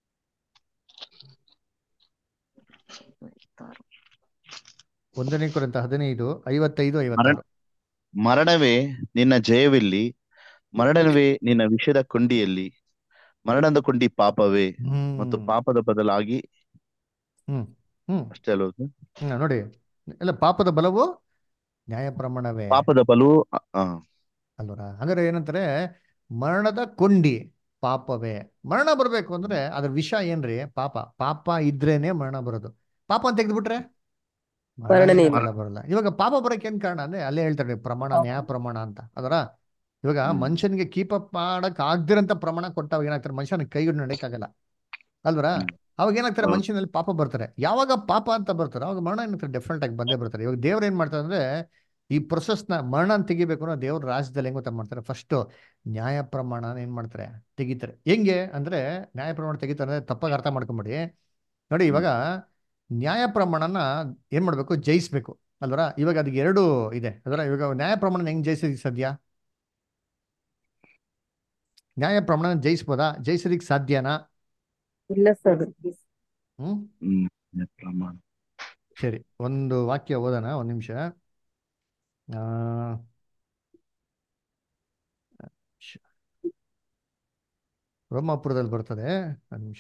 ಒಂದನೇ ಕುರಿತ ಹದಿನೈದು ಐವತ್ತೈದು ಐವತ್ತಾರು ಮರಣವೇ ನಿನ್ನ ಜಯವೆಲ್ಲಿ ಮರಣವೇ ನಿನ್ನ ವಿಷದ ಕೊಂಡಿಯಲ್ಲಿ ಮರಣದ ಕೊಂಡಿ ಪಾಪವೇ ಮತ್ತು ಹ್ಮ್ ಪಾಪದ ಬದಲಾಗಿ ಹ್ಮ್ ಹ್ಮ್ ಅಷ್ಟೇ ಅಲ್ವಾ sir? ಹ್ಮ್, ನೋಡಿ ಎಲ್ಲ ಪಾಪದ ಬಲವು ನ್ಯಾಯ ಪ್ರಮಾಣವೇ ಪಾಪದ ಬಲವು ಅ- ಆ, ಅಲ್ವರ ಹಾಗಾದ್ರೆ ಏನಂತಾರೆ ಮರಣದ ಕೊಂಡಿ ಪಾಪವೇ ಮರಣ ಬರ್ಬೇಕು ಅಂದ್ರೆ ಅದ್ರ ವಿಷ ಏನ್ರಿ ಪಾಪ ಪಾಪ ಇದ್ರೇನೆ ಮರಣ ಬರೋದು ಪಾಪ ಅಂತ ತೆಗೆದ್ಬಿಟ್ರೆ ಮರಣನೇ ಇಲ್ಲ. ಬರಲ್ಲ ಬರಲ್ಲ ಇವಾಗ ಪಾಪ ಬರಕ್ಕೆ ಏನ್ ಕಾರಣ ಅಂದ್ರೆ ಅಲ್ಲೇ ಹೇಳ್ತಾರೆ ಪ್ರಮಾಣ ನ್ಯಾಯ ಪ್ರಮಾಣ ಅಂತ ಅದರ ಇವಾಗ ಹ್ಮ್. ಮನುಷ್ಯನಿಗೆ ಕೀಪ್ ಅಪ್ ಮಾಡಕ್ ಆಗ್ದಿರಂತ ಪ್ರಮಾಣ ಕೊಟ್ಟಾಗ ಏನಾಗ್ತಾರೆ ಮನುಷ್ಯನ ಕೈ ಹಿಡಿದು ನಡೆಯಕ್ಕಾಗಲ್ಲ ಅಲ್ವರ ಹ್ಮ್. ಅವಾಗ ಏನಾಗ್ತಾರೆ ಹೌದು. ಮನುಷ್ಯನಲ್ಲಿ ಪಾಪ ಬರ್ತಾರೆ ಯಾವಾಗ ಪಾಪ ಅಂತ ಬರ್ತಾರೆ ಅವಾಗ ಮರಣ ಏನಾಗ್ತಾರೆ ಡೆಫಿನೆಟ್ ಆಗಿ ಬಂದೇ ಬರ್ತಾರೆ ಇವಾಗ ದೇವ್ರು ಏನ್ ಮಾಡ್ತಾರೆ ಅಂದ್ರೆ ಈ ಪ್ರೊಸೆಸ್ನ ಮರಣ ತೆಗಿಬೇಕು ಅನ್ನೋ ದೇವ್ರ ರಾಜ್ಯದಲ್ಲಿ ಹೆಂಗ್ ಗೊತ್ತಾ ಮಾಡ್ತಾರೆ ಫಸ್ಟ್ ನ್ಯಾಯ ಪ್ರಮಾಣ ಏನ್ ಮಾಡ್ತಾರೆ ತೆಗಿತಾರೆ ಹೆಂಗೆ ಅಂದ್ರೆ ನ್ಯಾಯ ಪ್ರಮಾಣ ತೆಗಿತಾರೆ ಅಂದ್ರೆ ತಪ್ಪಾಗಿ ಅರ್ಥ ಮಾಡ್ಕೊಂಬಿಡಿ ನೋಡಿ ಇವಾಗ ನ್ಯಾಯ ಪ್ರಮಾಣನ ಏನ್ ಮಾಡ್ಬೇಕು ಜಯಿಸ್ಬೇಕು ಅಲ್ವರ ಇವಾಗ ಅದಕ್ಕೆ ಎರಡು ಇದೆ ಅದರ ಇವಾಗ ನ್ಯಾಯ ಪ್ರಮಾಣ ಹೆಂಗ್ ಜಯಿಸೋದಕ್ಕೆ ಸಾಧ್ಯ ನ್ಯಾಯ ಪ್ರಮಾಣ ಜಯಿಸ್ಬೋದಾ ಜಯಿಸೋದಕ್ಕೆ ಸಾಧ್ಯನಾ ಇಲ್ಲ ಸರ್ ಹ್ಮ್ ಹ್ಮ್ ಪ್ರಮಾಣ ಸರಿ ಒಂದು ವಾಕ್ಯ ಓದೋಣ ಒಂದು ನಿಮಿಷ ಆ, ಶ- ರೋಮಾಪುರದಲ್ಲಿ ಬರ್ತದೆ ಒಂದು ನಿಮಿಷ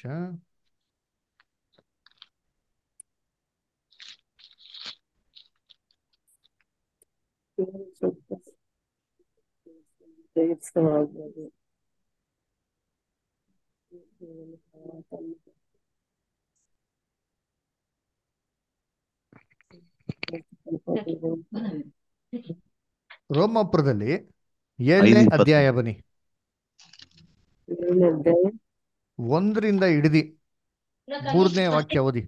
ರೋಮಾಪುರದಲ್ಲಿ ಏಳನೇ ಐದು ಇಪ್ಪತ್ತು. ಅಧ್ಯಾಯ ಬನ್ನಿ ಒಂದರಿಂದ ಹಿಡಿದಿ ಮೂರನೇ ವಾಕ್ಯ ಓದಿ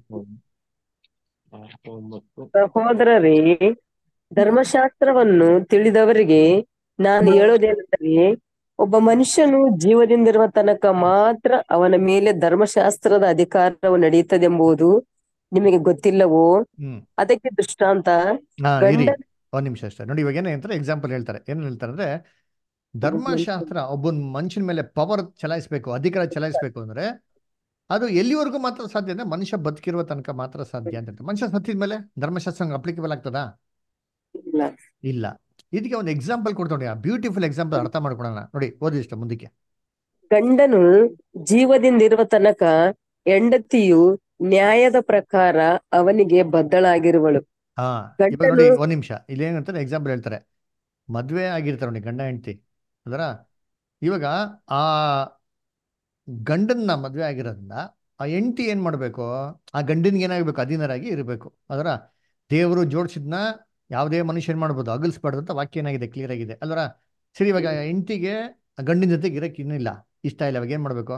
ಸಹೋದರರೇ ಧರ್ಮಶಾಸ್ತ್ರವನ್ನು ತಿಳಿದವರಿಗೆ ನಾನು ಹೇಳೋದೇನೆಂದರೆ ಒಬ್ಬ ಮನುಷ್ಯನು ಜೀವದಿಂದಿರುವ ತನಕ ಮಾತ್ರ ಅವನ ಮೇಲೆ ಧರ್ಮಶಾಸ್ತ್ರದ ಅಧಿಕಾರವು ನಡೆಯುತ್ತದೆಂಬುದು ನಿಮಗೆ ಗೊತ್ತಿಲ್ಲವೋ ಹ್ಮ್ ಅದಕ್ಕೆ ದೃಷ್ಟಾಂತ ಹಾ ಇರಿ ಗಂಡ ಒಂದ್ ನಿಮಿಷ ಅಷ್ಟೇ ನೋಡಿ ಇವಾಗ ಏನ್ ಹೇಳ್ತಾರೆ ಎಕ್ಸಾಂಪಲ್ ಹೇಳ್ತಾರೆ ಏನ್ ಹೇಳ್ತಾರೆ ಅಂದ್ರೆ ಧರ್ಮಶಾಸ್ತ್ರ ಒಬ್ಬನ್ ಮನುಷ್ಯನ ಮೇಲೆ ಪವರ್ ಚಲಾಯಿಸ್ಬೇಕು ಅಧಿಕಾರ ಚಲಾಯಿಸ್ಬೇಕು ಅಂದ್ರೆ ಅದು ಎಲ್ಲಿವರೆಗೂ ಮಾತ್ರ ಸಾಧ್ಯ ಅಂದ್ರೆ ಮನುಷ್ಯ ಬದುಕಿರುವ ತನಕ ಮಾತ್ರ ಸಾಧ್ಯ ಅಂತ ಹೇಳ್ತಾರೆ ಮನುಷ್ಯ ಸತ್ತಿದ ಮೇಲೆ ಧರ್ಮಶಾಸ್ತ್ರ ಅಪ್ಲಿಕೇಬಲ್ ಆಗ್ತದಾ ಇಲ್ಲ ಇಲ್ಲ ಇದಕ್ಕೆ ಒಂದು ಎಕ್ಸಾಂಪಲ್ ಕೊಡ್ತೋಡಿ ಆ ಬ್ಯೂಟಿಫುಲ್ ಎಕ್ಸಾಂಪಲ್ ಅರ್ಥ ಮಾಡ್ಕೊಳೋಣ ನೋಡಿ ಓದಿ ಇಷ್ಟ ಮುಂದಕ್ಕೆ ಗಂಡನು ಜೀವದಿಂದಿರುವ ತನಕ ಹೆಂಡತಿಯು ನ್ಯಾಯದ ಪ್ರಕಾರ ಅವನಿಗೆ ಬದ್ಧಳಾಗಿರುವಳು ಹಾ ಇವಾಗ ನೋಡಿ ಗಂಡನು ಒಂದ್ ನಿಮಿಷ ಇಲ್ಲಿ ಏನಂತಾರೆ ಎಕ್ಸಾಂಪಲ್ ಹೇಳ್ತಾರೆ ಮದ್ವೆ ಆಗಿರ್ತಾರೆ ನೋಡಿ ಗಂಡ ಹೆಂಡತಿ ಅದರ ಇವಾಗ ಆ ಗಂಡನ್ನ ಮದ್ವೆ ಆಗಿರೋದ್ರಿಂದ ಆ ಹೆಂಡತಿ ಏನ್ ಮಾಡ್ಬೇಕು ಆ ಗಂಡನ್ಗೆ ಏನಾಗಬೇಕು ಅಧೀನರಾಗಿ ಇರಬೇಕು ಅದರ ದೇವರು ಜೋಡಿಸಿದ್ನ ಯಾವುದೇ ಮನುಷ್ಯ ಏನ್ ಮಾಡ್ಬೋದು ಅಗಲ್ಸ್ಬಾರ್ದು ಅಂತ ವಾಕ್ಯ ಏನಾಗಿದೆ ಕ್ಲಿಯರ್ ಆಗಿದೆ ಅಲ್ವರ ಸರಿ ಇವಾಗ ಹೆಂಡತಿಗೆ ಗಂಡಿನ ಜೊತೆಗೆ ಇರಕ್ಕೆ ಇನ್ನಿಲ್ಲ ಇಷ್ಟ ಇಲ್ಲ ಇವಾಗ ಏನ್ ಮಾಡ್ಬೇಕು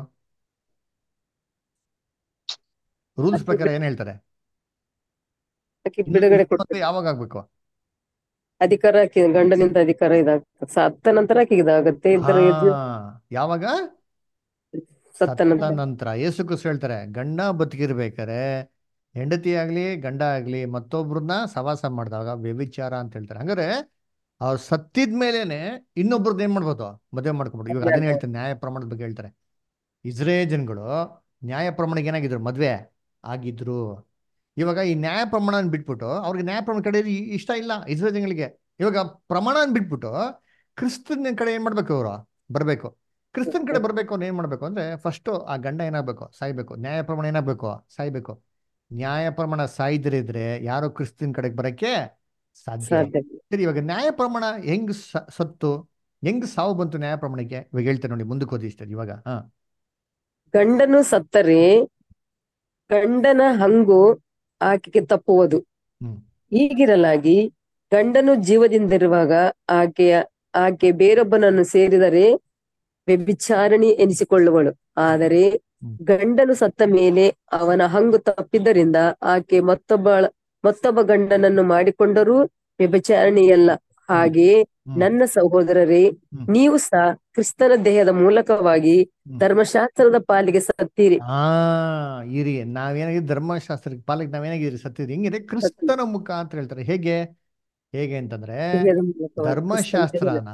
ರೂಲ್ಸ್ ಪ್ರಕಾರ ಏನ್ ಹೇಳ್ತಾರೆ ಆಕೆ ಬಿಡುಗಡೆ ಮತ್ತೆ ಕೊಡ್ಬೇಕು ಯಾವಾಗ ಆಗ್ಬೇಕು ಅಧಿಕಾರ ಆಕೆ ಗಂಡನಿಂದ ಅಧಿಕಾರ ಇದಾಗ್ತದೆ ಸತ್ತ ನಂತರ ಆಕೆಗೆ ಇದಾಗತ್ತೆ ಹಾ ಇದ್ರ ಇದು ಯಾವಾಗ ಸತ್ತ ಸತ್ತ ನಂತರ ನಂತರ ಯೇಸು ಕ್ರಿಸ್ತು ಹೇಳ್ತಾರೆ ಗಂಡ ಬದುಕಿರ್ಬೇಕಾರೆ ಹೆಂಡತಿ ಆಗ್ಲಿ ಗಂಡ ಆಗ್ಲಿ ಮತ್ತೊಬ್ರನ್ನ ಸವಾಸ ಮಾಡಿದಾಗ ವ್ಯಭಿಚಾರ ಅಂತ ಹೇಳ್ತಾರೆ ಹಂಗಾರೆ ಅವ್ರು ಸತ್ತಿದ ಮೇಲೇನೆ ಇನ್ನೊಬ್ರದ್ದು ಏನ್ ಮಾಡ್ಬೋದು ಮದುವೆ ಮಾಡ್ಕೊಬೋದು ಇವಾಗ ಅದನ್ನ ಹೇಳ್ತಾರೆ ನ್ಯಾಯ ಪ್ರಮಾಣದ ಬಗ್ಗೆ ಹೇಳ್ತಾರೆ ಇಸ್ರೇಲ್ ಜನಗಳು ನ್ಯಾಯ ಪ್ರಮಾಣಕ್ಕೆ ಏನಾಗಿದ್ರು ಮದ್ವೆ ಆಗಿದ್ರು ಇವಾಗ ಈ ನ್ಯಾಯ ಪ್ರಮಾಣ ಬಿಟ್ಬಿಟ್ಟು ಅವ್ರಿಗೆ ನ್ಯಾಯ ಪ್ರಮಾಣ ಕಡೆ ಇ- ಇಷ್ಟ ಇಲ್ಲ ಇಸ್ರೇಲ್ ಜನಗಳಿಗೆ ಇವಾಗ ಪ್ರಮಾಣ ಬಿಟ್ಬಿಟ್ಟು ಕ್ರಿಸ್ತನ ಕಡೆ ಏನ್ ಮಾಡ್ಬೇಕು ಇವರು ಬರ್ಬೇಕು ಕ್ರಿಸ್ತನ್ ಕಡೆ ಬರ್ಬೇಕು ಅಂದ್ರೆ ಏನ್ ಮಾಡ್ಬೇಕು ಅಂದ್ರೆ ಫಸ್ಟ್ ಆ ಗಂಡ ಏನಾಗ್ಬೇಕು ಸಾಯ್ಬೇಕು ನ್ಯಾಯ ಪ್ರಮಾಣ ಏನಾಗ್ಬೇಕು ಸಾಯ್ಬೇಕು ನ್ಯಾಯ ಪ್ರಮಾಣ ಸಾಯ್ದ್ರೆ ಇದ್ರೆ ಯಾರು ಕ್ರಿಸ್ತನ್ ಕಡೆಗೆ ಬರಕ್ಕೆ ಸಾಧ್ಯ ಇಲ್ಲ. ಸಾಧ್ಯ ಸರಿ ಇವಾಗ ನ್ಯಾಯ ಪ್ರಮಾಣ ಹೆಂಗ್ ಸ- ಸತ್ತು ಹೆಂಗ್ ಸಾವು ಬಂತು ನ್ಯಾಯ ಪ್ರಮಾಣಕ್ಕೆ ಇವಾಗ ಹೇಳ್ತಾರೆ ನೋಡಿ ಮುಂದಕ್ಕೆ ಓದಿ ಇಷ್ಟ ಇವಾಗ ಹಾ ಗಂಡನು ಸತ್ತರೆ ಗಂಡನ ಹಂಗು ಆಕೆಗೆ ತಪ್ಪುವುದು ಹ್ಮ್ ಹೀಗಿರಲಾಗಿ ಗಂಡನು ಜೀವದಿಂದಿರುವಾಗ ಆಕೆಯ ಆಕೆ ಬೇರೊಬ್ಬನನ್ನು ಸೇರಿದರೆ ವ್ಯಭಿಚಾರಣಿ ಎನಿಸಿಕೊಳ್ಳುವಳು ಆದರೆ ಹ್ಮ್. ಗಂಡನು ಸತ್ತ ಮೇಲೆ ಅವನ ಹಂಗು ತಪ್ಪಿದ್ದರಿಂದ ಆಕೆ ಮತ್ತೊಬ್ಬ ಮತ್ತೊಬ್ಬ ಗಂಡನನ್ನು ಮಾಡಿಕೊಂಡರೂ ವ್ಯಭಿಚಾರಣಿಯಲ್ಲ ಹಾಗೆಯೇ ಹ್ಮ್. ನನ್ನ ಸಹೋದರರೇ ಹ್ಮ್. ನೀವು ಸಹ ಕ್ರಿಸ್ತನ ದೇಹದ ಮೂಲಕವಾಗಿ ಹ್ಮ್. ಧರ್ಮಶಾಸ್ತ್ರದ ಪಾಲಿಗೆ ಸತ್ತೀರಿ ಆ ಇರಿ ನಾವೇನಾಗಿದ್ವಿ ಧರ್ಮಶಾಸ್ತ್ರಕ್ಕೆ ಪಾಲಕ್ ನಾವೇನಾಗಿದ್ರಿ ಸತ್ತಿದ್ರಿ ಹೆಂಗಿದೆ ಕ್ರಿಸ್ತನ ಮುಖ ಅಂತ ಹೇಳ್ತಾರೆ ಹೇಗೆ ಹೇಗೆ ಅಂತಂದ್ರೆ ದೇಹದ ಮೂಲಕವಾಗಿ ಕ್ರಿಸ್ತನ ದೇಹದ ಧರ್ಮಶಾಸ್ತ್ರನ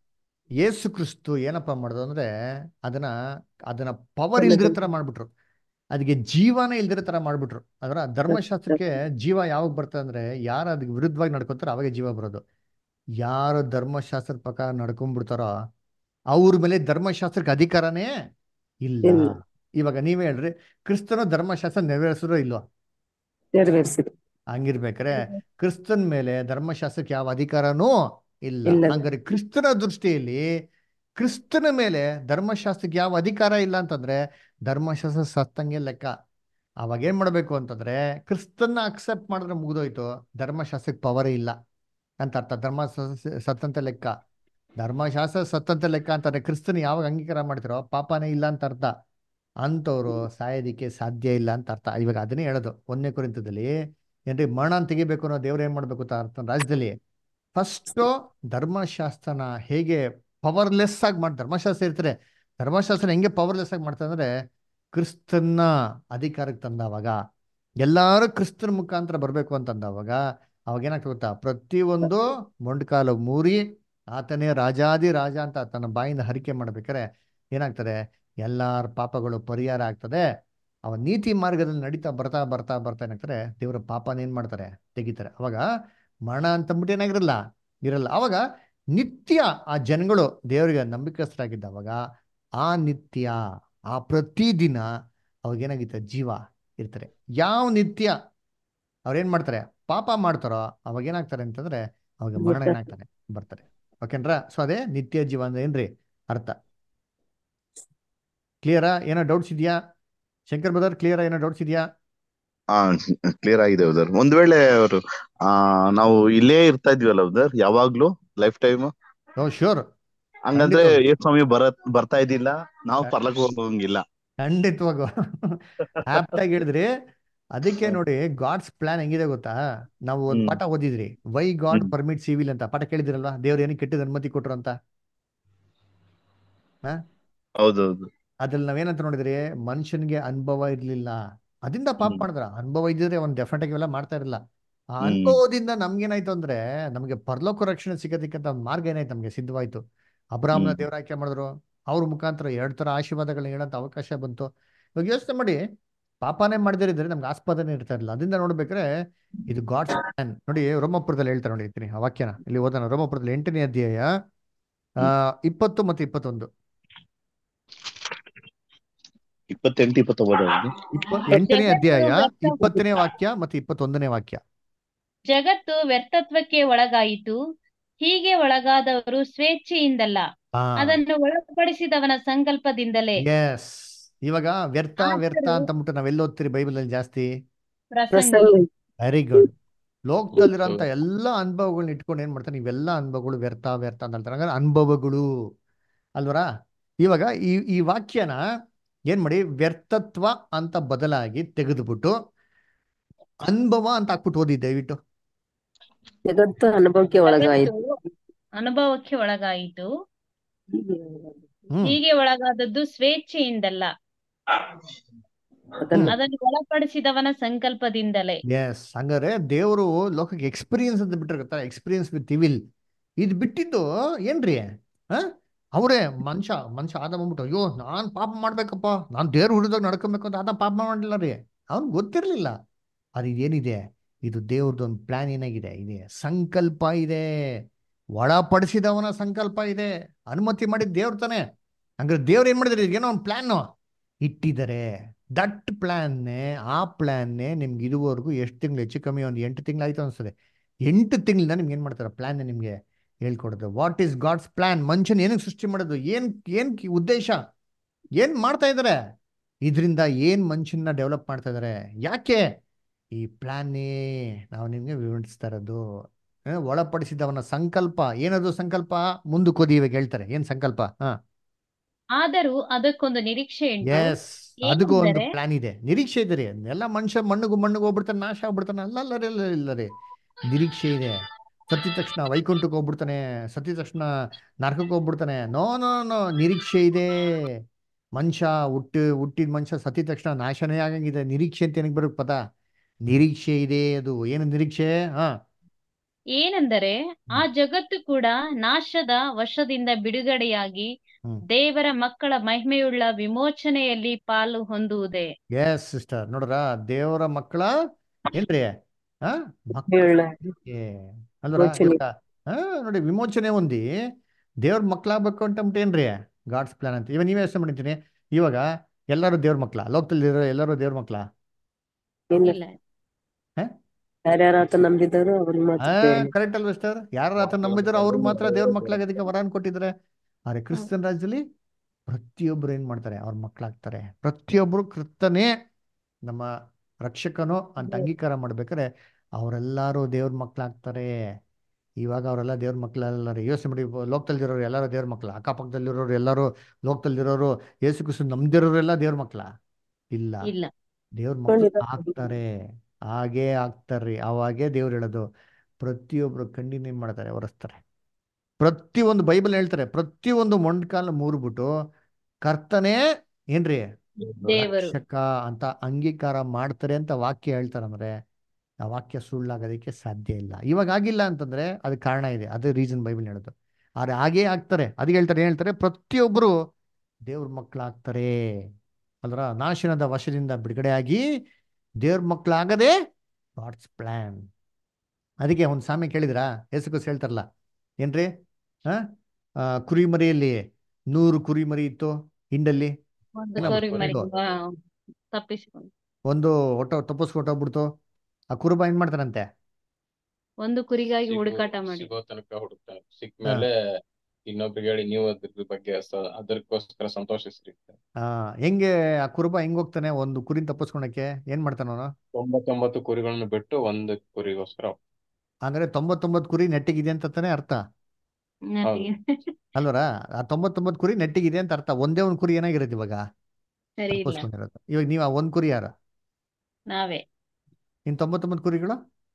ಯೇಸು ಕ್ರಿಸ್ತು ಏನಪ್ಪ ಮಾಡೋದು ಅಂದ್ರೆ ಅದನ್ನ ಅದನ್ನ ಪವರ್ ಒಳ್ಳೆದು. ಇಲ್ದಿರೋ ತರ ಮಾಡ್ಬಿಟ್ರು ಅದಕ್ಕೆ ಜೀವನ ಇಲ್ದಿರೋ ತರ ಮಾಡ್ಬಿಟ್ರು ಅದರ ಧರ್ಮಶಾಸ್ತ್ರಕ್ಕೆ ಜೀವ ಯಾವಾಗ ಬರ್ತದೆ ಅಂದ್ರೆ ಯಾರು ಅದಕ್ಕೆ ವಿರುದ್ಧವಾಗಿ ನಡ್ಕೊತಾರೋ ಅವಾಗ ಜೀವ ಬರೋದು ಯಾರು ಧರ್ಮಶಾಸ್ತ್ರದ ಪ್ರಕಾರ ನಡ್ಕೊಂಡ್ಬಿಡ್ತಾರೋ ಅವ್ರ ಮೇಲೆ ಧರ್ಮಶಾಸ್ತ್ರಕ್ಕೆ ಅಧಿಕಾರನೇ ಇಲ್ಲ ಇಲ್ಲ. ಇವಾಗ ನೀವೇ ಹೇಳ್ರಿ ಕ್ರಿಸ್ತನ ಧರ್ಮಶಾಸ್ತ್ರ ನೆರವೇರಿಸಿರೋ ಇಲ್ವಾ ನೆರವೇರಿಸಿದ್ರು ಹಂಗಿರ್ಬೇಕಾರೆ ಕ್ರಿಸ್ತನ್ ಮೇಲೆ ಧರ್ಮಶಾಸ್ತ್ರಕ್ಕೆ ಯಾವ ಅಧಿಕಾರನೂ ಇಲ್ಲ ಇಲ್ಲ. ಹಂಗಾರೆ ಕ್ರಿಸ್ತನ ದೃಷ್ಟಿಯಲ್ಲಿ ಕ್ರಿಸ್ತನ ಮೇಲೆ ಧರ್ಮಶಾಸ್ತ್ರಕ್ಕೆ ಯಾವ ಅಧಿಕಾರ ಇಲ್ಲ ಅಂತಂದ್ರೆ ಧರ್ಮಶಾಸ್ತ್ರ ಸತ್ತಂಗೆ ಲೆಕ್ಕ ಅವಾಗ ಏನ್ ಮಾಡ್ಬೇಕು ಅಂತಂದ್ರೆ ಕ್ರಿಸ್ತನ್ನ ಅಕ್ಸೆಪ್ಟ್ ಮಾಡಿದ್ರೆ ಮುಗಿದೋಯ್ತು ಧರ್ಮಶಾಸ್ತ್ರಕ್ಕೆ ಪವರೇ ಇಲ್ಲ ಅಂತ ಅರ್ಥ ಧರ್ಮಶಾಸ್ತ್ರ ಸತ್ತಂತ ಲೆಕ್ಕ ಧರ್ಮಶಾಸ್ತ್ರ ಸತ್ತಂತ ಲೆಕ್ಕ ಅಂತಂದ್ರೆ ಕ್ರಿಸ್ತನ ಯಾವಾಗ ಅಂಗೀಕಾರ ಮಾಡ್ತಿರೋ ಪಾಪನೇ ಇಲ್ಲ ಅಂತ ಅರ್ಥ ಅಂಥವ್ರು ಸಾಯೋದಿಕ್ಕೆ ಸಾಧ್ಯ ಇಲ್ಲ ಅಂತ ಅರ್ಥ ಇವಾಗ ಅದನ್ನೇ ಹೇಳೋದು ಒಂದನೇ ಕುರಿತದಲ್ಲಿ ಏನ್ರಿ ಮರಣ ತೆಗಿಬೇಕು ಅನ್ನೋ ದೇವ್ರು ಏನ್ ಮಾಡ್ಬೇಕು ಅಂತ ಅರ್ಥ ರಾಜ್ಯದಲ್ಲಿ ಫಸ್ಟು ಧರ್ಮಶಾಸ್ತ್ರನ ಹೇಗೆ ಪವರ್ಲೆಸ್ ಆಗಿ ಮಾಡಿ ಧರ್ಮಶಾಸ್ತ್ರ ಇರ್ತಾರೆ ಧರ್ಮಶಾಸ್ತ್ರ ಹೆಂಗೆ ಪವರ್ಲೆಸ್ ಆಗಿ ಮಾಡ್ತಾರೆ ಅಂದ್ರೆ ಕ್ರಿಸ್ತನ್ನ ಅಧಿಕಾರಕ್ಕೆ ತಂದವಾಗ ಎಲ್ಲಾರು ಕ್ರಿಸ್ತನ ಮುಖಾಂತರ ಬರ್ಬೇಕು ಅಂತಂದವಾಗ ಅವಾಗ ಏನಾಗ್ತದೆ ಗೊತ್ತಾ ಪ್ರತಿಯೊಂದು ಮೊಂಡ್ಕಾಲು ಮೂರಿ ಆತನೇ ರಾಜಾದಿ ರಾಜ ಅಂತ ತನ್ನ ಬಾಯಿಂದ ಹರಿಕೆ ಮಾಡ್ಬೇಕಾರೆ ಏನಾಗ್ತದೆ ಎಲ್ಲಾರ ಪಾಪಗಳು ಪರಿಹಾರ ಆಗ್ತದೆ ಅವ ನೀತಿ ಮಾರ್ಗದಲ್ಲಿ ನಡೀತಾ ಬರ್ತಾ ಬರ್ತಾ ಬರ್ತಾ ಏನಾಗ್ತಾರೆ ದೇವರ ಪಾಪನ ಏನ್ ಮಾಡ್ತಾರೆ ತೆಗಿತಾರೆ ಅವಾಗ ಮರಣ ಅಂತಂದ್ಬಿಟ್ಟು ಏನಾಗಿರಲ್ಲ ಇರಲ್ಲ ಅವಾಗ ನಿತ್ಯ ಆ ಜನಗಳು ದೇವರಿಗೆ ನಂಬಿಕಸ್ಥರಾಗಿದ್ದವಾಗ ಆ ನಿತ್ಯ ಆ ಪ್ರತಿದಿನ ಅವಾಗ ಏನಾಗಿತ್ತು ಜೀವ ಇರ್ತಾರೆ ಯಾವ ನಿತ್ಯ ಅವ್ರೇನ್ ಮಾಡ್ತಾರೆ ಪಾಪ ಮಾಡ್ತಾರೋ ಅವಾಗ ಏನಾಗ್ತಾರೆ ಅಂತಂದ್ರೆ ಅವಾಗ ಮರಣ ಏನಾಗ್ತಾರೆ ಬರ್ತಾರೆ ಓಕೆನ್ರಾ ಸೊ ಅದೇ ನಿತ್ಯ ಜೀವ ಅಂದ್ರೆ ಏನ್ರಿ ಅರ್ಥ ಕ್ಲಿಯರಾ ಏನೋ ಡೌಟ್ಸ್ ಇದೆಯಾ ಶಂಕರ್ ಬ್ರದರ್ ಕ್ಲಿಯರಾ ಏನೋ ಡೌಟ್ಸ್ ಇದೆಯಾ ಹಾ ಕ್ಲಿಯರ್ ಆಗಿದೆ ಉದರ್ ಒಂದ್ ವೇಳೆ ಅವರು ಆ ನಾವು ಇಲ್ಲೇ ಇರ್ತಾ ಇದ್ವಲ್ಲ ಉದರ್ ಯಾವಾಗ್ಲೂ ಲೈಫ್ ಟೈಮ್ ಓ ಶ್ಯೂರ್ ಹಂಗಂದ್ರೆ ಖಂಡಿತ. ಏ ಸ್ವಾಮಿ ಬರ ಬರ್ತಾ ಇದ್ದಿಲ್ಲ ನಾವು ಖ- ಪರ್ಲಕ್ ಹೋಗಂಗಿಲ್ಲ ಖಂಡಿತವಾಗೂ ಆಪ್ಟ್ ಆಗಿ ಹೇಳಿದ್ರಿ ಅದಕ್ಕೆ ನೋಡಿ ಗಾಡ್ಸ್ ಪ್ಲಾನ್ ಹೆಂಗಿದೆ ಗೊತ್ತಾ ನಾವು ಒಂದು ಹ್ಮ್. ಪಾಠ ಓದಿದ್ರಿ ವೈ ಗಾಡ್ ಹ್ಮ್. ಪರ್ಮಿಟ್ ಸಿವಿಲ್ ಅಂತ ಪಾಠ ಕೇಳಿದಿರಲ್ವಾ ದೇವ್ರು ಏನಕ್ಕೆ ಕೆಟ್ಟದ ಅನುಮತಿ ಕೊಟ್ರು ಅಂತ ಹಾ ಹೌದೌದು ಅದ್ರಲ್ಲಿ ನಾವೇನಂತ ನೋಡಿದ್ರಿ ಮನುಷ್ಯನಿಗೆ ಅನುಭವ ಇರ್ಲಿಲ್ಲ ಅದರಿಂದ ಪಾಪ ಹ್ಮ್. ಮಾಡಿದ್ರ ಅನುಭವ ಇದ್ದಿದ್ರೆ ಅವ್ನು ಡೆಫಿನೆಟ್ ಆಗಿ ಇವೆಲ್ಲ ಮಾಡ್ತಾ ಇರಲಿಲ್ಲ ಆ ಹ್ಮ್. ಅನುಭವದಿಂದ ನಮ್ಗೇನಾಯ್ತು ಅಂದ್ರೆ ನಮಗೆ ಪರಲೋಕ ರಕ್ಷಣೆ ಸಿಗೋದಕ್ಕಂತ ಒಂದು ಮಾರ್ಗ ಏನಾಯ್ತು ನಮ್ಗೆ ಸಿದ್ಧವಾಯ್ತು ಅಬ್ರಾಹ್ಮನ ಹ್ಮ್. ದೇವ್ರ ಆಯ್ಕೆ ಮಾಡಿದ್ರು ಅವ್ರ ಮುಖಾಂತರ ಎರಡ್ ತರ ಆಶೀರ್ವಾದಗಳನ್ನ ಹೇಳೋಂತ ಅವಕಾಶ ಬಂತು ಇವಾಗ ಯೋಚನೆ ಮಾಡಿ ಪಾಪನೇ ಮಾಡದಿರಿದ್ರೆ ನಮ್ಗೆ ಆಸ್ಪದನೆ ಇರ್ತಾ ಇರಲಿಲ್ಲ ಅದರಿಂದ ನೋಡ್ಬೇಕಾದ್ರೆ ಇದು ಗಾಡ್ಸ್ ಪ್ಲಾನ್ ನೋಡಿ ರೋಮಪುರದಲ್ಲಿ ಹೇಳ್ತಾರೆ ನೋಡಿ ಇರ್ತೀನಿ ಆ ವಾಕ್ಯನ ಇಲ್ಲಿ ಓದೋಣ ರೋಮಪುರದಲ್ಲಿ ಎಂಟನೇ ಅಧ್ಯಾಯ ಆ ಇಪ್ಪತ್ತು ಮತ್ತು ಇಪ್ಪತ್ತೊಂದು ಇಪ್ಪತ್ತೆಂಟು ಇಪ್ಪತ್ತೊಂಬತ್ತು ಇಪ್ಪ ಎಂಟನೇ ಜಗತ್ತು ಅಧ್ಯಾಯ ವ್ಯರ್ಥ ಇಪ್ಪತ್ತನೇ ವಾಕ್ಯ ಮತ್ತು ಇಪ್ಪತ್ತೊಂದನೇ ವಾಕ್ಯ ಜಗತ್ತು ವ್ಯರ್ಥತ್ವಕ್ಕೆ ಒಳಗಾಯಿತು ಹೀಗೆ ಒಳಗಾದವರು ಸ್ವೇಚ್ಛೆಯಿಂದಲ್ಲ ಹಾ ಅದನ್ನು ಒಳಪಡಿಸಿದವನ ಸಂಕಲ್ಪದಿಂದಲೇ ಎಸ್ ಇವಾಗ ವ್ಯರ್ಥ ವ್ಯರ್ಥ ಆದರೂ ಅಂತ ಅಂದ್ಬಿಟ್ಟು ನಾವೆಲ್ಲ ಓದ್ತೀರಿ ಬೈಬಲ್ ಅಲ್ಲಿ ಜಾಸ್ತಿ ಪ್ರಸಂಗಿ ಪ್ರಸಂಗಿ ವೆರಿ ಗುಡ್ ಲೋಕದಲ್ಲಿರೋಂಥ ಎಲ್ಲ ಅನುಭವಗಳನ್ನ ಇಟ್ಕೊಂಡು ಏನ್ ಮಾಡ್ತಾರೆ ಇವೆಲ್ಲ ಅನುಭವಗಳು ವ್ಯರ್ಥ ವ್ಯರ್ಥ ಅಂತ ಹೇಳ್ತಾರೆ ಹಂಗಾರೆ ಅನುಭವಗಳು ಅಲ್ವರಾ ಇವಾಗ ಈ ಈ ವಾಕ್ಯನ ಏನ್ ಮಾಡಿ ವ್ಯರ್ಥತ್ವ ಅಂತ ಬದಲಾಗಿ ತೆಗೆದುಬಿಟ್ಟು ಅನುಭವ ಅಂತ ಹಾಕ್ಬಿಟ್ಟು ಓದಿ ದಯವಿಟ್ಟು ಜಗತ್ತು ಅನುಭವಕ್ಕೆ ಒಳಗಾಯಿತು ಜಗತ್ತು ಅನುಭವಕ್ಕೆ ಒಳಗಾಯಿತು ಹ್ಮ್ ಹೀಗೆ ಒಳಗಾದದ್ದು ಸ್ವೇಚ್ಛೆಯಿಂದಲ್ಲ ಅದನ್ನ ಅದನ್ನು ಒಳಪಡಿಸಿದವನ ಸಂಕಲ್ಪದಿಂದಲೇ ಎಸ್ ಹಂಗಾರೆ ದೇವರು ಲೋಕಕ್ಕೆ ಎಕ್ಸ್ಪೀರಿಯನ್ಸ್ ಅಂತ ಬಿಟ್ಟರೆ ಗೊತ್ತಾ ಎಕ್ಸ್ಪೀರಿಯನ್ಸ್ ವಿತ್ ವಿಲ್ ಇದು ಬಿಟ್ಟಿದ್ದು ಏನ್ರಿ ಹಾ ಅವರೇ ಮನುಷ್ಯ ಮನುಷ್ಯ ಆದ ಬಂದ್ಬಿಟ್ಟು ಅಯ್ಯೋ ನಾನ್ ಪಾಪ ಮಾಡ್ಬೇಕಪ್ಪ ನಾನ್ ದೇವ್ರ ಹುಡಿದಾಗ ನಡ್ಕೊಬೇಕು ಅಂತ ಆದ ಪಾಪ ಮಾಡಿಲ್ಲ ರೀ ಅವ್ನ್ ಗೊತ್ತಿರ್ಲಿಲ್ಲ ಅದು ಇದೇನಿದೆ ಇದು ದೇವ್ರದ್ದು ಒಂದು ಪ್ಲಾನ್ ಏನಾಗಿದೆ ಇದೆ ಸಂಕಲ್ಪ ಇದೆ ಒಳಪಡಿಸಿದವನ ಸಂಕಲ್ಪ ಇದೆ ಅನುಮತಿ ಮಾಡಿದ ದೇವ್ರ ತಾನೆ ಹಂಗಾರೆ ದೇವ್ರು ಏನ್ ಮಾಡಿದ್ರೆ ಏನೋ ಒಂದು ಪ್ಲಾನ್ ಇಟ್ಟಿದ್ದಾರೆ ದಟ್ ಪ್ಲಾನ್ನೇ ಆ ಪ್ಲಾನ್ನೇ ನಿಮ್ಗೆ ಇದುವರೆಗೂ ಎಷ್ಟು ತಿಂಗಳು ಹೆಚ್ಚು ಕಮ್ಮಿ ಒಂದು ಎಂಟು ತಿಂಗಳು ಆಯ್ತು ಅನ್ಸ್ತದೆ ಎಂಟು ತಿಂಗಳಿಂದ ನಿಮ್ಗೆ ಏನು ಮಾಡ್ತಾರೆ ಪ್ಲಾನ್ ನಿಮಗೆ ಹೇಳ್ಕೊಡೋದು ವಾಟ್ ಈಸ್ ಗಾಡ್ಸ್ ಪ್ಲಾನ್ ಮನುಷ್ಯನ ಏನಕ್ಕೆ ಸೃಷ್ಟಿ ಮಾಡೋದು ಏನ್ ಏನ್ ಕಿ- ಉದ್ದೇಶ ಏನ್ ಮಾಡ್ತಾ ಇದಾರೆ ಇದರಿಂದ ಏನ್ ಮನುಷ್ಯನ ಡೆವಲಪ್ ಮಾಡ್ತಾ ಇದಾರೆ ಯಾಕೆ ಈ ಪ್ಲಾನ್ನೇ ನಾವು ನಿಮ್ಗೆ ವಿವರಿಸ್ತಾ ಇರೋದು ಆ, ಒಳಪಡಿಸಿದವನ ಸಂಕಲ್ಪ ಏನದು ಸಂಕಲ್ಪ ಮುಂದಕ್ಕೆ ಓದಿ ಇವಾಗ ಹೇಳ್ತಾರೆ ಏನ್ ಸಂಕಲ್ಪ ಹಾ ಆದರೂ ಅದಕ್ಕೊಂದು ನಿರೀಕ್ಷೆ ಉಂಟು ಎಸ್ ಅದಕ್ಕೂ ಒಂದು ಏನೆಂದರೆ ಪ್ಲಾನ್ ಇದೆ ನಿರೀಕ್ಷೆ ಇದೆ ರೀ ಎಲ್ಲ ಮನುಷ್ಯ ಮಣ್ಣಿಗೂ ಮಣ್ಣಿಗೆ ಹೋಗ್ಬಿಡ್ತಾನೆ ನಾಶ ಆಗ್ಬಿಡ್ತಾನೆ ಅಲ್ಲ ಅಲ್ಲ ರೀ, ಅಲ್ಲ ಇಲ್ಲ ರೀ ನಿರೀಕ್ಷೆ ಇದೆ ಸತ್ತಿದ ತಕ್ಷಣ ವೈಕುಂಠಕ್ಕೆ ಹೋಗ್ಬಿಡ್ತಾನೆ ಸತ್ತಿದ ತಕ್ಷಣ ನರಕಕ್ಕೆ ಹೋಗ್ಬಿಡ್ತಾನೆ ನೋ ನೋ ನೋ ನಿರೀಕ್ಷೆ ಇದೆ ಮನುಷ್ಯ ಹುಟ್ಟು ಹುಟ್ಟಿದ ಮನುಷ್ಯ ಸತ್ತಿದ ತಕ್ಷಣ ನಾಶನೇ ಆಗಂಗಿದೆ ನಿರೀಕ್ಷೆ ಅಂತ ಏನಕ್ಕೆ ಬರೋಕ್ ಪದ ನಿರೀಕ್ಷೆ ಇದೆ ಅದು ಏನು ನಿರೀಕ್ಷೆ ಹಾ ಏನೆಂದರೆ ಆ ಜಗತ್ತು ಕೂಡ ನಾಶದ ವಶದಿಂದ ಬಿಡುಗಡೆಯಾಗಿ ಹ್ಮ್ ದೇವರ ಮಕ್ಕಳ ಮಹಿಮೆಯುಳ್ಳ ವಿಮೋಚನೆಯಲ್ಲಿ ಪಾಲು ಹೊಂದುವುದೇ ಎಸ್ ಸಿಸ್ಟರ್ ನೋಡ್ರ ದೇವರ ಮಕ್ಕಳ ಏನ್ರಿ ಹಾ ಮಕ್ಕಳ ಹೇಳ ಏ, ಅಲ್ವರ ಯೋಚನೆ ಇವಾಗ ಹಾ ನೋಡಿ ವಿಮೋಚನೆ ಹೊಂದಿ ದೇವ್ರ ಮಕ್ಳಾಗ್ಬೇಕು ಅಂತ ಏನ್ರಿ ಗಾಡ್ಸ್ ಪ್ಲಾನ್ ಅಂತ ಇವಾಗ ನೀವೇ ಯೋಚನೆ ಮಾಡಿದ್ದೀನಿ ಇವಾಗ ಎಲ್ಲರೂ ದೇವ್ರ ಮಕ್ಳ ಲೋಕದಲ್ಲಿ ಇರೋ ಎಲ್ಲರೂ ದೇವ್ರ ಮಕ್ಳ ಇಲ್ಲ ಇಲ್ಲ ಯಾರ್ಯಾರ ಆತ ನಂಬಿದಾರೋ ಅವ್ರಿಗೆ ಮಾತ್ರ ದೇವ್ರ ಮಕ್ಳು. ಕರೆಕ್ಟ್ ಅಲ್ವಾ ಸಿಸ್ಟರ್ ಯಾರು ಆತ ನಂಬಿದಾರೋ ಅವ್ರಿಗೆ ಮಾತ್ರ ದೇವ್ರ ಮಕ್ಳಾಗೋದಕ್ಕೆ ವರಾನ್ ಕೊಟ್ಟಿದ್ದಾರೆ ಆದ್ರೆ ಕ್ರಿಸ್ತನ್ ರಾಜ್ಯದಲ್ಲಿ ಪ್ರತಿಯೊಬ್ರು ಏನ್ ಮಾಡ್ತಾರೆ ಅವ್ರ ಮಕ್ಳಾಗ್ತಾರೆ ಪ್ರತಿಯೊಬ್ರು ಕ್ರಿಸ್ತನೇ ನಮ್ಮ ರಕ್ಷಕನು ಅಂತ ಅಂಗೀಕಾರ ಮಾಡ್ಬೇಕಾದ್ರೆ ಅವರೆಲ್ಲರೂ ದೇವ್ರ ಮಕ್ಳಾಗ್ತಾರೆ ಇವಾಗ ಅವರೆಲ್ಲ ದೇವ್ರ ಮಕ್ಳೆಲ್ಲ ರೀ ಯೋಚನೆ ಮಾಡಿ ಲೋಕದಲ್ಲಿರೋರು ಎಲ್ಲರೂ ದೇವ್ರ ಮಕ್ಳ ಅಕ್ಕಪಕ್ಕದಲ್ಲಿರೋರು ಎಲ್ಲರೂ ಲೋಕದಲ್ಲಿರೋರು ಯೇಸು ಕ್ರಿಸ್ತು ನಮ್ದಿರೋರೆಲ್ಲ ದೇವ್ರ ಮಕ್ಳ ಇಲ್ಲ ಇಲ್ಲ ದೇವ್ರ ಮಕ್ಳು ಖಂಡಿತ. ಆಗ್ತಾರೆ ಹಾಗೇ ಆಗ್ತಾರ್ರಿ ಅವಾಗೇ ದೇವ್ರು ಹೇಳೋದು ಪ್ರತಿಯೊಬ್ರು ಕಣ್ಣಿನ ಏನ್ ಮಾಡ್ತಾರೆ ಒರೆಸ್ತಾರೆ ಪ್ರತಿಯೊಂದು ಬೈಬಲ್ ಹೇಳ್ತಾರೆ ಪ್ರತಿಯೊಂದು ಮೊಂಡ್ಕಾಲ ಮೂರ್ಬಿಟ್ಟು ಕರ್ತನೇ ಏನ್ರಿ ದೇವರು ರಕ್ಷಕ ಅಂತ ಅಂಗೀಕಾರ ಮಾಡ್ತಾರೆ ಅಂತ ವಾಕ್ಯ ಹೇಳ್ತಾರಂದ್ರೆ ಆ ವಾಕ್ಯ ಸುಳ್ಳಾಗೋದಕ್ಕೆ ಸಾಧ್ಯ ಇಲ್ಲ ಇವಾಗ ಆಗಿಲ್ಲ ಅಂತಂದ್ರೆ ಅದಕ್ಕೆ ಕಾರಣ ಇದೆ ಅದು ರೀಸನ್ ಬೈಬಲ್ ಹೇಳೋದು ಆದ್ರೆ ಹಾಗೇ ಆಗ್ತಾರೆ ಅದಕ್ಕೆ ಹೇಳ್ತಾರೆ ಏನ್ ಹೇಳ್ತಾರೆ ಪ್ರತಿಯೊಬ್ಬರು ದೇವ್ರ ಮಕ್ಕಳಾಗ್ತಾರೆ ಅಲ್ರ ನಾಶನದ ವಶದಿಂದ ಬಿಡುಗಡೆಯಾಗಿ ದೇವ್ರ ಮಕ್ಕಳಾಗದೆ ಗಾಡ್ಸ್ ಪ್ಲಾನ್ ಅದಕ್ಕೆ ಒಂದು ಸಾಮೆ ಕೇಳಿದ್ರಾ ಹೆಸರು ಹೇಳ್ತಾರಲ್ಲ ಏನ್ರಿ ಆ ಆ, ಕುರಿ ಮರಿಯಲ್ಲಿ ನೂರು ಕುರಿ ಮರಿ ಇತ್ತು ಹಿಂಡಲ್ಲಿ ಒಂದು ಏನೋ ಕುರಿ ಮರಿ ಒಂದು ಆ, ತಪ್ಪಿಸಿಕೊಂಡು ಒಂದು ಒಟ್ಟ ತಪ್ಪಿಸ್ಕೊಂಡು ಹೋಗ್ಬಿಡ್ತು ಆ ಕುರುಬ ಏನ್ ಮಾಡ್ತಾನಂತೆ ಒಂದು ಕುರಿಗಾಗಿ ಸಿಗೋ ಹುಡುಕಾಟ ಮಾಡಿ ಸಿಗೋ ತನಕ ಹುಡುಕ್ತಾನೆ ಸಿಕ್ಕ ಮೇಲೆ ಇನ್ನೊಬ್ರಿಗೆ ಹೇಳಿ ನೀವು ಅದ್ರ ಬಗ್ಗೆ ಸ- ಅದಕ್ಕೋಸ್ಕರ ಸಂತೋಷಿಸ್ರಿ ಆ ಹೆಂಗೆ ಆ ಕುರುಬ ಹೆಂಗ್ ಹೋಗ್ತಾನೆ ಒಂದು ಕುರಿನ ತಪ್ಪಿಸ್ಕೊಳಕ್ಕೆ ಏನ್ ಮಾಡ್ತಾನ ಅವನು ತೊಂಬತ್ತೊಂಬತ್ತು ಕುರಿಗಳನ್ನು ಬಿಟ್ಟು ಒಂದು ಕುರಿಗೋಸ್ಕರ ಹಂಗಾರೆ ತೊಂಬತ್ತೊಂಬತ್ತು ಕುರಿ ನೆಟ್ಟಿಗಿದೆ ಅಂತ ತಾನೇ ಅರ್ಥ ನೆಟ್ಟಿಗೆ. ಅಲ್ವರ ಆ ತೊಂಬತ್ತೊಂಬತ್ತು ಕುರಿ ನೆಟ್ಟಿಗಿದೆ ಅಂತ ಅರ್ಥ ಒಂದೇ ಒಂದು ಕುರಿ ಏನಾಗಿರುತ್ತೆ ಇವಾಗ ಸರಿ ಇಲ್ಲ ತಪ್ಪಿಸ್ಕೊಂಡಿರೋದು ಇವಾಗ ನೀವು ಆ ಒಂದ್ ಕುರಿ ಯಾರ ನಾವೇ ಇನ್ ತೊಂಬತ್ತೊಂಬತ್ತು ಕುರಿಗಳು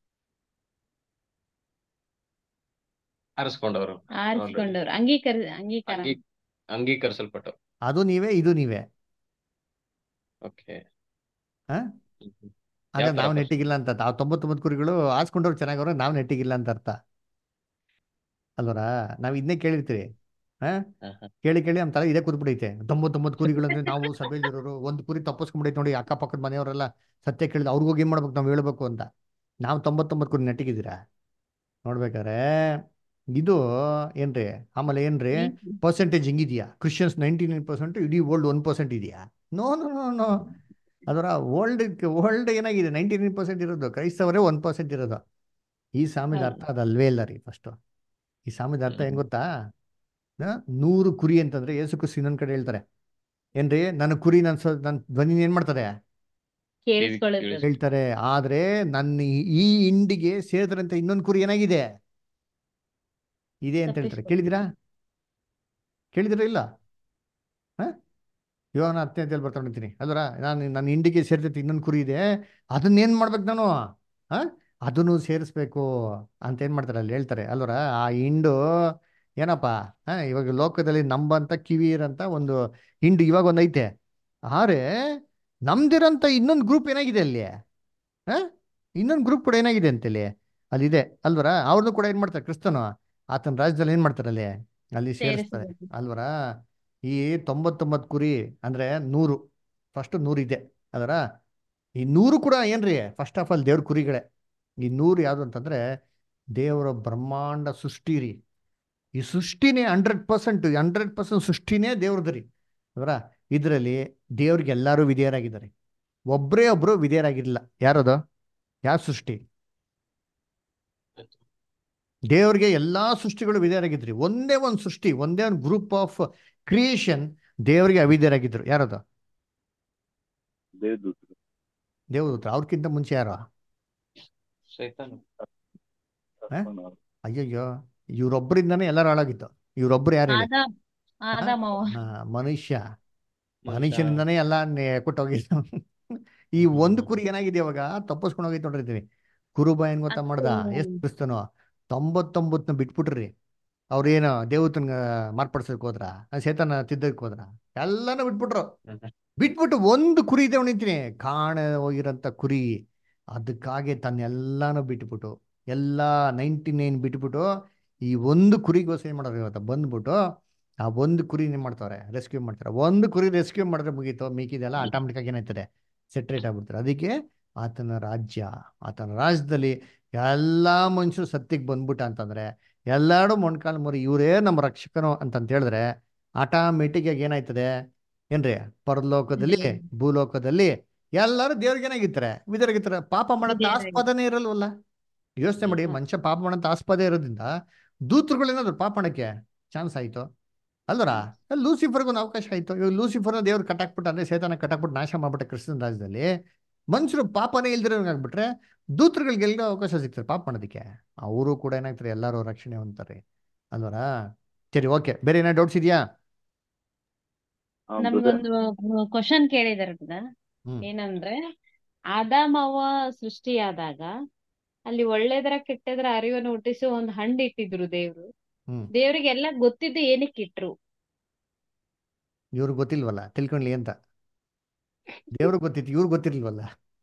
ಆರಿಸ್ಕೊಂಡವರು ಆರಿಸಿಕೊಂಡವ್ರು ಅಂಗೀಕರ ಅಂಗೀಕಾರ ಅಂಗೀ ಅಂಗೀಕರಿಸಲ್ಪಟ್ಟು ಅದು ನೀವೇ ಇದು ನೀವೇ ಓಕೆ ಹಾ ಯಾವ ಹಾಗಾದ್ರೆ ತರ ನಾವು ಪ್ರಶ್ನೆ? ನೆಟ್ಟಿಗಿಲ್ಲ ಅಂತ ಆ ತೊಂಬತ್ತೊಂಬತ್ತು ಕುರಿಗಳು ಆಸ್ಕೊಂಡವ್ರು ಚೆನ್ನಾಗವ್ರೆ ನಾವು ನೆಟ್ಟಿಗಿಲ್ಲ ಅಂತ ಅರ್ಥ ಅಲ್ವರ ನಾವ್ ಇದನ್ನೇ ಕೇಳಿರ್ತೀವಿ ಹಾ ಹ, ಹ. ಕೇಳಿ ಕೇಳಿ ನಮ್ಮ ತಲೆ ಇದೇ ಕೂತ್ಬಿಡೈತೆ ತೊಂಬತ್ತೊಂಬತ್ತು ಕುರಿಗಳು ಅಂದ್ರೆ ನಾವು ಸಭೆಯಲ್ಲಿರೋರು ಒಂದು ಕುರಿ ತಪ್ಪಿಸ್ಕೊಂಡ್ಬಿಡೈತೆ ನೋಡಿ ಅಕ್ಕಪಕ್ಕದ ಮನೆಯವರೆಲ್ಲ ಸತ್ಯ ಕೇಳಿದ ಅವ್ರಿಗೋಗಿ ಏನ್ ಮಾಡ್ಬೇಕು ನಾವು ಹೇಳ್ಬೇಕು ಅಂತ ನಾವು ತೊಂಬತ್ತೊಂಬತ್ತು ಕುರಿ ನೆಟ್ಟಿಗಿದ್ದೀರಾ ನೋಡ್ಬೇಕಾರೆ ಇದು ಏನ್ರಿ ಆಮೇಲೆ ಏನ್ರಿ ಪರ್ಸೆಂಟೇಜ್ ಹಿಂಗಿದ್ಯಾ ಕ್ರಿಶ್ಚಿಯನ್ಸ್ ನೈಂಟಿ ನೈನ್ ಪರ್ಸೆಂಟ್ ಇಡೀ ವರ್ಲ್ಡ್ ಒನ್ ಪರ್ಸೆಂಟ್ ಇದೆಯಾ ನೋ ನೋ ನೋ ನೋ ಅದರ ವರ್ಲ್ಡ್ ವರ್ಲ್ಡ್ ಏನಾಗಿದೆ ನೈಂಟಿ ನೈನ್ ಪರ್ಸೆಂಟ್ ಇರೋದು ಕ್ರೈಸ್ತವರೇ ಒನ್ ಪರ್ಸೆಂಟ್ ಇರೋದು ಈ ಸಾಮ್ಯದ ಅರ್ಥ ಅದು ಅಲ್ವೇ ಇಲ್ಲ ರೀ ಫಸ್ಟ್ ಈ ಸಾಮ್ಯದ ಅರ್ಥ ಹೆಂಗ್ ಗೊತ್ತಾ ಆ, ನೂರು ಕುರಿ ಅಂತಂದ್ರೆ ಯೇಸು ಕ್ರಿಸ್ತು ಇನ್ನೊಂದ್ ಕಡೆ ಹೇಳ್ತಾರೆ ಏನ್ರಿ ನನ್ನ ಕುರಿ ನನ್ನ ಸ ನನ್ನ ಧ್ವನಿ ಏನ್ ಮಾಡ್ತದೆ ಕೇಳಿಸ್ಕೊಳ್ಳುತ್ತದೆ ಹೇಳ್ತಾರೆ ಆದ್ರೆ ನನ್ನ ಈ- ಈ ಇಂಡಿಗೆ ಸೇರಿದ್ರಂತ ಇನ್ನೊಂದು ಕುರಿ ಏನಾಗಿದೆ ಇದೆ ಅಂತ ಹೇಳ್ತಾರೆ ತಪ್ಪಿಸ್ಕೊಂಡು. ಕೇಳಿದಿರಾ ಕೇಳಿದಿರಾ ಇಲ್ಲ ಹ ಇವಾಗ ನಾನು ಹತ್ತನೇ ಅಂತ ಬರ್ತಾ ನಿಂತೀನಿ ಅಲ್ವರ ನಾನು ನನ್ನ ಇಂಡಿಗೆ ಸೇರ್ತೈತಿ ಇನ್ನೊಂದು ಕುರಿ ಇದೆ ಅದನ್ನೇನ್ ಮಾಡ್ಬೇಕು ನಾನು ಹ ಅದನ್ನು ಸೇರಿಸ್ಬೇಕು ಅಂತ ಏನ್ ಮಾಡ್ತಾರೆ ಅಲ್ಲಿ ಹೇಳ್ತಾರೆ ಅಲ್ವರ ಆ ಹಿಂಡು ಏನಪ್ಪ ಹ ಇವಾಗ ಲೋಕದಲ್ಲಿ ನಂಬಂತ ಕಿವಿ ಇರಂತ ಒಂದು ಹಿಂಡು ಇವಾಗ ಒಂದ್ ಐತೆ ಆದ್ರೆ ನಮ್ದಿರಂತ ಇನ್ನೊಂದು ಗ್ರೂಪ್ ಏನಾಗಿದೆ ಅಲ್ಲಿ ಆ ಇನ್ನೊಂದು ಗ್ರೂಪ್ ಕೂಡ ಏನಾಗಿದೆ ಅಂತಲ್ಲಿ ಅಲ್ಲಿದೆ ಅಲ್ವರ ಅವ್ರದ್ದು ಕೂಡ ಏನ್ ಮಾಡ್ತಾರೆ ಕ್ರಿಸ್ತನು ಆತನ ರಾಜ್ಯದಲ್ಲಿ ಏನ್ ಮಾಡ್ತಾರೆ ಅಲ್ಲಿ ಅಲ್ಲಿ ಸೇರಿಸ್ತಾರೆ ಸೇರಿಸಿದ್ದಾರೆ. ಅಲ್ವರ ಈ ತೊಂಬತ್ತೊಂಬತ್ತು ಕುರಿ ಅಂದ್ರೆ ನೂರು ಫಸ್ಟ್ ನೂರು ಇದೆ ಅದರ ಈ ನೂರು ಕೂಡ ಏನ್ರಿ ಫಸ್ಟ್ ಆಫ್ ಆಲ್ ದೇವ್ರ ಕುರಿಗಳೇ ಈ ನೂರು ಯಾವುದು ಅಂತಂದ್ರೆ ದೇವರ ಬ್ರಹ್ಮಾಂಡ ಸೃಷ್ಟಿ ರೀ ಈ ಸೃಷ್ಟಿನೇ ಹಂಡ್ರೆಡ್ ಪರ್ಸೆಂಟ್ ಹಂಡ್ರೆಡ್ ಪರ್ಸೆಂಟ್ ಸೃಷ್ಟಿನೇ ದೇವ್ರದ್ದು ರೀ ಅದರ ಇದರಲ್ಲಿ ದೇವ್ರಿಗೆ ಎಲ್ಲರೂ ವಿಧೇಯರಾಗಿದ್ದಾರೆ ಒಬ್ಬರೇ ಒಬ್ರು ವಿಧೇಯರಾಗಿರ್ಲಿಲ್ಲ ಯಾರದು ಯಾವ ಸೃಷ್ಟಿ ದೇವ್ರಿಗೆ ಎಲ್ಲಾ ಸೃಷ್ಟಿಗಳು ವಿಧೇಯರಾಗಿದ್ರಿ ಒಂದೇ ಒಂದು ಸೃಷ್ಟಿ ಒಂದೇ ಒಂದು ಗ್ರೂಪ್ ಆಫ್ ಕ್ರಿಯೇಷನ್ ದೇವರಿಗೆ ಅವಿಧೇಯರಾಗಿದ್ರು ಯಾರದು ದೇವದೂತರು ದೇವದೂತ ಅವ್ರಕ್ಕಿಂತ ಮುಂಚೆ ಯಾರು ಸೈತಾನ ಅಯ್ಯಯ್ಯೋ ಇವ್ರೊಬ್ಬರಿಂದಾನೇ ಎಲ್ಲರೂ ಹಾಳಾಗಿತ್ತು ಇವ್ರೊಬ್ರು ಯಾರು ಹೇಳಿ ಆದಾಮ್ ಆದಾಮವ ಹಾ, ಮನುಷ್ಯ ಮನುಷ್ಯನಿಂದಾನೇ ಎಲ್ಲ ಕೊಟ್ಟೋಗಿದ್ದು ಈ ಒಂದು ಕುರಿ ಏನಾಗಿದೆ ಇವಾಗ ತಪ್ಪಿಸ್ಕೊಂಡು ಹೋಗಿತ್ತು ನೋಡಿರ್ತೀವಿ ಕುರುಬ ಏನ್ ಗೊತ್ತಾ ಮಾಡ್ದ ಅದು- ಎಷ್ಟ್ ಕ್ರಿಸ್ತನು ತೊಂಬತ್ತೊಂಬತ್ತನ ಬಿಟ್ಬಿಟ್ರಿ ಅವ್ರೇನು ದೇವತನ ಮಾರ್ಪಡ್ಸಕ್ ಹೋದ್ರ ಸೇತನ ತಿದ್ದಕ್ ಹೋದ್ರ ಎಲ್ಲಾನು ಬಿಟ್ಬಿಟ್ರು ಬಿಟ್ಬಿಟ್ಟು ಒಂದು ಕುರಿ ಇದೆ ಉಣಿತೀನಿ ಕಾಣ ಹೋಗಿರಂತ ಕುರಿ ಅದಕ್ಕಾಗಿ ತನ್ನೆಲ್ಲಾನು ಬಿಟ್ಬಿಟ್ಟು ಎಲ್ಲಾ ನೈಂಟಿ ನೈನ್ ಬಿಟ್ಬಿಟ್ಟು ಈ ಒಂದು ಕುರಿಗೋಸ್ಕರ ಏನ್ ಮಾಡೋರು ಇವತ್ತು ಬಂದ್ಬಿಟ್ಟು ಆ ಒಂದು ಕುರಿ ಏನ್ ಮಾಡ್ತಾರೆ ರೆಸ್ಕ್ಯೂ ಮಾಡ್ತಾರೆ ಒಂದು ಕುರಿ ರೆಸ್ಕ್ಯೂ ಮಾಡಿದ್ರೆ ಮುಗೀತು ಮಿಕ್ಕಿದೆಲ್ಲ ಆಟೋಮೆಟಿಕ್ ಆಗಿ ಏನಾಯ್ತದೆ ಸೆಟ್ರೇಟ್ ಆಗ್ಬಿಡ್ತಾರೆ ಅದಕ್ಕೆ ಆತನ ರಾಜ್ಯ ಆತನ ರಾಜ್ಯದಲ್ಲಿ ಎಲ್ಲಾ ಮನುಷ್ಯರು ಸತ್ತಿಗೆ ಬಂದ್ಬಿಟ್ಟ ಅಂತಂದ್ರೆ ಎಲ್ಲಾರು ಮೊಣ್ಕಾಲ್ ಮುರಿ ಇವರೇ ನಮ್ಮ ರಕ್ಷಕನು ಅಂತಂತ ಹೇಳಿದ್ರೆ ಆಟೋಮೆಟಿಕ್ ಆಗಿ ಏನಾಯ್ತದೆ ಏನ್ರಿ ಪರಲೋಕದಲ್ಲಿ ಭೂಲೋಕದಲ್ಲಿ ಎಲ್ಲರೂ ದೇವ್ರಿಗೆ ಏನಾಗಿರ್ತಾರೆ ವಿಧರಾಗಿರ್ತಾರೆ ಪಾಪ ಮಾಡಂತ ವಿಧೇಯರಾಗಿ- ಆಸ್ಪದನೇ ಇರಲ್ವಲ್ಲ ಯೋಚನೆ ಮಾಡಿ ಮನುಷ್ಯ ಪಾಪ ಮಾಡಂತ ಆಸ್ಪದ ಇರೋದ್ರಿಂದ ದೂತರುಗಳೇನಾದ್ರು ಪಾಪ ಮಾಡಕ್ಕೆ ಚಾನ್ಸ್ ಆಯ್ತು ಅಲ್ವರ ಲೂಸಿಫರ್ಗೆ ಒಂದು ಅವಕಾಶ ಆಯ್ತು ಇವಾಗ ಲೂಸಿಫರ್ನ ದೇವ್ರು ಕಟ್ಟಾಕ್ಬಿಟ್ಟು ಅಂದ್ರೆ ಸೇತನ ಕಟ್ಟಾಕ್ಬಿಟ್ಟು ನಾಶ ಮಾಡ್ಬಿಟ್ಟೆ ಕ್ರಿಸ್ತನ ರಾಜ್ಯದಲ್ಲಿ ಮನುಷ್ಯರು ಪಾಪನೇ ಇಲ್ದಿರೋ ಆಗ್ಬಿಟ್ರೆ ದೂತರುಗಳಿಗೆಲ್ಲ ಅವಕಾಶ ಸಿಗ್ತಾರೆ ಪಾಪ ಮಾಡೋದಕ್ಕೆ ಅವರು ಕೂಡ ಏನಾಗ್ತಾರೆ ಎಲ್ಲರೂ ರಕ್ಷಣೆ ಹೊಂದ್ತಾರೆ ಅಲ್ವರ ಸರಿ ಓಕೆ ಬೇರೆ ಏನೋ ಡೌಟ್ಸ್ ಇದೆಯಾ ನಮ್ಗೊಂದು ಕ್ವಶನ್ ಕೇಳಿದಾರೆ ಹ್ಮ್ ಏನಂದ್ರೆ ಆದಾಮವ್ವ ಸೃಷ್ಟಿಯಾದಾಗ ಅಲ್ಲಿ ಒಳ್ಳೇದರ ಕೆಟ್ಟದರ ಅರಿವನ್ನು ಹುಟ್ಟಿಸಿ ಒಂದು ಹಣ್ಣು ಇಟ್ಟಿದ್ರು ದೇವ್ರು ಹ್ಮ್ ದೇವ್ರಿಗೆ ಎಲ್ಲ ಗೊತ್ತಿದ್ದು ಏನಕ್ಕೆ ಇಟ್ರು ಇವ್ರಿಗೆ ಗೊತ್ತಿಲ್ವಲ್ಲ ತಿಳ್ಕೊಂಡ್ಲಿ ಅಂತ ದೇವ್ರಿಗೆ ಗೊತ್ತಿತ್ತು ಇವ್ರಿಗೆ ಗೊತ್ತಿರ್ಲಿಲ್ವಲ್ಲ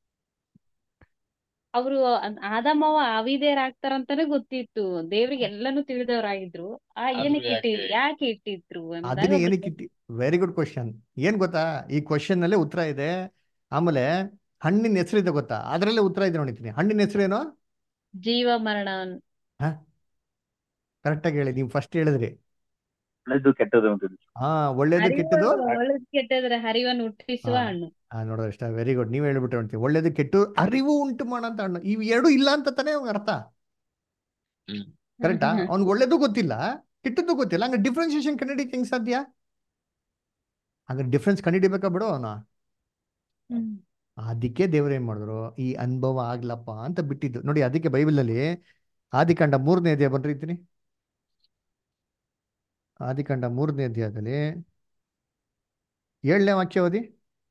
ಅವರು ಆದಾಮವ್ವ ಅವಿದೇರಾಗ್ತಾರಂತಾನೆ ಗೊತ್ತಿತ್ತು ದೇವ್ರಿಗೆ ಎಲ್ಲಾನು ತಿಳಿದವರಾಗಿದ್ರು ಆ ಆದ್ರೂ ಏನಕ್ಕೆ ಇಟ್ಟಿ ಯಾಕೆ? ಯಾಕೆ ಇಟ್ಟಿದ್ರು ಅಂದಾಗ ಅದನ್ನೇ ಒಬ್ರು ಏನಕ್ಕೆ ಇಟ್ಟಿ ವೆರಿ ಗುಡ್ ಕ್ವಶನ್ ಏನ್ ಗೊತ್ತಾ ಈ ಕ್ವಶನ್ ನಲ್ಲೇ ಉತ್ತರ ಇದೆ ಆಮೇಲೆ ಹಣ್ಣಿನ ಹೆಸರಿದೆ ಗೊತ್ತಾ ಅದರಲ್ಲೇ ಉತ್ತರ ಇದೆ ನೋಡಿತೀನಿ ಹಣ್ಣಿನ ಹೆಸರೇನು ಜೀವ ಮರಣ ಕರೆಕ್ಟಾಗಿ ಹೇಳಿ ನೀವು ಫಸ್ಟ್ ಹೇಳಿದ್ರಿ ಒಳ್ಳೇದು ಕೆಟ್ಟದ್ದು ಅಂತ ತಿಳಿಸಿ. ಹಾ ಒಳ್ಳೇದು ಅರಿವು ಕೆಟ್ಟದು ಒಳ್ಳೇದ್ ಕೆಟ್ಟದ್ರ ಹರಿವನ್ನು ಹುಟ್ಟಿಸುವ ಹಾ. ಹಣ್ಣು ಹಾ ನೋಡೋ ಇಷ್ಟ ವೆರಿ ಗುಡ್ ನೀವು ಹೇಳ್ಬಿಟ್ಟು ನೋಡ್ತೀವಿ ಒಳ್ಳೇದು ಕೆಟ್ಟು ಅರಿವು ಉಂಟು ಮಾಡೋಂತ ಹಣ್ಣು ಇವು ಎರಡು ಇಲ್ಲ ಅಂತ ತಾನೇ ಅವ್ನಿಗೆ ಅರ್ಥ ಕರೆಕ್ಟಾ ಅವ್ನಿಗೆ ಒಳ್ಳೇದು ಗೊತ್ತಿಲ್ಲ ಕೆಟ್ಟದ್ದು ಗೊತ್ತಿಲ್ಲ ಹಂಗ ಡಿಫ್ರೆನ್ಸಿಯೇಷನ್ ಕಂಡಿಡಿಕ್ ಹೆಂಗ್ ಸಾಧ್ಯ ಹಂಗ ಡಿಫ್ರೆನ್ಸ್ ಕಂಡಿಡಿಬೇಕಾ ಬಿಡು ಅವನು ಹ್ಮ್. ಅದಕ್ಕೆ ದೇವ್ರು ಏನ್ ಮಾಡಿದ್ರು ಈ ಅನುಭವ ಆಗ್ಲಪ್ಪ ಅಂತ ಬಿಟ್ಟಿದ್ದು ನೋಡಿ ಅದಕ್ಕೆ ಬೈಬಲಲ್ಲಿ ಆದಿಕಾಂಡ ಮೂರನೇ ಅಧ್ಯಾಯ ಬಂದಿರ್ತೀನಿ ಆದಿಕಾಂಡ ಮೂರನೇ ಅಧ್ಯಾಯದಲ್ಲಿ ಏಳನೇ ವಾಕ್ಯ ಓದಿ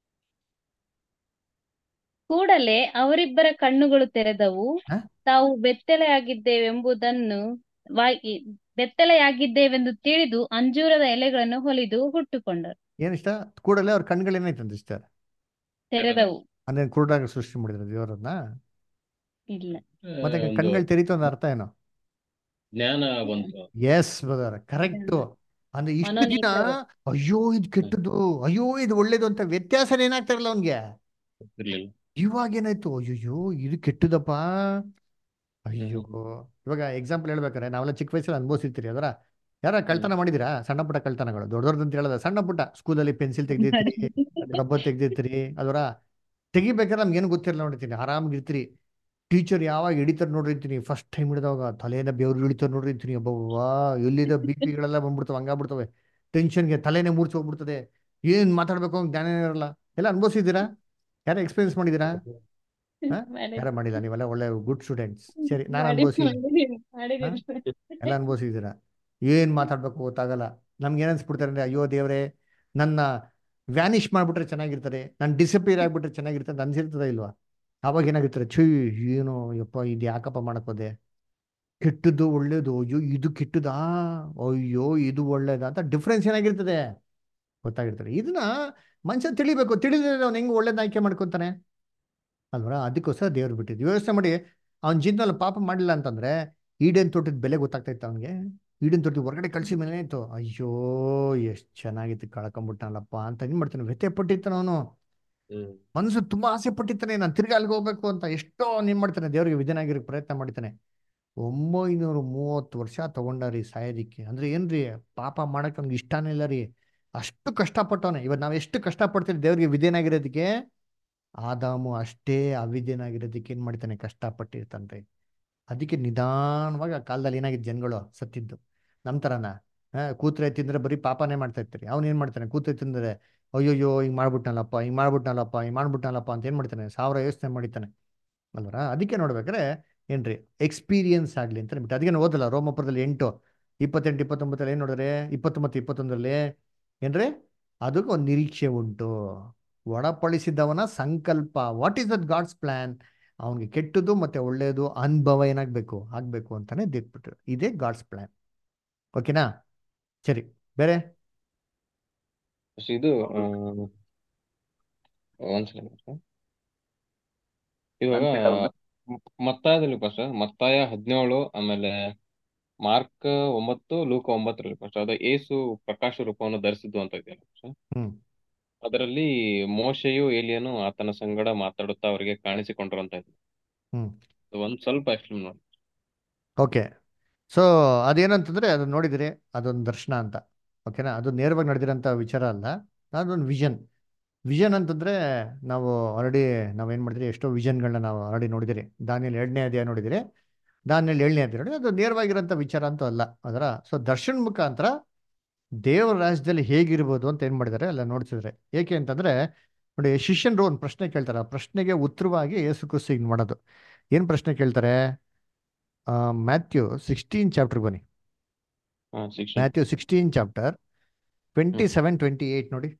ಕೂಡಲೇ ಅವರಿಬ್ಬರ ಕಣ್ಣುಗಳು ತೆರೆದವು ಹ? ತಾವು ಬೆತ್ತಲೆಯಾಗಿದ್ದೇವೆಂಬುದನ್ನು ವಾ- ಈ- ಬೆತ್ತಲೆಯಾಗಿದ್ದೇವೆಂದು ತಿಳಿದು ಅಂಜೂರದ ಎಲೆಗಳನ್ನು ಹೊಲಿದು ಹುಟ್ಟುಕೊಂಡರು ಏನಿಷ್ಟ ಕೂಡಲೇ ಅವ್ರ ಕಣ್ಗಳು ಏನಾಯ್ತು ಇಷ್ಟ ತೆರೆದವು ಅಂದ್ರೆ ಕುರುಡಾಗ ಸೃಷ್ಟಿ ಮಾಡಿದ್ರು ದೇವರನ್ನ ಇಲ್ಲ ಮತ್ತೆ ಒಂದು ಕಣ್ಗಳು ತೆರೀತು ಅಂದ್ರೆ ಅರ್ಥ ಏನು ಜ್ಞಾನ ಬಂತು ಎಸ್ ಬ್ರದರ್ ಕರೆಕ್ಟ್ ಅಂದ್ರೆ ಇಷ್ಟು ದಿನ ಮನೋನೇತ್ರಗಳು. ಅಯ್ಯೋ ಇದು ಕೆಟ್ಟದ್ದು ಅಯ್ಯೋ ಇದು ಒಳ್ಳೇದು ಅಂತ ವ್ಯತ್ಯಾಸ ಏನಾಗ್ತಾರಲ್ಲ ಅವನ್ಗೆ ಗೊತ್ತಿರ್ಲಿಲ್ಲ ಇವಾಗ ಏನಾಯ್ತು ಅಯ್ಯೋ ಇದು ಕೆಟ್ಟದಪ್ಪ ಅಯ್ಯೋ ಇವಾಗ ಎಕ್ಸಾಂಪಲ್ ಹೇಳ್ಬೇಕಾರೆ ನಾವೆಲ್ಲ ಚಿಕ್ಕ ವಯಸ್ಸಲ್ಲಿ ಅನುಭವಿಸಿರ್ತೀರಿ ಅದರ ಯಾರ ಕಳ್ತನ ಮಾಡಿದಿರಾ ಸಣ್ಣ ಪುಟ್ಟ ಕಳ್ತನಗಳು ದೊಡ್ಡ ದೊಡ್ಡದಂತ ಹೇಳದ ಸಣ್ಣ ಪುಟ್ಟ ಸ್ಕೂಲಲ್ಲಿ ಪೆನ್ಸಿಲ್ ತೆಗ್ದಿರ್ತೀರಿ ರಬ್ಬರ್ ತೆಗ್ದಿರ್ತೀರಿ ಅದರ ತೆಗಿಬೇಕಾದ್ರೆ ನಮ್ಗೆ ಏನು ಗೊತ್ತಿರಲ್ಲ ನೋಡಿರ್ತೀನಿ ಆರಾಮಾಗಿರ್ತೀರಿ ಟೀಚರ್ ಯಾವಾಗ ಹಿಡಿತಾರೆ ನೋಡಿರ್ತೀನಿ ಫಸ್ಟ್ ಟೈಮ್ ಹಿಡಿದವಾಗ ತಲೆನ ಬೆವ್ರು ಇಳಿತಾರೆ ನೋಡಿರ್ತೀನಿ ಅಬ್ಬವ್ವಾ ಎಲ್ಲಿದ ಬಿ ಪಿಗಳೆಲ್ಲ ಬಂದ್ಬಿಡ್ತವೆ ಹಂಗಾಗ್ಬಿಡ್ತವೆ ಟೆನ್ಷನ್ಗೆ ತಲೆನೇ ಮೂರ್ಛೆ ಹೋಗ್ಬಿಡ್ತದೆ ಏನ್ ಮಾತಾಡ್ಬೇಕು ಅಂತ ಜ್ಞಾನ ಇರಲ್ಲ ಎಲ್ಲ ಅನುಭವಿಸಿದ್ದೀರಾ ಯಾರ ಎಕ್ಸ್ಪೀರಿಯನ್ಸ್ ಮಾಡಿದ್ದೀರಾ ಹಾ? ಮಾಡಿ- ಯಾರ ಮಾಡಿಲ್ಲ ನೀವೆಲ್ಲ ಒಳ್ಳೆ ಗುಡ್ ಸ್ಟೂಡೆಂಟ್ಸ್ ಸರಿ ನಾನು ಮಾಡಿ- ಅನುಭವಿಸಿ ಮಾಡಿದೀನಿ, ಮಾಡಿದೀನಿ. ಎಲ್ಲ ಅನುಭವಿಸಿದ್ದೀರಾ ಏನ್ ಮಾತಾಡ್ಬೇಕು ಗೊತ್ತಾಗಲ್ಲ ನಮ್ಗೆ ಏನ್ ಅನ್ಸ್ಬಿಡ್ತಾರೆ ಅಂದ್ರೆ ಅಯ್ಯೋ ದೇವ್ರೆ ನನ್ನ ವ್ಯಾನಿಷ್ ಮಾಡ್ಬಿಟ್ರೆ ಚೆನ್ನಾಗಿರ್ತದೆ ನಾನು ಡಿಸಪಿಯರ್ ಆಗ್ಬಿಟ್ರೆ ಚೆನ್ನಾಗಿರ್ತದೆ ಅಂತ ಅನ್ಸಿರ್ತದ ಇಲ್ವಾ ಅವಾಗ ಏನಾಗಿರ್ತಾರೆ ಛೀ ಏನು ಯಪ್ಪ ಇದು ಯಾಕಪ್ಪ ಮಾಡಕ್ ಹೋದೆ ಕೆಟ್ಟದ್ದು ಒಳ್ಳೇದು ಅಯ್ಯೋ ಇದು ಕೆಟ್ಟದಾ ಅಯ್ಯೋ ಇದು ಒಳ್ಳೇದಾ ಅಂತ ಡಿಫ್ರೆನ್ಸ್ ಏನಾಗಿರ್ತದೆ ಗೊತ್ತಾಗಿರ್ತದೆ ಇದನ್ನ ಮನುಷ್ಯ ತಿಳಿಬೇಕು ತಿಳಿದ್ರೆ ಅವ್ನು ಹೆಂಗೆ ಒಳ್ಳೇದು ಆಯ್ಕೆ ಮಾಡ್ಕೊತಾನೆ ಅಲ್ವರ ಅದಕ್ಕೋಸ್ಕರ ದೇವ್ರು ಬಿಟ್ಟಿದ್ದು ಯೋಚನೆ ಮಾಡಿ ಅವ್ನ ಜೀವನದಲ್ಲಿ ಪಾಪ ಮಾಡಿಲ್ಲ ಅಂತಂದ್ರೆ ಈಡೇನ್ ತೋಟದ ಬೆಲೆ ಗೊತ್ತಾಗ್ತಾ ಇತ್ತು ಅವನಿಗೆ ಈಡೇನ್ ತೋಟದ ಹೊರಗಡೆ ಕಳ್ಸಿ ಮೇಲೆ ಇತ್ತು ಅಯ್ಯೋ ಎಷ್ಟು ಚೆನ್ನಾಗಿತ್ತು ಕಳ್ಕೊಂಬಿಟ್ನಲ್ಲಪ್ಪ ಅಂತ ಏನ್ ಮಾಡ್ತಾನೆ ವ್ಯಥೆ ಪಟ್ಟಿರ್ತಾನೆ ಅವನು ಹ್ಮ್ ಮನಸ್ಸು ತುಂಬಾ ಆಸೆ ಪಟ್ಟಿರ್ತಾನೆ ನಾನು ತಿರ್ಗಾ ಅಲ್ಲಿಗೆ ಹೋಗ್ಬೇಕು ಅಂತ ಎಷ್ಟೋ ಏನ್ ಮಾಡ್ತಾನೆ ದೇವ್ರಿಗೆ ವಿಧನಾಗಿರೋ ಪ್ರಯತ್ನ ಮಾಡ್ತಾನೆ ಒಂಬೈನೂರ ಮೂವತ್ತು ವರ್ಷ ತಗೊಂಡಾರಿ ಸಾಯೋದಿಕ್ಕೆ ಅಂದ್ರೆ ಏನ್ರಿ ಪಾಪ ಮಾಡಕ್ ಅವ್ನಿಗೆ ಇಷ್ಟನೇ ಇಲ್ಲ ರೀ ಅಷ್ಟು ಕಷ್ಟಪಟ್ಟವನೆ ಇವತ್ತು ನಾವು ಎಷ್ಟು ಕಷ್ಟಪಡ್ತೀವಿ ದೇವ್ರಿಗೆ ವಿಧೇನಾಗಿರೋದಕ್ಕೆ ಆದಾಮು ಅಷ್ಟೇ ಅವಿಧೇನಾಗಿರೋದಕ್ಕೆ ಏನ್ ಮಾಡ್ತಾನೆ ಕಷ್ಟಪಟ್ಟಿರ್ತಾನೆ ಅದಕ್ಕೆ ನಿಧಾನವಾಗಿ ಆ ಕಾಲದಲ್ಲಿ ಏನಾಗಿದ್ದು ಜನಗಳು ಸತ್ತಿದ್ದು ನಮ್ಮ ಥರನ ಕೂತ್ರೆ ತಿಂದ್ರೆ ಬರೀ ಪಾಪನೇ ಮಾಡ್ತಾ ಇರ್ತೀರಿ ಅವ್ನು ಏನ್ ಮಾಡ್ತಾನೆ ಕೂತ್ರೆ ತಿಂದ್ರೆ ಅಯ್ಯೋಯ್ಯೋ ಹಿಂಗ್ ಮಾಡ್ಬಿಟ್ನಲ್ಲಪ್ಪ ಹಿಂಗ್ ಮಾಡ್ಬಿಟ್ನಲ್ಲಪ್ಪ ಹಿಂಗ್ ಮಾಡ್ಬಿಟ್ನಲ್ಲಪ್ಪ ಅಂತ ಏನ್ ಮಾಡ್ತಾನೆ ಸಾವಿರ ಯೋಚನೆ ಮಾಡಿತಾನೆ ಅಲ್ವರ ಅದಕ್ಕೆ ನೋಡ್ಬೇಕಾದ್ರೆ ಏನ್ರಿ ಎಕ್ಸ್ಪೀರಿಯನ್ಸ್ ಆಗ್ಲಿ ಅಂತ ಬಿಟ್ಟು ಅದಕ್ಕೆ ನಾವು ಓದಲ್ಲ ರೋಮಪುರದಲ್ಲಿ ಎಂಟು ಇಪ್ಪತ್ತೆಂಟು ಇಪ್ಪತ್ತೊಂಬತ್ತರಲ್ಲಿ ಏನ್ ನೋಡಿದ್ರೆ ಇಪ್ಪತ್ತೊಂಬತ್ತು ಇಪ್ಪತ್ತೊಂದರಲ್ಲಿ ಏನ್ರಿ ಅದಕ್ಕೆ ಒಂದು ನಿರೀಕ್ಷೆ ಉಂಟು ಒಳಪಡಿಸಿದವನ ಸಂಕಲ್ಪ what is that God's plan ಅವನಿಗೆ ಕೆಟ್ಟದ್ದು ಮತ್ತೆ ಒಳ್ಳೆಯದು ಅನುಭವ ಏನಾಗಬೇಕು ಆಗ್ಬೇಕು ಅಂತಾನೆ ದಿಟ್ಬಿಟ್ರು ಇದೇ ಗಾಡ್ಸ್ ಪ್ಲಾನ್ ಓಕೆನಾ ಸರಿ ಬೇರೆ ಸೊ ಇದು ಆ, ಒಂದ್ ಸೆಕೆಂಡ್ sir. ಇವಾಗ ಮ- ಮತ್ತಾಯದಲ್ಲಿ ಫಸ್ಟ್ ಮತ್ತಾಯ ಹದಿನೇಳು ಆಮೇಲೆ ಮಾರ್ಕ್ ಒಂಬತ್ತು ಲೂಕ ಒಂಬತ್ತರಲ್ಲಿ ಫಸ್ಟ್ ಅದು ಏಸು ಪ್ರಕಾಶ ರೂಪವನ್ನು ಧರಿಸಿದ್ದು ಅಂತ ಇದೆಯಲ್ಲ first. ಹ್ಮ್ ಅದರಲ್ಲಿ ಮೋಶೆಯು ಏಲಿಯನು ಆತನ ಸಂಗಡ ಮಾತಾಡುತ್ತಾ ಅವರಿಗೆ ಕಾಣಿಸಿಕೊಂಡ್ರು ಅಂತ ಇದೆ ಹ್ಮ್ ಅದು ಒಂದ್ ಸ್ವಲ್ಪ ಎಕ್ಸ್ಪ್ಲೇನ್ ಮಾಡಿ ಓಕೆ ಸೊ ಅದೇನಂತಂದ್ರೆ ಅದನ್ನ ನೋಡಿದಿರಿ ಅದೊಂದು ದರ್ಶನ ಅಂತ ಓಕೆನಾ ಅದು ನೇರವಾಗಿ ನಡೆದಿರೋಂಥ ವಿಚಾರ ಅಲ್ಲ ಅದೊಂದು ವಿಷನ್ ವಿಷನ್ ಅಂತಂದ್ರೆ ನಾವು ಆಲ್ರೆಡಿ ನಾವೇನು ಮಾಡಿದ್ರಿ ಎಷ್ಟೋ ವಿಷನ್ಗಳನ್ನ ನಾವು ಆಲ್ರೆಡಿ ನೋಡಿದಿರಿ ದಾನಿಯಲ್ಲಿ ಎರಡನೇ ಅಧ್ಯಾಯ ನೋಡಿದಿರಿ ದಾನಿಯಲ್ಲಿ ಏಳನೇ ಅಧ್ಯಾಯ ನೋಡಿ ಅದು ನೇರವಾಗಿರೋಂಥ ವಿಚಾರ ಅಂತೂ ಅಲ್ಲ ಅದರ ಸೊ ದರ್ಶನ ಮುಖಾಂತರ ದೇವರ ರಾಜ್ಯದಲ್ಲಿ ಹೇಗಿರ್ಬೋದು ಅಂತ ಏನು ಮಾಡಿದ್ದಾರೆ ಎಲ್ಲ ನೋಡ್ತಿದ್ರೆ ಏಕೆ ಅಂತಂದ್ರೆ ನೋಡಿ ಶಿಷ್ಯನರು ಒಂದು ಪ್ರಶ್ನೆ ಕೇಳ್ತಾರೆ ಆ ಪ್ರಶ್ನೆಗೆ ಉತ್ತರವಾಗಿ ಯೇಸು ಕ್ರಿಸ್ತು ಹಿಂಗ್ ಮಾಡೋದು ಏನು ಪ್ರಶ್ನೆ ಕೇಳ್ತಾರೆ ಮ್ಯಾಥ್ಯೂ ಸಿಕ್ಸ್ಟೀನ್ ಚಾಪ್ಟರ್ ಬನ್ನಿ ಹಾ ಶಿಕ್ಷಣ Matthew sixteen chapter twenty seven twenty eight ನೋಡಿ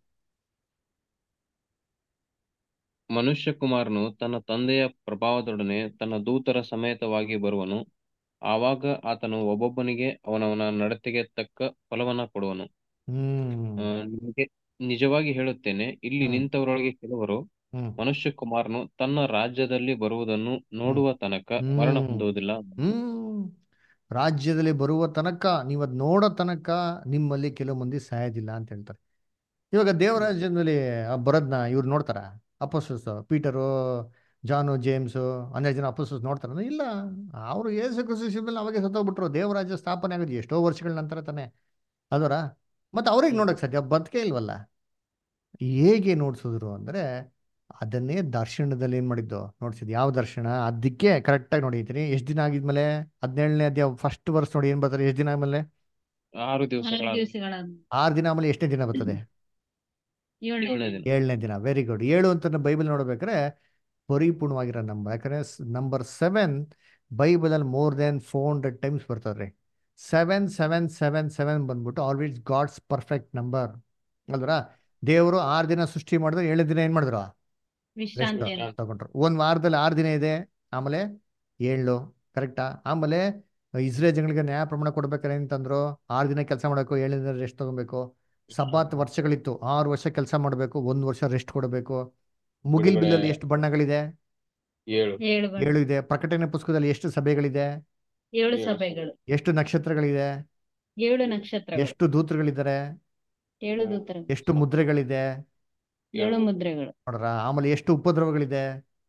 ಮನುಷ್ಯ ಕುಮಾರನು ತನ್ನ ತಂದೆಯ ಪ್ರಭಾವದೊಡನೆ ತನ್ನ ದೂತರ ಸಮೇತವಾಗಿ ಬರುವನು ಆವಾಗ ಆತನು ಒಬ್ಬೊಬ್ಬನಿಗೆ ಅವನವನ ನಡತೆಗೆ ತಕ್ಕ ಫಲವನ್ನ ಕೊಡುವನು ಹ್ಮ್ ಆ, ನಿಮಗೆ ನಿಜವಾಗಿ ಹೇಳುತ್ತೇನೆ ಇಲ್ಲಿ ಹ್ಮ್. ನಿಂತವರೊಳಗೆ ಕೆಲವರು ಹ್ಮ್ ಮನುಷ್ಯ ಕುಮಾರನು ತನ್ನ ರಾಜ್ಯದಲ್ಲಿ ಬರುವುದನ್ನು ನೋಡುವ ತನಕ ಮರಣ ಹ್ಮ್. ಹೊಂದುವುದಿಲ್ಲ ಹ್ಮ್ ರಾಜ್ಯದಲ್ಲಿ ಬರುವ ತನಕ ನೀವು ಅದ್ ನೋಡೋ ತನಕ ನಿಮ್ಮಲ್ಲಿ ಕೆಲವು ಮಂದಿ ಸಾಯೋದಿಲ್ಲ ಅಂತ ಹೇಳ್ತಾರೆ ಇವಾಗ ದೇವರಾಜ್ಯದಲ್ಲಿ ಬರೋದ್ನ ಇವ್ರು ನೋಡ್ತಾರ ಅಪೋಸಸ್ ಪೀಟರು ಜಾನು ಜೇಮ್ಸು ಹನ್ನೆರಡು ಜನ ಅಪೋಸಸ್ ನೋಡ್ತಾರ ಇಲ್ಲ ಅವರು ಏಸು ಕ್ರಿಸ್ತನಲ್ಲಿ ಅವಾಗೆ ಸತ್ತೋಗ್ಬಿಟ್ರು ದೇವರಾಜ್ಯ ಸ್ಥಾಪನೆ ಆಗೋದು ಎಷ್ಟೋ ವರ್ಷಗಳ ನಂತರ ತಾನೆ ಅದರ ಮತ್ತೆ ಅವ್ರಿಗೆ ನೋಡಕ್ ಸಾಧ್ಯ ಬದುಕೇ ಇಲ್ವಲ್ಲ ಹೇಗೆ ನೋಡ್ಸಿದ್ರು ಅಂದ್ರೆ ಅದನ್ನೇ ದರ್ಶನದಲ್ಲಿ ಏನ್ ಮಾಡಿದ್ದು ನೋಡ್ಸಿದ್ ಯಾವ ದರ್ಶನ ಅದಕ್ಕೆ ಕರೆಕ್ಟಾಗಿ ನೋಡಿದ್ದೀನಿ ಎಷ್ಟು ದಿನ ಆಗಿದ್ಮೇಲೆ ಹದಿನೇಳನೇ ಅಧ್ಯಾಯ ಫಸ್ಟ್ ವರ್ಸ್ ನೋಡಿ ಏನ್ ಬರ್ತಾರೆ ಎಷ್ಟು ದಿನ ಆದ್ಮೇಲೆ ಆರು ಆರು ದಿವಸಗಳ ದಿವಸಗಳಾದ ಆರು ದಿನ ಆಮೇಲೆ ಎಷ್ಟನೇ ದಿನ ಬರ್ತದೆ ಏಳನೇ ಏಳನೇ ದಿನ ಏಳನೇ ದಿನ ವೆರಿ ಗುಡ್ ಏಳು ಅಂತ ಬೈಬಲ್ ನೋಡ್ಬೇಕಾದ್ರೆ ಪರಿಪೂರ್ಣವಾಗಿರೋ ನಂಬರ್ ಯಾಕಂದ್ರೆ ನಂಬರ್ ಸೆವೆನ್ ಬೈಬಲಲ್ಲಿ more than four hundred times ಬರ್ತದ್ರಿ ಸೆವೆನ್ ಸೆವೆನ್ ಸೆವೆನ್ ಸೆವೆನ್ ಬಂದ್ಬಿಟ್ಟು ಆಲ್ವೇಸ್ ಗಾಡ್ಸ್ ಪರ್ಫೆಕ್ಟ್ ನಂಬರ್ ಅಲ್ವರ ದೇವರು ಆರು ದಿನ ಸೃಷ್ಟಿ ಮಾಡಿದ್ರು ಏಳನೇ ದಿನ ಏನ್ ಮಾಡಿದ್ರು ರೆಸ್ಟ್ ವಿಶ್ರಾಂತಿಯನ್ನು ತಗೊಂಡ್ರು ಒಂದ್ ವಾರದಲ್ಲಿ ಆರು ದಿನ ಇದೆ ಆಮೇಲೆ ಏಳು ಕರೆಕ್ಟಾ ಆಮೇಲೆ ಇಸ್ರೇಲ್ ಜನಗಳಿಗೆ ನ್ಯಾಯ ಪ್ರಮಾಣ ಕೊಡ್ಬೇಕಾರೆ ಅಂತಂದ್ರು ಆರು ದಿನ ಕೆಲಸ ಮಾಡಬೇಕು ಏಳನೇ ದಿನ ರೆಸ್ಟ್ ತಗೊಬೇಕು ಸಬ್ಬಾತ್ ವರ್ಷಗಳಿತ್ತು ಆರು ವರ್ಷ ಕೆಲಸ ಮಾಡಬೇಕು ಒಂದ್ ವರ್ಷ ರೆಸ್ಟ್ ಕೊಡಬೇಕು ಮುಗಿಲ್ ಬಿಡುಗಡೆ ಬಿಲ್ಲಲ್ಲಿ ಎಷ್ಟು ಬಣ್ಣಗಳಿದೆ ಏಳು ಏಳು ಬಣ್ಣ ಏಳು ಇದೆ ಪ್ರಕಟಣೆ ಪುಸ್ತಕದಲ್ಲಿ ಎಷ್ಟು ಸಭೆಗಳಿದೆ ಏಳು ಏಳು ಸಭೆಗಳು ಎಷ್ಟು ನಕ್ಷತ್ರಗಳಿದೆ ಏಳು ನಕ್ಷತ್ರಗಳು ಎಷ್ಟು ದೂತರುಗಳಿದ್ದಾರೆ ಏಳು ದೂತರು ಎಷ್ಟು ಮುದ್ರೆಗಳಿದೆ ಏಳು ಮುದ್ರೆಗಳು ನೋಡ್ರ ಆಮೇಲೆ ಎಷ್ಟು ಉಪದ್ರವಗಳಿದೆ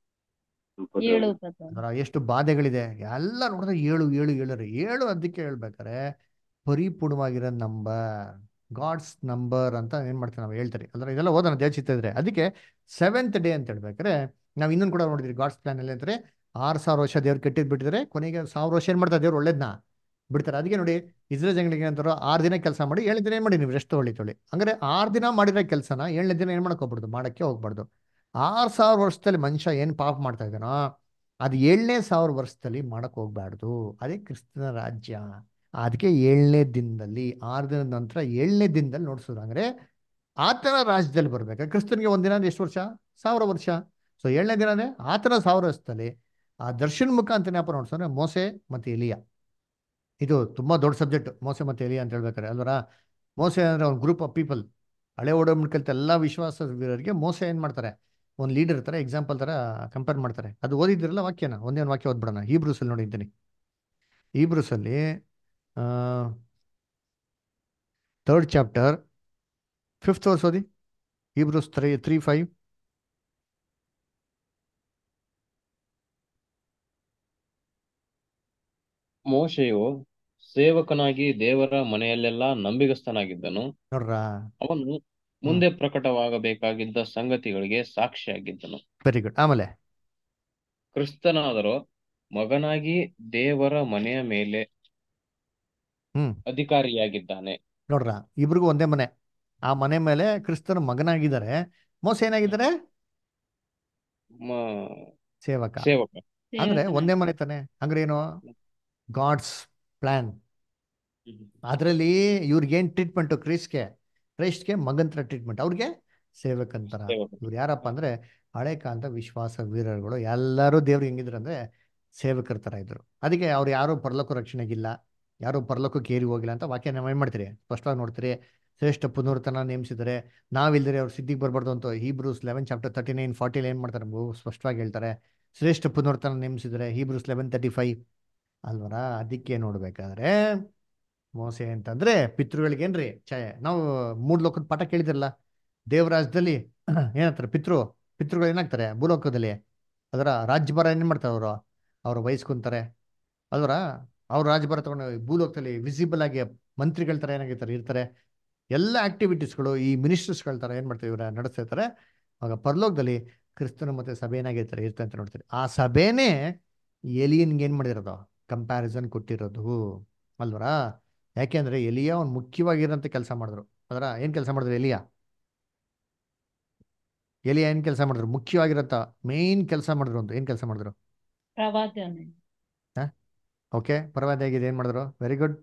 ಏಳು ಉಪದ್ರವ ಅದರ ಎಷ್ಟು ಬಾಧೆಗಳಿದೆ ಎಲ್ಲ ನೋಡಿದ್ರೆ ಏಳು ಏಳು ಏಳು ರೀ ಏಳು ಅದಕ್ಕೆ ಹೇಳ್ಬೇಕಾರೆ ಪರಿಪೂರ್ಣವಾಗಿರೋ ನಂಬರ್ ಗಾಡ್ಸ್ ನಂಬರ್ ಅಂತ ಏನ್ ಮಾಡ್ತೀವಿ ನಾವು ಹೇಳ್ತಾರೆ ಅಂದ್ರೆ ಇದೆಲ್ಲ ಓದೋಣ ದೇವಚಿತ್ತ ಇದ್ರೆ ಅದಕ್ಕೆ ಸೆವೆಂತ್ ಡೇ ಅಂತ ಹೇಳ್ಬೇಕಾರೆ ನಾವು ಇನ್ನೊಂದು ಕೂಡ ನೋಡಿದ್ರಿ ಗಾಡ್ಸ್ ಪ್ಲಾನ್ ಅಲ್ಲಿ ಅಂದ್ರೆ ಆರು ಸಾವಿರ ವರ್ಷ ದೇವ್ರು ಕೆಟ್ಟಿದ್ ಬಿಟ್ಟಿದ್ರೆ ಕೊನೆಗೆ ಸಾವಿರ ವರ್ಷ ಏನ್ ಮಾಡ್ತಾರೆ ದೇವ್ರು ಒಳ್ಳೇದ್ನ ಬಿಡ್ತಾರೆ ಅದಕ್ಕೆ ನೋಡಿ ಇಸ್ರೇಲ್ ಜನಗಳಿಗೆ ಅಂತಾರೋ ಆರು ದಿನ ಕೆಲಸ ಮಾಡಿ ಏಳನೇ ದಿನ ಏನ್ ಮಾಡಿ ನೀವು ರೆಸ್ಟ್ ತೊಗೊಳ್ಳಿ ತೊಳಿ ಹಂಗಾರೆ ಆರು ದಿನ ಮಾಡಿರೋ ಕೆಲಸನ ಏಳನೇ ದಿನ ಏನ್ ಮಾಡಕ್ ಹೋಗ್ಬಾರ್ದು ಮಾಡಕ್ಕೆ ಹೋಗ್ಬಾರ್ದು ಆರು ಸಾವಿರ ವರ್ಷದಲ್ಲಿ ಮನುಷ್ಯ ಏನ್ ಪಾಪ ಮಾಡ್ತಾ ಇದ್ದಾನೋ ಅದು ಏಳನೇ ಸಾವಿರ ವರ್ಷದಲ್ಲಿ ಮಾಡಕ್ ಹೋಗ್ಬಾರ್ದು ಅದೇ ಕ್ರಿಸ್ತನ ರಾಜ್ಯ ಅದಕ್ಕೆ ಏಳನೇ ದಿನದಲ್ಲಿ ಆರು ದಿನದ ನಂತರ ಏಳನೇ ದಿನದಲ್ಲಿ ನೋಡ್ಸೋದು ಅಂದ್ರೆ ಆತನ ರಾಜ್ಯದಲ್ಲಿ ಬರ್ಬೇಕು ಕ್ರಿಸ್ತನಿಗೆ ಒಂದಿನ ಅಂದ್ರೆ ಎಷ್ಟು ವರ್ಷ ಸಾವಿರ ವರ್ಷ ಸೊ ಏಳನೇ ದಿನ ಅಂದ್ರೆ ಆತನ ಸಾವಿರ ವರ್ಷದಲ್ಲಿ ಆ ದರ್ಶನ ಮುಖಾಂತರ ಜ್ಞಾಪ ನೋಡ್ಸೋದ್ರೆ ಮೋಸೆ ಮತ್ತೆ ಎಲಿಯ ಇದು ತುಂಬಾ ದೊಡ್ಡ ಸಬ್ಜೆಕ್ಟ್ ಮೋಸೆ ಮತ್ತೆ ಎಲಿಯ ಅಂತ ಹೇಳ್ಬೇಕಾರೆ ಅಲ್ವರ ಮೋಸೆ ಅಂದ್ರೆ ಒಂದು ಗ್ರೂಪ್ ಆಫ್ ಪೀಪಲ್ ಹಳೆ ಒಡಂಬಡಿಕೆತ ಎಲ್ಲ ವಿಶ್ವಾಸ ವೀರರಿಗೆ ಮೋಸ ಏನ್ ಮಾಡ್ತಾರೆ ಒಂದು ಲೀಡರ್ ತರ ಎಕ್ಸಾಂಪಲ್ ತರ ಕಂಪೇರ್ ಮಾಡ್ತಾರೆ ಅದು ಓದಿದಿರಲ್ಲ ವಾಕ್ಯನ ಒಂದೇ ಒಂದು ವಾಕ್ಯ ಓದ್ಬಿಡೋಣ ಈ ಬ್ರೂಸಲ್ಲಿ ನೋಡಿದ್ದೀನಿ ಈ ಬ್ರೂಸಲ್ಲಿ ಥರ್ಡ್ ಚಾಪ್ಟರ್ ಫಿಫ್ತ್ ವರ್ಸ್ ಓದಿ ಈ ಬ್ರೂಸ್ ತ್ರೀ ತ್ರೀ ಫೈವ್ ಮೋಶೆಯು ಸೇವಕನಾಗಿ ದೇವರ ಮನೆಯಲ್ಲೆಲ್ಲ ನಂಬಿಗಸ್ತನಾಗಿದ್ದನು ನೋಡ್ರ ಅವನು ಮುಂದೆ ಪ್ರಕಟವಾಗಬೇಕಾಗಿದ್ದ ಸಂಗತಿಗಳಿಗೆ ಸಾಕ್ಷಿಯಾಗಿದ್ದನು ವೆರಿ ಗುಡ್ ಆಮೇಲೆ ಕ್ರಿಸ್ತನಾದರೂ ಮಗನಾಗಿ ದೇವರ ಮನೆಯ ಮೇಲೆ ಹ್ಮ್ ಅಧಿಕಾರಿಯಾಗಿದ್ದಾನೆ ನೋಡ್ರ ಇಬ್ರಿಗೂ ಒಂದೇ ಮನೆ ಆ ಮನೆ ಮೇಲೆ ಕ್ರಿಸ್ತನ ಮಗನಾಗಿದ್ದಾರೆ ಮೋಸ ಏನಾಗಿದ್ದಾರೆ ಮ- ಸೇವಕ ಸೇವಕ ಅಂದ್ರೆ ಒಂದೇ ಮನೆ ತಾನೆ ಅಂದ್ರೆ ಏನು ಗಾಡ್ಸ್ ಪ್ಲಾನ್ ಅದರಲ್ಲಿ ಇವ್ರಿಗೇನ್ ಟ್ರೀಟ್ಮೆಂಟ್ ಕ್ರೈಸ್ಟ್ಗೆ ಕ್ರೈಸ್ಟ್ಗೆ ಮಗಂತರ ಟ್ರೀಟ್ಮೆಂಟ್ ಅವ್ರಿಗೆ ಸೇವಕಂತರ ಸೇವಕ ಇವ್ರು ಯಾರಪ್ಪ ಅಂದ್ರೆ ಹಳೆ ಕಾಲದ ವಿಶ್ವಾಸ ವೀರರುಗಳು ಎಲ್ಲರೂ ದೇವ್ರು ಹೆಂಗಿದ್ರು ಅಂದ್ರೆ ಸೇವಕರ ತರ ಇದ್ರು ಅದಕ್ಕೆ ಅವ್ರು ಯಾರು ಪರಲೋಕ ರಕ್ಷಣೆಗಿಲ್ಲ ಯಾರು ಪರಲೋಕಕ್ಕೆ ಏರಿ ಹೋಗಿಲ್ಲ ಅಂತ ವಾಕ್ಯ ನಾವು ಏನ್ ಮಾಡ್ತೀರಿ ಸ್ಪಷ್ಟವಾಗಿ ನೋಡ್ತೀರಿ ಶ್ರೇಷ್ಠ ಪುನರ್ತನ ನೇಮಿಸಿದರೆ ನಾವಿಲ್ದರೆ ಅವ್ರು ಸಿದ್ಧಿಗೆ ಬರಬಾರ್ದು ಅಂತ Hebrews eleven chapter thirty nine ಫಾರ್ಟಿಲಿ ಏನ್ ಮಾಡ್ತಾರೆ ಬಹು ಸ್ಪಷ್ಟವಾಗಿ ಹೇಳ್ತಾರೆ ಶ್ರೇಷ್ಠ ಪುನರ್ತನ ನೇಮಿಸಿದರೆ ಹೀಬ್ರೂಸ್ ಲೆವೆನ್ ತರ್ಟಿ ಫೈವ್ ಅಲ್ವರ ಅದಕ್ಕೆ ನೋಡ್ಬೇಕಾದ್ರೆ ಮೋಸೆ ಅಂತಂದ್ರೆ ಪಿತೃಗಳಿಗೇನ್ರಿ ಛಾಯೆ ನಾವು ಮೂರ್ ಲೋಕದ ಪಾಠ ಕೇಳಿದಿರಲ್ಲ ದೇವರಾಜ್ಯದಲ್ಲಿ ಏನಂತಾರೆ ಪಿತೃ ಪಿತೃಗಳು ಏನಾಗ್ತಾರೆ ಭೂಲೋಕದಲ್ಲಿ ಅದರ ರಾಜ್ಯಭಾರ ಏನ್ ಮಾಡ್ತಾರೆ ಅವರು ಅವ್ರು ವಹಿಸ್ಕೊಂತಾರೆ ಅಲ್ವರ ಅವ್ರ ರಾಜ್ಯಭಾರ ತಗೊಂಡು ಭೂಲೋಕದಲ್ಲಿ ವಿಸಿಬಲ್ ಆಗಿ ಮಂತ್ರಿಗಳ ತರ ಏನಾಗಿರ್ತಾರೆ ಇರ್ತಾರೆ ಎಲ್ಲ ಆಕ್ಟಿವಿಟೀಸ್ಗಳು ಈ ಮಿನಿಸ್ಟರ್ಸ್ಗಳ ತರ ಏನ್ ಮಾಡ್ತಾರೆ ಇವ್ರ ನಡೆಸ್ತಾ ಇರ್ತಾರೆ ಆಗ ಪರಲೋಕದಲ್ಲಿ ಕ್ರಿಸ್ತನ ಮತ್ತೆ ಸಭೆ ಏನಾಗಿರ್ತಾರೆ ಇರ್ತಾರೆ ಅಂತ ನೋಡ್ತೀರಿ ಆ ಸಭೆನೇ ಎಲಿಯನ್ಗೆ ಏನ್ ಮಾಡಿರೋದು ಕಂಪ್ಯಾರಿಸನ್ ಕೊಟ್ಟಿರೋದು ಅಲ್ವರ ಯಾಕೆಂದ್ರೆ ಎಲಿಯ ಒಂದು ಮುಖ್ಯವಾಗಿರೋಂಥ ಕೆಲಸ ಮಾಡಿದ್ರು ಅದರ ಏನ್ ಕೆಲಸ ಮಾಡಿದ್ರು ಎಲಿಯ ಎಲಿಯ ಏನ್ ಕೆಲಸ ಮಾಡಿದ್ರು ಮುಖ್ಯವಾಗಿರೋಂಥ ಮೇನ್ ಕೆಲಸ ಮಾಡಿದ್ರು ಅಂತ ಏನ್ ಕೆಲಸ ಮಾಡಿದ್ರು ಪ್ರವಾದನೆ ಓಕೆ ಪರವಾದ ಆಗಿದೆ ಏನ್ ಮಾಡಿದ್ರು ವೆರಿ ಗುಡ್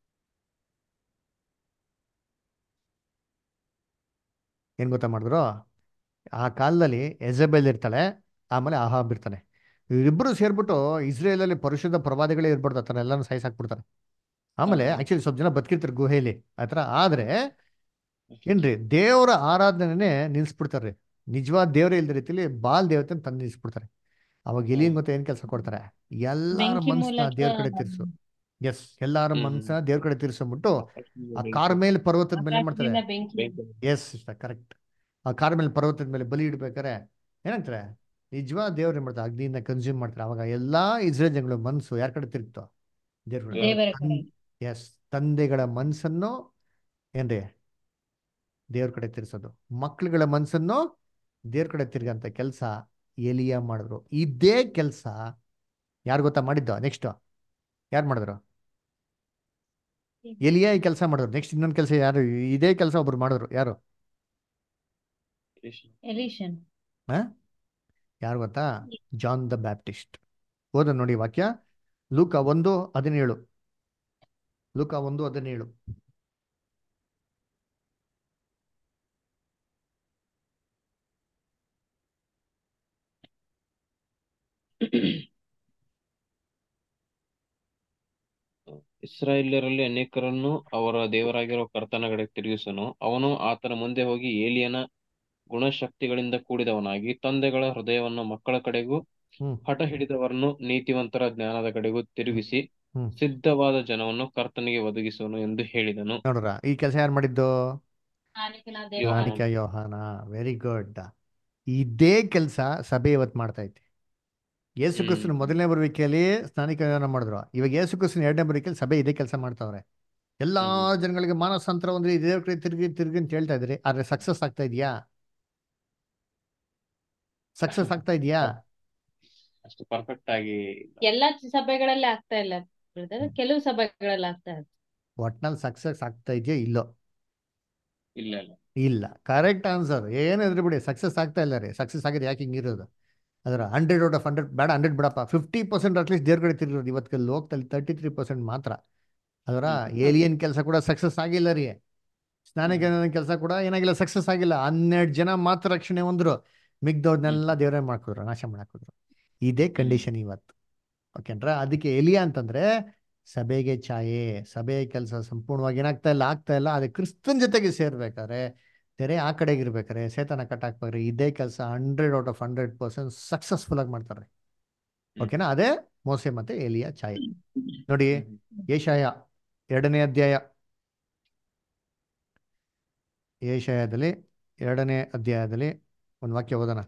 ಏನ್ ಗೊತ್ತಾ ಮಾಡಿದ್ರು ಆ ಕಾಲದಲ್ಲಿ ಎಜಬೆಲ್ ಇರ್ತಾಳೆ ಆಮೇಲೆ ಆಹಾಬ್ ಇರ್ತಾನೆ ಇವರಿಬ್ಬರು ಸೇರ್ಬಿಟ್ಟು ಇಸ್ರೇಲಲ್ಲಿ ಪರಿಶುದ್ಧ ಪ್ರವಾದಿಗಳೇ ಇರ್ಬಾರ್ದು ಆತರ ಎಲ್ಲಾನು ಸಾಯಿಸಾಕ್ಬಿಡ್ತಾರೆ ಆಮೇಲೆ ಆಕ್ಚುಲಿ ಸ್ವಲ್ಪ ಜನ ಬದುಕಿರ್ತಾರೆ ಗುಹೆಯಲ್ಲಿ ಆತರ ಆದ್ರೆ ಏನ್ರಿ ದೇವರ ಆರಾಧನೆ ನಿಲ್ಸ್ಬಿಡ್ತಾರ್ರಿ ನಿಜವಾದ ದೇವರೇ ಇಲ್ದ ರೀತಿಲಿ ಬಾಲ್ ದೇವತೆ ತಂದು ನಿಲ್ಸ್ಬಿಡ್ತಾರೆ ಅವಾಗ ಎಲಿನ್ ಮತ್ತೆ ಏನ್ ಕೆಲಸ ಕೊಡ್ತಾರೆ ಎಲ್ಲಾರ ಬೆಂಕಿ ಮನ್ಸನ್ನ ಮೂಲಕ ದೇವ್ರ ಕಡೆ ತಿರ್ಸು ಎಸ್ ಎಲ್ಲಾರ ಹ್ಮ್. ಮನ್ಸನ್ನ ದೇವ್ರ ಕಡೆ ತಿರ್ಸ್ಬಿಟ್ಟು ಆ ಬೆಂಕಿ. ಕಾರ್ಮೇಲ್ ಪರ್ವತದ ಮೇಲೆ ಏನ್ ಮಾಡ್ತಾರೆ ಆಕಾಶದಿಂದ ಬೆಂಕಿ ಬೆಂಕಿ. ಎಸ್ ಕರೆಕ್ಟ್ ಆ ಕಾರ್ಮೇಲ್ ಪರ್ವತದ ಮೇಲೆ ಬಲಿ ಇಡ್ಬೇಕಾರೆ ಏನಂತಾರೆ ನಿಜವಾದ ದೇವ್ರು ಏನ್ ಮಾಡ್ತಾರೆ ಅಗ್ನಿಯಿಂದ ಕನ್ಸ್ಯೂಮ್ ಮಾಡ್ತಾರೆ ಅವಾಗ ಎಲ್ಲಾ ಇಸ್ರೇಲ್ ಜನಗಳ ಮನ್ಸು ಯಾರ ಕಡೆ ತಿರುಗ್ತೋ ದೇವ್ರ ಕಡೆ ದೇವರ ಕಡೆ ಎಸ್ ತಂದೆಗಳ ಮನ್ಸನ್ನು ಏನ್ರಿ ದೇವ್ರ ಕಡೆ ತಿರ್ಸೋದು ಮಕ್ಳುಗಳ ಮನ್ಸನ್ನು ದೇವ್ರ ಕಡೆ ತಿರ್ಗಂತ ಕೆಲಸ ಎಲಿಯ ಮಾಡಿದ್ರು ಇದೇ ಕೆಲಸ ಯಾರು ಗೊತ್ತಾ ಮಾಡಿದ್ದು ನೆಕ್ಸ್ಟ್ ಯಾರು ಮಾಡಿದ್ರು ಎಲಿಯ ಈ ಕೆಲಸ ಮಾಡಿದ್ರು ನೆಕ್ಸ್ಟ್ ಇನ್ನೊಂದು ಕೆಲಸ ಯಾರು ಇದೇ ಕೆಲಸ ಒಬ್ರು ಮಾಡಿದ್ರು ಯಾರು ಎಲಿಷನ್ ಹಾ ಯಾರು ಗೊತ್ತಾ ಜಾನ್ ದ ಬ್ಯಾಪ್ಟಿಸ್ಟ್ ಓದ ನೋಡಿ ವಾಕ್ಯ ಲೂಕ ಒಂದು ಹದಿನೇಳು ಲೂಕ ಒಂದು ಹದಿನೇಳು ಇಸ್ರಾಯೇಲ್ಯರಲ್ಲಿ ಅನೇಕರನ್ನು ಅವರ ದೇವರಾಗಿರುವ ಕರ್ತನ ಕಡೆ ತಿರುಗಿಸನು ಅವನು ಆತನ ಮುಂದೆ ಹೋಗಿ ಏಲಿಯನ ಗುಣಶಕ್ತಿಗಳಿಂದ ಕೂಡಿದವನಾಗಿ ತಂದೆಗಳ ಹೃದಯವನ್ನು ಮಕ್ಕಳ ಕಡೆಗೂ ಹ್ಮ್ ಹಠ ಹಿಡಿದವರನ್ನು ನೀತಿವಂತರ ಜ್ಞಾನದ ಕಡೆಗೂ ತಿರುಗಿಸಿ ಹ್ಮ್ ಸಿದ್ಧವಾದ ಜನವನ್ನು ಕರ್ತನಿಗೆ ಒದಗಿಸುವನು ಎಂದು ಹೇಳಿದನು ನೋಡ್ರ ಈ ಕೆಲಸ ಯಾರು ಮಾಡಿದ್ದು ಹಾನಿಕನ ಹಾನಿಕ ದೇವರ ಯೋಹಾನ ವೆರಿ ಗುಡ್ ಇದೇ ಕೆಲಸ ಸಭೆ ಇವತ್ತು ಮಾಡ್ತಾ ಐತಿ ಯೇಸು ಹ್ಮ್ ಕ್ರಿಸ್ತನ ಮೊದಲನೇ ಬರುವಿಕೆಯಲ್ಲಿ ಸ್ನಾನಿಕ ಯೋಹಾನ ಮಾಡಿದ್ರು ಇವಾಗ ಯೇಸು ಕ್ರಿಸ್ತನ ಎರಡನೇ ಬರುವಿಕೆಯಲ್ಲಿ ಸಭೆ ಇದೇ ಕೆಲಸ ಮಾಡ್ತಾವ್ರೆ ಎಲ್ಲಾ ಹ್ಮ್ ಜನಗಳಿಗೆ ಮಾನಸಾಂತರ ಅಂದ್ರೆ ಇದೇ ಕಡೆ ತಿರುಗಿ ತಿರುಗಿ ಅಂತ ಹೇಳ್ತಾ ಇದ್ರಿ ಆದ್ರೆ ಸಕ್ಸಸ್ ಆಗ್ತಾ ಇದೆಯಾ ಸಕ್ಸಸ್ ಆಗ್ತಾ ಇದೆಯಾ ಅಷ್ಟು ಪರ್ಫೆಕ್ಟ್ ಆಗಿ ಎಲ್ಲಾ ಸಭೆಗಳಲ್ಲಿ ಆಗ್ತಾ ಇಲ್ಲ brother. ಕೆಲವು ಸಭೆಗಳಲ್ಲಿ ಆಗ್ತಾ ಇದೆ ಒಟ್ನಲ್ಲಿ ಸಕ್ಸಸ್ ಆಗ್ತಾ ಇದೆಯಾ ಇಲ್ಲೋ ಇಲ್ಲ ಇಲ್ಲ ಇಲ್ಲ ಕರೆಕ್ಟ್ ಆನ್ಸರ್ ಏನಿದ್ರೆ ಬಿಡಿ ಸಕ್ಸಸ್ ಆಗ್ತಾ ಇಲ್ಲ ರೀ ಸಕ್ಸಸ್ ಆಗಿದೆ ಯಾಕೆ ಹಿಂಗಿರೋದು ಅದರ ಹಂಡ್ರೆಡ್ ಔಟ್ ಆಫ್ ಹಂಡ್ರೆಡ್ ಬೇಡ ಹಂಡ್ರೆಡ್ ಬಿಡಪ್ಪ ಫಿಫ್ಟಿ ಪರ್ಸೆಂಟ್ ಅಟ್ಲೀಸ್ಟ್ ದೇವ್ರ ಕಡೆ ತಿರುಗಿರೋದು ಇವತ್ತಿಗೆ ಲೋಕದಲ್ಲಿ ತರ್ಟಿ ತ್ರೀ ಪರ್ಸೆಂಟ್ ಮಾತ್ರ ಅದರ ಹ್ಮ್ ಏಲಿಯನ್ ಕೆಲಸ ಕೂಡ ಸಕ್ಸಸ್ ಆಗಿಲ್ಲ ರೀ ಸ್ನಾನಿಕ ಕೆಲಸ ಕೂಡ ಏನಾಗಿಲ್ಲ ಸಕ್ಸಸ್ ಆಗಿಲ್ಲ ಹನ್ನೆರಡು ಜನ ಮಾತ್ರ ರಕ್ಷಣೆ ಹೊಂದ್ರು ಮಿಗ್ದವ್ರನ್ನೆಲ್ಲ ದೇವರೇ ಮಾಡ್ಕೊದ್ರು ನಾಶ ಮಾಡಾಕಿದ್ರು ಇದೇ ಕಂಡೀಷನ್ ಇವತ್ತು ಓಕೆನ್ರಾ ಅದಕ್ಕೆ ಎಲಿಯಾ ಅಂತಂದ್ರೆ ಸಭೆಗೆ ಛಾಯೆ ಸಭೆಯ ಕೆಲಸ ಸಂಪೂರ್ಣವಾಗಿ ಏನಾಗ್ತಾ ಇಲ್ಲ ಆಗ್ತಾ ಇಲ್ಲ ಅದೇ ಕ್ರಿಸ್ತನ್ ಜೊತೆಗೆ ಸೇರ್ಬೇಕಾದ್ರೆ ತೆರೆ ಆ ಕಡೆಗೆ ಇರ್ಬೇಕಾರೆ ಸೇತನ ಕಟ್ಟಾಕ್ಬೇಕಾರೆ ಇದೇ ಕೆಲಸ hundred out of hundred percent successful ಆಗಿ ಮಾಡ್ತಾರೆ ಓಕೆನಾ ಅದೇ ಮೋಸೆ ಮತ್ತೆ ಎಲಿಯ ಛಾಯೆ ನೋಡಿ ಏಷಾಯ ಎರಡನೇ ಅಧ್ಯಾಯ ಏಷಾಯದಲ್ಲಿ ಎರಡನೇ ಅಧ್ಯಾಯದಲ್ಲಿ ಒಂದು ವಾಕ್ಯ ಓದೋಣ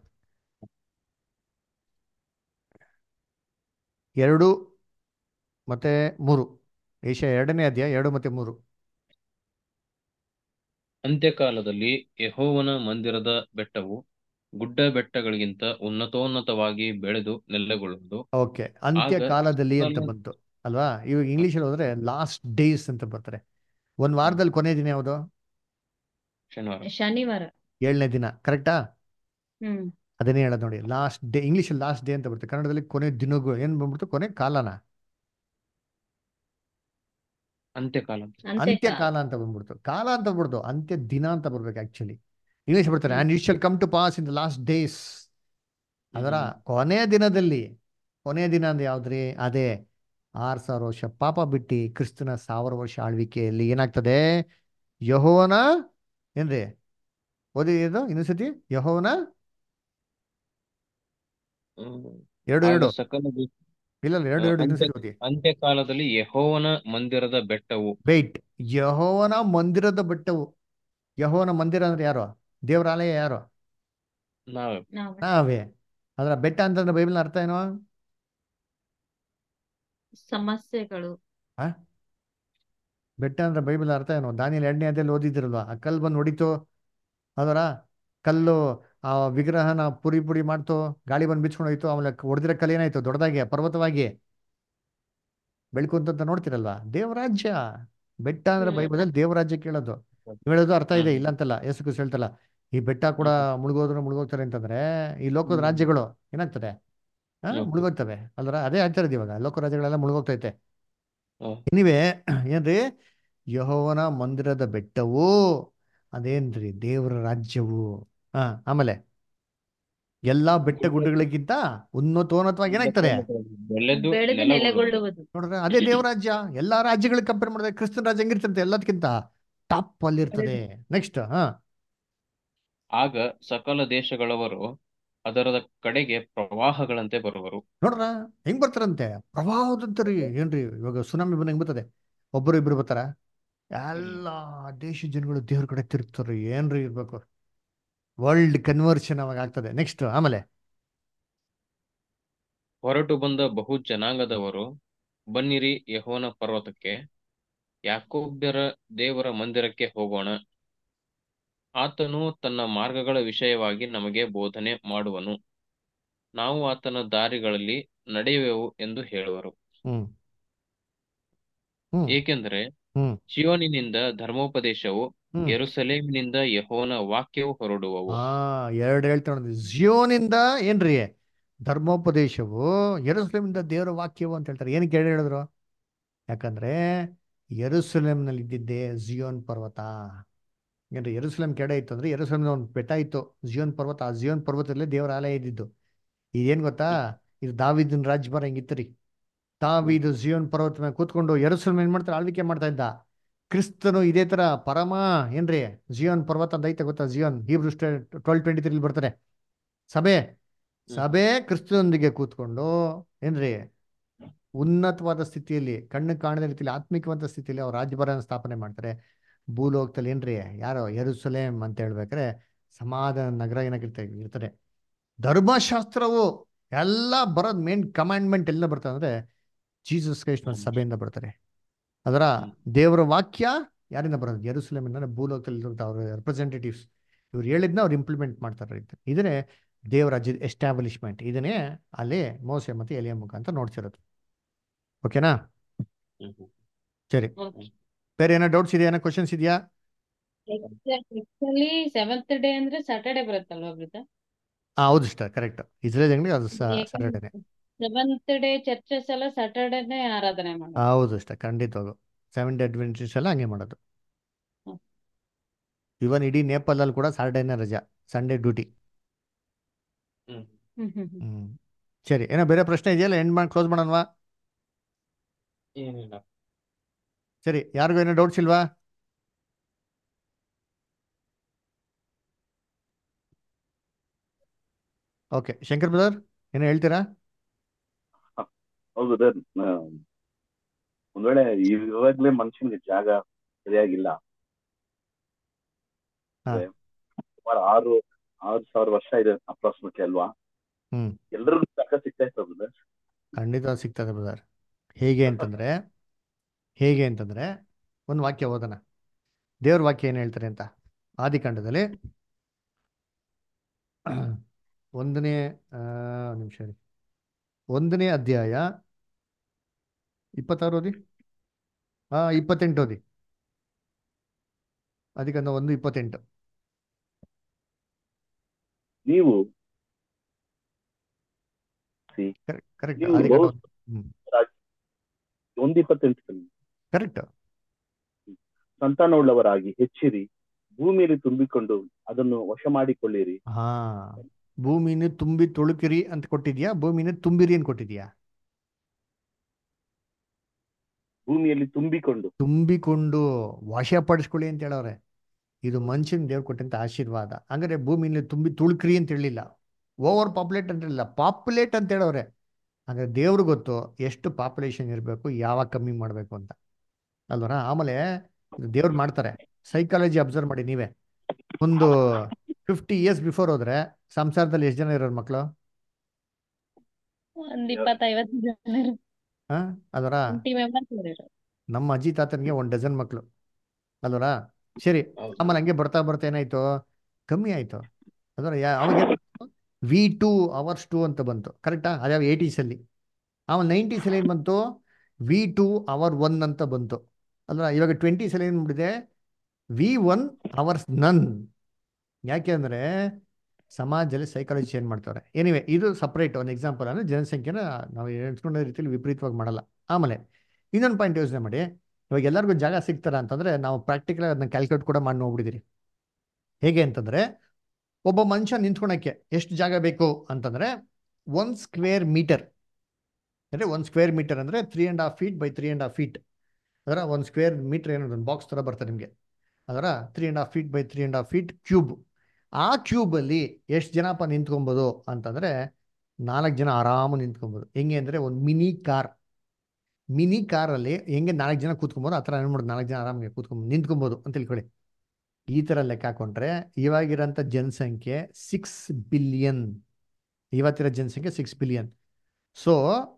ಎರಡು ಮತ್ತೆ ಮೂರು ಏಷ್ಯಾ ಎರಡನೇ ಅಧ್ಯಾಯ ಎರಡು ಮತ್ತೆ ಮೂರು ಅಂತ್ಯಕಾಲದಲ್ಲಿ ಯೆಹೋವನ ಮಂದಿರದ ಬೆಟ್ಟವು ಗುಡ್ಡ ಬೆಟ್ಟಗಳಿಗಿಂತ ಉನ್ನತೋನ್ನತವಾಗಿ ಬೆಳೆದು ನೆಲೆಗೊಳ್ಳುವುದು ಓಕೆ ಅಂತ್ಯ ಆಗ ಕಾಲದಲ್ಲಿ ಅಂತ ಸಕಲ- ಬಂತು ಅಲ್ವಾ ಇವಾಗ ಇಂಗ್ಲಿಷಲ್ಲಿ ಹೋದ್ರೆ ಲಾಸ್ಟ್ ಡೇಸ್ ಅಂತ ಬರ್ತಾರೆ ಒಂದ್ ವಾರದಲ್ಲಿ ಕೊನೆ ದಿನ ಯಾವುದು ಶನಿವಾರ ಶನಿವಾರ ಏಳನೇ ದಿನ ಕರೆಕ್ಟಾ ಹ್ಮ್ ಅದನ್ನೇ ಹೇಳೋದು ನೋಡಿ ಲಾಸ್ಟ್ ಡೇ ಇಂಗ್ಲಿಷಲ್ಲಿ ಲಾಸ್ಟ್ ಡೇ ಅಂತ ಬರುತ್ತೆ ಕನ್ನಡದಲ್ಲಿ ಕೊನೆ ದಿನಗಳು ಏನ್ ಬಂದ್ಬಿಡ್ತು ಕೊನೆ ಕಾಲನ ಅಂತ್ಯಕಾಲ ಅಂತ್ಯ ಕಾಲ ಅಂತ ಬಂದ್ಬಿಡ್ತು ಕಾಲ ಅಂತ ಬಂದ್ಬಿಡ್ತು ಅಂತ್ಯ ದಿನ ಅಂತ ಬರ್ಬೇಕು ಆಕ್ಚುಲಿ ಇಂಗ್ಲಿಷ್ ಬರ್ತಾರೆ and it shall come to pass in the last days ಅದರ ಕೊನೆಯ ದಿನದಲ್ಲಿ ಕೊನೆಯ ದಿನ ಅಂದ್ರೆ ಯಾವ್ದ್ರಿ ಅದೇ ಆರ್ ಸಾವಿರ ವರ್ಷ ಪಾಪ ಬಿಟ್ಟು ಕ್ರಿಸ್ತನ ಸಾವಿರ ವರ್ಷ ಆಳ್ವಿಕೆಯಲ್ಲಿ ಏನಾಗ್ತದೆ ಯಹೋವನ ಏನ್ರಿ ಓದಿ ಇದು ಇನ್ನೊಂದ್ಸತಿ ಯಹೋವನ ಎರಡು ಆಗ ಎರಡು ಸಕಲ ದೇ- ಇಲ್ಲ ಇಲ್ಲ ಎರಡು ಎರಡು ಅಂತ್ಯ ಇನ್ನೊಂದ್ಸತಿ ಓದಿ ಅಂತ್ಯಕಾಲದಲ್ಲಿ ಯೆಹೋವನ ಮಂದಿರದ ಬೆಟ್ಟವು ವೆಯ್ಟ್ ಯಹೋವನ ಮಂದಿರದ ಬೆಟ್ಟವು ಯಹೋವನ ಮಂದಿರ ಅಂದ್ರೆ ಯಾರು ದೇವರ ಆಲಯ ಯಾರು ನಾವೇ ನಾವೇ ಅದರ ಬೆಟ್ಟ ಅಂತಂದ್ರೆ ಬೈಬಲ್ ಅರ್ಥ ಏನೋ ಸಮಸ್ಯೆಗಳು ಆ? ಬೆಟ್ಟ ಅಂದ್ರೆ ಬೈಬಲ್ ಅರ್ಥ ಏನು ದಾನಿಯಲ್ಲಿ ಎರಡನೇ ಅಧ್ಯಾಯದಲ್ಲಿ ಓದಿದಿರಲ್ವಾ ಆ ಕಲ್ಲು ಬಂದು ಹೊಡಿತು ಅದರ ಕಲ್ಲು ಆ ವಿಗ್ರಹನ ಪುರಿ ಪುರಿ ಮಾಡ್ತು ಗಾಳಿ ಬಂದು ಬಿಚ್ಕೊಂಡು ಹೋಯ್ತು ಆಮೇಲೆ ಹೊಡೆದಿರೋ ಕಲ್ಲು ಏನಾಯ್ತು ದೊಡ್ಡದಾಗಿ ಪರ್ವತವಾಗಿ ಬೆಳಕು ಅಂತ ನೋಡ್ತಿರಲ್ವಾ ದೇವರಾಜ್ಯ ಬೆಟ್ಟ ಅಂದ್ರೆ ಬೈಬಲಲ್ಲಿ ದೇವರಾಜ್ಯ ಕೇಳೋದು ನೀವ್ ಹೇಳೋದು ಅರ್ಥ ಇದೆ ಇಲ್ಲ ಅಂತಲ್ಲ ಯೇಸು ಕ್ರಿಸ್ತ ಹೇಳ್ತಲ್ಲ ಈ ಬೆಟ್ಟ ಕೂಡ ಮುಳುಗೋದ್ರು ಮುಳುಗೋಗ್ತಾರೆ ಅಂತಂದ್ರೆ ಈ ಲೋಕದ ರಾಜ್ಯಗಳು ಏನಾಗ್ತದೆ ಆ ಮುಳುಗೋಗ್ತವೆ ಅಲ್ರ ಅದೇ ಆಗ್ತಾ ಇರೋದು ಇವಾಗ ಲೋಕ ರಾಜ್ಯಗಳೆಲ್ಲ ಮುಳುಗೋಗ್ತೈತೆ ಎನಿವೆ ಏನ್ರಿ ಯಹೋವನ ಮಂದಿರದ ಬೆಟ್ಟವು ಅದೇನ್ರಿ ದೇವರ ರಾಜ್ಯವು ಹಾ ಆಮೇಲೆ ಎಲ್ಲಾ ಬೆಟ್ಟ ಗುಡ್ಡಗಳಿಗಿಂತ ಉನ್ನತೋನ್ನತವಾಗಿ ಏನಾಗ್ತದೆ ಬೆಳೆದು ಬೆಳೆದು ನೆಲೆಗೊಳ್ಳುವುದು ನೆಲೆಗೊಳ್ಳುವುದು ನೋಡ್ರೆ ಅದೇ ದೇವರಾಜ್ಯ ಎಲ್ಲಾ ರಾಜ್ಯಗಳಿಗೆ ಕಂಪೇರ್ ಮಾಡಿದ್ರೆ ಕ್ರಿಸ್ತನ ರಾಜ್ಯ ಹೆಂಗಿರ್ತಂತೆ ಎಲ್ಲದಕ್ಕಿಂತ ಟಾಪ್ ಅಲ್ಲಿ ಇರ್ತದೆ ನೆಕ್ಸ್ಟ್ ಹಾ ಆಗ ಸಕಲ ದೇಶಗಳವರು ಅದರ ಕಡೆಗೆ ಪ್ರವಾಹಗಳಂತೆ ಬರುವರು ನೋಡ್ರ ಹೆಂಗ್ ಬರ್ತಾರಂತೆ ಪ್ರವಾಹದಂತರಿ ಏನ್ರಿ ಇವಾಗ ಸುನಾಮಿ ಬಂದ್ ಹೆಂಗ್ ಬರ್ತದೆ ಒಬ್ಬರು ಇಬ್ರು ಬರ್ತಾರ ಎಲ್ಲ ದೇಶ ಜನಗಳು ದೇವ್ರ ಕಡೆ ತಿರುಗ್ತಾರೆ ಏನ್ರಿ ಇರ್ಬೇಕು ವರ್ಲ್ಡ್ ಕನ್ವರ್ಷನ್ ಅವಾಗ ಆಗ್ತದೆ ನೆಕ್ಸ್ಟ್ ಆಮೇಲೆ ಹೊರಟು ಬಂದ ಬಹು ಜನಾಂಗದವರು ಬನ್ನಿರಿ ಯೆಹೋವನ ಪರ್ವತಕ್ಕೆ ಯಾಕೋಬ್ಯರ ದೇವರ ಮಂದಿರಕ್ಕೆ ಹೋಗೋಣ ಆತನು ತನ್ನ ಮಾರ್ಗಗಳ ವಿಷಯವಾಗಿ ನಮಗೆ ಬೋಧನೆ ಮಾಡುವನು ನಾವು ಆತನ ದಾರಿಗಳಲ್ಲಿ ನಡೆಯುವೆವು ಎಂದು ಹೇಳುವರು ಹ್ಮ್ ಹ್ಮ್ ಏಕೆಂದರೆ ಹ್ಮ್ ಚಿಯೋನಿನಿಂದ ಧರ್ಮೋಪದೇಶವು ಹ್ಮ್ ಯೆರೂಸಲೇಮಿನಿಂದ ಯೆಹೋವನ ವಾಕ್ಯವು ಹೊರಡುವವು ಆ ಎರಡು ಹೇಳ್ತಾ ನೋಡಿ ಜಿಯೋನಿಂದ ಏನ್ರಿ ಧರ್ಮೋಪದೇಶವು ಯೆರೂಸಲೇಮಿಂದ ದೇವರ ವಾಕ್ಯವು ಅಂತ ಹೇಳ್ತಾರೆ ಏನಕ್ಕೆ ಹೇಳಿ ಹೇಳಿದ್ರು ಯಾಕಂದ್ರೆ ಯೆರೂಸಲೇಮ್ನಲ್ಲಿ ಇದ್ದಿದ್ದೆ ಜಿಯೋನ್ ಪರ್ವತ ಏನ್ರಿ ಯೆರೂಸಲೇಮ್ ಕೆಡೆ ಇತ್ತು ಅಂದ್ರೆ ಯೆರೂಸಲೇಮ್ ಒಂದು ಬೆಟ್ಟ ಇತ್ತು ಜಿಯೋನ್ ಪರ್ವತ ಆ ಜಿಯೋನ್ ಪರ್ವತದಲ್ಲೇ ದೇವರ ಆಲಯ ಇದ್ದಿದ್ದು ಇದೇನ್ ಗೊತ್ತಾ ಇದು ದಾವಿದನ್ ರಾಜ್ಯಭಾರ ಹೆಂಗಿತ್ತು ರೀ ದಾವಿದು ಜಿಯೋನ್ ಪರ್ವತ ಮೇಲೆ ಕೂತ್ಕೊಂಡು ಯೆರೂಸಲೇಮ್ ಏನ್ ಮಾಡ್ತಾರೆ ಆಳ್ವಿಕೆ ಮಾಡ್ತಾ ಇದ್ದ ಕ್ರಿಸ್ತನು ಇದೇ ತರ ಪರಮ ಏನ್ರಿ ಜಿಯೋನ್ ಪರ್ವತ ಅಂತ ಐತೆ ಗೊತ್ತಾ ಜಿಯೋನ್ ಹೀಬ್ರು ಟ್ವೆಲ್ ಟ್ವೆಂಟಿ ತ್ರೀಲಿ ಬರ್ತಾರೆ ಸಭೆ ಸಭೆ ಕ್ರಿಸ್ತನೊಂದಿಗೆ ಕೂತ್ಕೊಂಡು ಏನ್ರಿ ಉನ್ನತವಾದ ಸ್ಥಿತಿಯಲ್ಲಿ ಕಣ್ಣು ಕಾಣದ ರೀತಿಯಲ್ಲಿ ಆತ್ಮಿಕವಾದ ಸ್ಥಿತಿಯಲ್ಲಿ ಅವ್ರ ರಾಜ್ಯಭಾರನ ಸ್ಥಾಪನೆ ಮಾಡ್ತಾರೆ ಭೂಲೋಕದಲ್ಲಿ ಏನ್ರಿ ಯಾರೋ ಯೆರೂಸಲೇಮ್ ಅಂತ ಹೇಳ್ಬೇಕಾರೆ ಸಮಾಧಾನ ನಗರ ಏನಾಗಿರ್ತ ಇರ್ತದೆ ಧರ್ಮಶಾಸ್ತ್ರವು ಎಲ್ಲ ಬರೋದ್ ಮೇನ್ ಕಮಾಂಡ್ಮೆಂಟ್ ಎಲ್ಲ ಬರ್ತದೆ ಅಂದ್ರೆ ಜೀಸಸ್ ಕ್ರೈಸ್ಟ್ ಸಭೆಯಿಂದ ಬರ್ತಾರೆ ಅದರ ದೇವರ ವಾಕ್ಯ ಯಾರಿಂದ ಬರೋದು ಯೆರೂಸಲೇಮಿಂದ ಭೂಲೋಕದಲ್ಲಿ ಅವ್ರ ರೆಪ್ರೆಸೆಂಟೇಟಿವ್ಸ್ ಇವ್ರು ಹೇಳಿದ್ನ ಅವ್ರು ಇಂಪ್ಲಿಮೆಂಟ್ ಮಾಡ್ತಾರೆ ಇದನ್ನೇ ದೇವರ ರಾಜ್ಯದ ಎಸ್ಟಾಬ್ಲಿಷ್ಮೆಂಟ್ ಇದನ್ನೇ ಅಲ್ಲಿ ಮೋಸೆ ಮತ್ತು ಎಲಿಯ ಮುಖಾಂತರ ನೋಡ್ತಿರೋದು ಓಕೆನಾ ಸರಿ ಬೇರೆ ಏನೋ ಡೌಟ್ಸ್ ಇದೆಯಾ ಏನೋ ಕ್ವಶನ್ಸ್ ಇದೆಯಾ ಆಕ್ಚುಲಿ ಸೆವೆಂತ್ ಡೇ ಅಂದ್ರೆ ಸ್ಯಾಟರ್ಡೆ ಬರುತ್ತಲ್ವಾ ಬ್ರದರ್ ಹಾ ಹೌದು ಇಷ್ಟ ಕರೆಕ್ಟ್ ಇಸ್ರೇಲ್ ಅಂಗಡಿ ಅದು ಸಾಟರ್ಡೇನೆ ಸೆವೆಂತ್ ಡೇ ಚರ್ಚಸ್ ಎಲ್ಲ ಸ್ಯಾಟರ್ಡೇನೆ ಆರಾಧನೆ ಮಾಡೋದು ಹೌದು ಇಷ್ಟ ಖಂಡಿತವಾಗೂ ಸೆವೆನ್ ಡೇ ಅಡ್ವೆಂಚರ್ಸ್ ಎಲ್ಲ ಹಂಗೆ ಮಾಡೋದು ಹ್ಮ್. ಇವನ್ ಇಡೀ ನೇಪಾಳಲ್ಲಿ ಕೂಡ ಸಾಟರ್ಡೇನೇ ರಜಾ ಸಂಡೇ ಡ್ಯೂಟಿ ಹ್ಮ್ ಹ್ಮ್ ಹ್ಮ್ ಹ್ಮ್ ಸರಿ ಏನೋ ಬೇರೆ ಪ್ರಶ್ನೆ ಇದೆಯಲ್ಲ ಎಂಡ್ ಮಾಡಿ ಕ್ಲೋಸ್ ಮಾಡೋಣವಾ ಏನಿಲ್ಲ ಸರಿ ಯಾರಿಗೂ ಏನೋ ಡೌಟ್ಸ್ ಇಲ್ವಾ ಓಕೆ ಶಂಕರ್ ಬ್ರದರ್ ಏನೋ ಹೇಳ್ತೀರಾ ಹೌದು ಸರ್ ಒಂದ್ ವೇಳೆ ಇವಾಗ್ಲೇ ಮನುಷ್ಯನಿಗೆ ಜಾಗ ಸರಿಯಾಗಿಲ್ಲ ಹಾ ಅಂದ್ರೆ ಸುಮಾರು ಆರು ಆರು ಸಾವಿರ ವರ್ಷ ಇದೆ ಅಪ್ರಾಕ್ಸಿಮೇಟ್ಲಿ ಅಲ್ವಾ ಹ್ಮ್ ಎಲ್ರಿಗೂ ಜಾಗ ಸಿಗ್ತಾ ಇರ್ತದೆ ಖಂಡಿತ ಸಿಗ್ತದೆ ಬ್ರದರ್ ಹೇಗೆ ಅಂತಂದ್ರೆ ಹೇಗೆ ಅಂತಂದ್ರೆ ಒಂದು ವಾಕ್ಯ ಓದೋಣ ದೇವ್ರ ವಾಕ್ಯ ಏನು ಹೇಳ್ತಾರೆ ಅಂತ ಆದಿಕಾಂಡದಲ್ಲಿ ಒಂದನೇ ಆ, ಒಂದ್ ನಿಮಿಷ ರೀ ಒಂದನೇ ಅಧ್ಯಾಯ ಇಪ್ಪತ್ತಾರು ಓದಿ ಹಾ ಇಪ್ಪತ್ತೆಂಟು ಓದಿ ಅದಕ್ಕೆ ಒಂದು ಇಪ್ಪತ್ತೆಂಟು ನೀವು ಕರೆಕ್ಟ್ ನೀವು ಆದಿಕಾಂಡ ಬಹು ಒಂದು ಹ್ಮ್ ಒಂದ್ ಇಪ್ಪತ್ತೆಂಟು ಕರೆಕ್ಟ್ ಸಂತಾನವುಳ್ಳವರಾಗಿ ಹೆಚ್ಚಿರಿ ಭೂಮಿಯಲ್ಲಿ ತುಂಬಿಕೊಂಡು ಅದನ್ನು ವಶ ಮಾಡಿಕೊಳ್ಳಿರಿ ಹಾ ಭೂಮಿನ ತುಂಬಿ ತುಳುಕಿರಿ ಅಂತ ಕೊಟ್ಟಿದ್ಯಾ ಭೂಮಿನ ತುಂಬಿರಿ ಅಂತ ಕೊಟ್ಟಿದ್ಯಾ ಭೂಮಿಯಲ್ಲಿ ತುಂಬಿಕೊಂಡು ತುಂಬಿಕೊಂಡು ವಶಪಡಿಸ್ಕೊಳ್ಳಿ ಅಂತ ಹೇಳವ್ರೆ ಇದು ಮನುಷ್ಯನ ದೇವ್ರು ಕೊಟ್ಟಂತ ಆಶೀರ್ವಾದ ಹಂಗಾರೆ ಭೂಮಿನಲ್ಲಿ ತುಂಬಿ ತುಳುಕ್ರಿ ಅಂತ ಹೇಳಿಲ್ಲ ಓವರ್ ಪಾಪ್ಯುಲೇಟ್ ಅಂತ ಹೇಳಿಲ್ಲ ಪಾಪ್ಯುಲೇಟ್ ಅಂತ ಹೇಳವ್ರೆ ಹಂಗಾರೆ ದೇವ್ರು ಗೊತ್ತು ಎಷ್ಟು ಪಾಪ್ಯುಲೇಷನ್ ಇರಬೇಕು ಯಾವಾಗ ಕಮ್ಮಿ ಮಾಡಬೇಕು ಅಂತ ಅಲ್ವರ ಆಮೇಲೆ ಇದು ದೇವ್ರು ಮಾಡ್ತಾರೆ ಸೈಕಾಲಜಿ ಅಬ್ಸರ್ವ್ ಮಾಡಿ ನೀವೇ ಒಂದು ಫಿಫ್ಟಿ ಇಯರ್ಸ್ ಬಿಫೋರ್ ಹೋದ್ರೆ ಸಂಸಾರದಲ್ಲಿ ಎಷ್ಟು ಜನ ಇರೋರು ಮಕ್ಕಳು ಒಂದ್ ಇಪ್ಪತ್ತೈವತ್ತು ಜನ ಹಾ ಅಲ್ವರ ಟ್ವೆಂಟಿ ಮೆಂಬರ್ಸ್ ಇರೋರು ನಮ್ಮ ಅಜ್ಜಿ ತಾತನಿಗೆ ಒಂದು ಡಜನ್ ಮಕ್ಕಳು ಅಲ್ವರ ಸರಿ ಆಮೇಲೆ ಹಂಗೆ ಬರ್ತಾ ಬರ್ತಾ ಏನಾಯ್ತು ಕಮ್ಮಿ ಆಯ್ತು ಅದರ ಅವಾಗ ವಿ ಟು ಅವರ್ಸ್ ಟು ಅಂತ ಬಂತು ಕರೆಕ್ಟಾ ಅದ್ಯಾವ ಏಯ್ಟೀಸಲ್ಲಿ ಆಮೇಲೆ ನೈಂಟೀಸಲ್ಲಿ ಏನು ಬಂತು ವಿ ಟು ಅವರ್ ಒನ್ ಅಂತ ಬಂತು ಅಲ್ವಾ ಇವಾಗ ಟ್ವೆಂಟೀಸಲ್ಲಿ ಏನು ಮಾಡಿದೆ ವಿ ಒನ್ ಅವರ್ಸ್ ನನ್ ಯಾಕೆ ಅಂದರೆ ಸಮಾಜದಲ್ಲಿ ಸೈಕಾಲಜಿ ಚೇಂಜ್ ಮಾಡ್ತಾರೆ ಎನಿವೆ ಇದು ಸಪ್ರೇಟ್ ಒಂದು ಎಕ್ಸಾಂಪಲ್ ಅಂದರೆ ಜನಸಂಖ್ಯೆನ ನಾವು ಎಣಿಸ್ಕೊಂಡ ರೀತಿಯಲ್ಲಿ ವಿಪರೀತವಾಗಿ ಮಾಡಲ್ಲ ಆಮೇಲೆ ಇನ್ನೊಂದು ಪಾಯಿಂಟ್ ಯೋಚನೆ ಮಾಡಿ ಇವಾಗ ಎಲ್ಲರಿಗೂ ಜಾಗ ಸಿಗ್ತಾರ ಅಂತಂದರೆ ನಾವು ಪ್ರಾಕ್ಟಿಕಲ್ ಅದನ್ನ ಕ್ಯಾಲ್ಕುಲೇಟ್ ಕೂಡ ಮಾಡಿ ನೋಡ್ಬಿಟ್ಟಿದ್ದೀರಿ ಹೇಗೆ ಅಂತಂದರೆ ಒಬ್ಬ ಮನುಷ್ಯ ನಿಂತ್ಕೊಳಕ್ಕೆ ಎಷ್ಟು ಜಾಗ ಬೇಕು ಅಂತಂದರೆ ಒನ್ ಸ್ಕ್ವೇರ್ ಮೀಟರ್ ಅಂದರೆ ಒಂದು ಸ್ಕ್ವೇರ್ ಮೀಟರ್ ಅಂದರೆ three and half feet by three and half feet ಅದರ ಒಂದು ಸ್ಕ್ವೇರ್ ಮೀಟರ್ ಏನೋ ಒಂದು ಬಾಕ್ಸ್ ಥರ ಬರ್ತದೆ ನಿಮಗೆ ಅದರ three and half feet by three and half feet cube ಆ ಕ್ಯೂಬಲ್ಲಿ ಎಷ್ಟು ಜನಪ್ಪ ನಿಂತ್ಕೊಬೋದು ಅಂತಂದರೆ ನಾಲ್ಕು ಜನ ಆರಾಮ ನಿಂತ್ಕೊಬೋದು ಹೆಂಗೆ ಅಂದರೆ ಒಂದು ಮಿನಿ ಕಾರ್ ಮಿನಿ ಕಾರಲ್ಲಿ ಹೆಂಗೆ ನಾಲ್ಕು ಜನ ಕೂತ್ಕೊಬೋದು ಆ ಥರ ಏನು ಮಾಡೋದು ನಾಲ್ಕು ಜನ ಆರಾಮಾಗಿ ಕೂತ್ಕೊಬೋದು ನಿಂತ್ಕೊಬೋದು ಅಂತ ತಿಳ್ಕೊಳ್ಳಿ ಈ ಥರ ಲೆಕ್ಕ ಹಾಕೊಂಡ್ರೆ ಇವಾಗಿರೋಂಥ ಜನಸಂಖ್ಯೆ ಸಿಕ್ಸ್ ಬಿಲಿಯನ್ ಇವತ್ತಿರೋ ಜನಸಂಖ್ಯೆ ಸಿಕ್ಸ್ ಬಿಲಿಯನ್ ಸೊ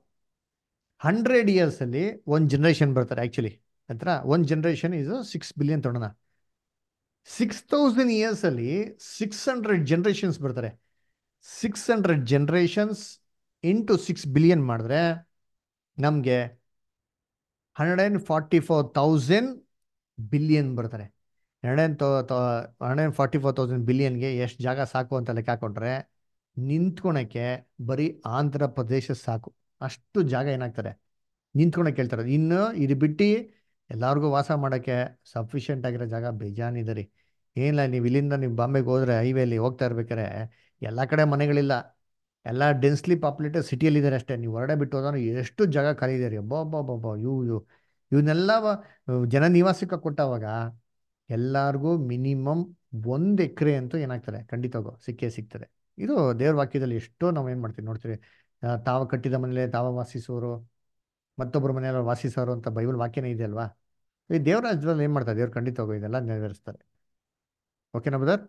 ಹಂಡ್ರೆಡ್ ಇಯರ್ಸಲ್ಲಿ ಒಂದು ಜನ್ರೇಷನ್ ಬರ್ತಾರೆ ಆ್ಯಕ್ಚುಲಿ ಹತ್ರ ಒಂದು ಜನ್ರೇಷನ್ ಇದು ಸಿಕ್ಸ್ ಬಿಲಿಯನ್ ತೊಗೊಳೋಣ ಸಿಕ್ಸ್ ತೌಸಂಡ್ ಇಯರ್ಸಲ್ಲಿ ಸಿಕ್ಸ್ ಹಂಡ್ರೆಡ್ ಜನ್ರೇಷನ್ಸ್ ಬರ್ತಾರೆ six hundred generations into six billion ಮಾಡಿದ್ರೆ ನಮಗೆ hundred and forty four thousand billion ಬರ್ತಾರೆ hundred hundred and forty four thousand ಬಿಲಿಯನ್ಗೆ ಎಷ್ಟು ಜಾಗ ಸಾಕು ಅಂತ ಲೆಕ್ಕ ಹಾಕೊಂಡ್ರೆ ನಿಂತ್ಕೊಳಕ್ಕೆ ಬರೀ ಆಂಧ್ರ ಪ್ರದೇಶ ಸಾಕು ಅಷ್ಟು ಜಾಗ ಏನಾಗ್ತದೆ ನಿಂತ್ಕೊಳಕ್ಕೆ ಹೇಳ್ತಾರೆ ಇನ್ನು ಇದು ಬಿಟ್ಟು ಎಲ್ಲರಿಗೂ ವಾಸ ಮಾಡೋಕ್ಕೆ ಸಫಿಷಿಯೆಂಟ್ ಆಗಿರೋ ಜಾಗ ಬೇಜಾನಿದೆ ರೀ ಏನಿಲ್ಲ ನೀವು ಇಲ್ಲಿಂದ ನೀವು ಬಾಂಬೆಗೆ ಹೋದ್ರೆ ಹೈವೇಲಿ ಹೋಗ್ತಾ ಇರ್ಬೇಕಾರೆ ಎಲ್ಲ ಕಡೆ ಮನೆಗಳಿಲ್ಲ ಎಲ್ಲ ಡೆನ್ಸ್ಲಿ ಪಾಪ್ಯುಲೇಟೆಡ್ ಸಿಟಿಯಲ್ಲಿದ್ದಾರೆ ಅಷ್ಟೇ ನೀವು ಹೊರಡೆ ಬಿಟ್ಟು ಹೋದ್ರೆ ಎಷ್ಟು ಜಾಗ ಖಾಲಿ ಇದೆ ರೀ ಅಬ್ಬಬ್ಬಬ್ಬ ಇವು ಇವು ಇವನ್ನೆಲ್ಲ ಜನ ನಿವಾಸಕ್ಕೆ ಕೊಟ್ಟವಾಗ ಎಲ್ಲರಿಗೂ ಮಿನಿಮಮ್ ಒಂದು ಎಕರೆ ಅಂತೂ ಏನಾಗ್ತದೆ ಖಂಡಿತವಾಗೂ ಸಿಕ್ಕೇ ಸಿಗ್ತದೆ ಇದು ದೇವ್ರ ವಾಕ್ಯದಲ್ಲಿ ಎಷ್ಟೋ ನಾವು ಏನು ಮಾಡ್ತೀವಿ ನೋಡ್ತೀವಿ ಆ, ತಾವು ಕಟ್ಟಿದ ಮನೇಲೆ ತಾವ ವಾಸಿಸೋರು ಮತ್ತೊಬ್ಬರ ಮನೆಯಲ್ಲಿ ವಾಸಿಸೋರು ಅಂತ ಬೈಬಲ್ ವಾಕ್ಯನೇ ಇದೆ ಅಲ್ವಾ ಈ ದೇವ್ರ ರಾಜ್ಯದಲ್ಲಿ ಏನು ಮಾಡ್ತಾರೆ ದೇವ್ರು ಖಂಡಿತವಾಗೂ ಇದೆಲ್ಲ ನೆರವೇರಿಸ್ತಾರೆ ಓಕೆನಾ brother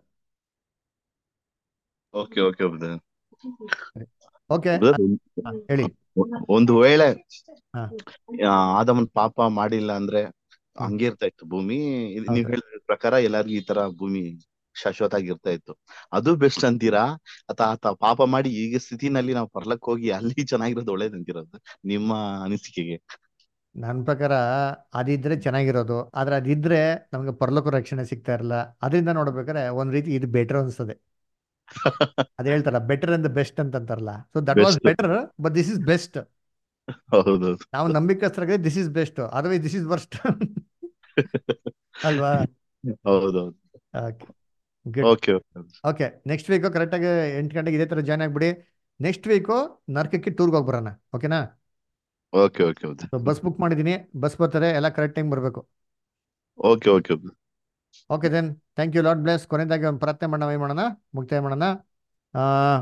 okay okay brother okay brother ಹೇಳಿ ಒಂದು ವೇಳೆ ಹಾ ಆ, ಆದಮನ್ ಪಾಪ ಮಾಡಿಲ್ಲ ಅಂದ್ರೆ ಹಂಗೆ ಇರ್ತಾ ಇತ್ತು ಭೂಮಿ ಇದ್ ನೀವ್ ಹೌದು ಹೇಳಿದ ಪ್ರಕಾರ ಎಲ್ಲಾರ್ಗು ಈ ತರ ಭೂಮಿ ಶಾಶ್ವತ ಆಗಿರ್ತಾ ಇತ್ತು ಅದು ಬೆಸ್ಟ್ ಅಂತೀರಾ ಅಥವಾ ಆತ ಪಾಪ ಮಾಡಿ ಈಗ ಸ್ಥಿತಿನಲ್ಲಿ ನಾವು ಪರ್ಲಕ್ ಹೋಗಿ ಅಲ್ಲಿ ಚೆನ್ನಾಗಿರೋದು ಒಳ್ಳೇದ್ ಅಂತೀರೋದು ನಿಮ್ಮ ಅನಿಸಿಕೆಗೆ ನನ್ನ ಪ್ರಕಾರ ಅದಿದ್ರೆ ಚೆನ್ನಾಗಿರೋದು ಆದ್ರೆ ಅದಿದ್ರೆ ನಮ್ಗೆ ಪರಲೋಕ ರಕ್ಷಣೆ ಸಿಗ್ತಾ ಇರಲ್ಲ ಅದರಿಂದ ನೋಡ್ಬೇಕಾದ್ರೆ ಒಂದ್ ರೀತಿ ಇದು ಬೆಟರ್ ಅನ್ಸ್ತದೆ ಅದ್ ಹೇಳ್ತಾರ ಬೆಟರ್ ಅಂಡ್ ಬೆಸ್ಟ್ ಅಂತ ಅಂತಾರಲ್ಲ so that was best better but this is best ಹೌದೌದು ನಾವು ನಂಬಿಕಸ್ಥರಾಗಿದೆ this is best otherwise this is worst ಅಲ್ವಾ ಹೌದೌದು okay good okay okay okay next week ಕರೆಕ್ಟಾಗಿ ಎಂಟು ಗಂಟೆಗೆ ಇದೇ ಥರ ಜಾಯ್ನ್ ಆಗ್ಬಿಡಿ ನೆಕ್ಸ್ಟ್ ವೀಕು ನರ್ಕಕ್ಕೆ ಟೂರ್ಗೆ ಹೋಗಿ ಬರೋಣ ಓಕೆನಾ okay okay so bus book ಮಾಡಿದ್ದೀನಿ ಬಸ್ ಬರ್ತಾರೆ ಎಲ್ಲ ಕರೆಕ್ಟ್ ಟೈಮ್ ಬರಬೇಕು okay okay okay then thank you lord bless ಕೊನೆಯದಾಗಿ ಒಂದು ಪ್ರಾರ್ಥನೆ ಮಾಡೋಣ ಏನು ಮಾಡೋಣ ಮುಕ್ತಾಯ ಮಾಡೋಣ ಆ,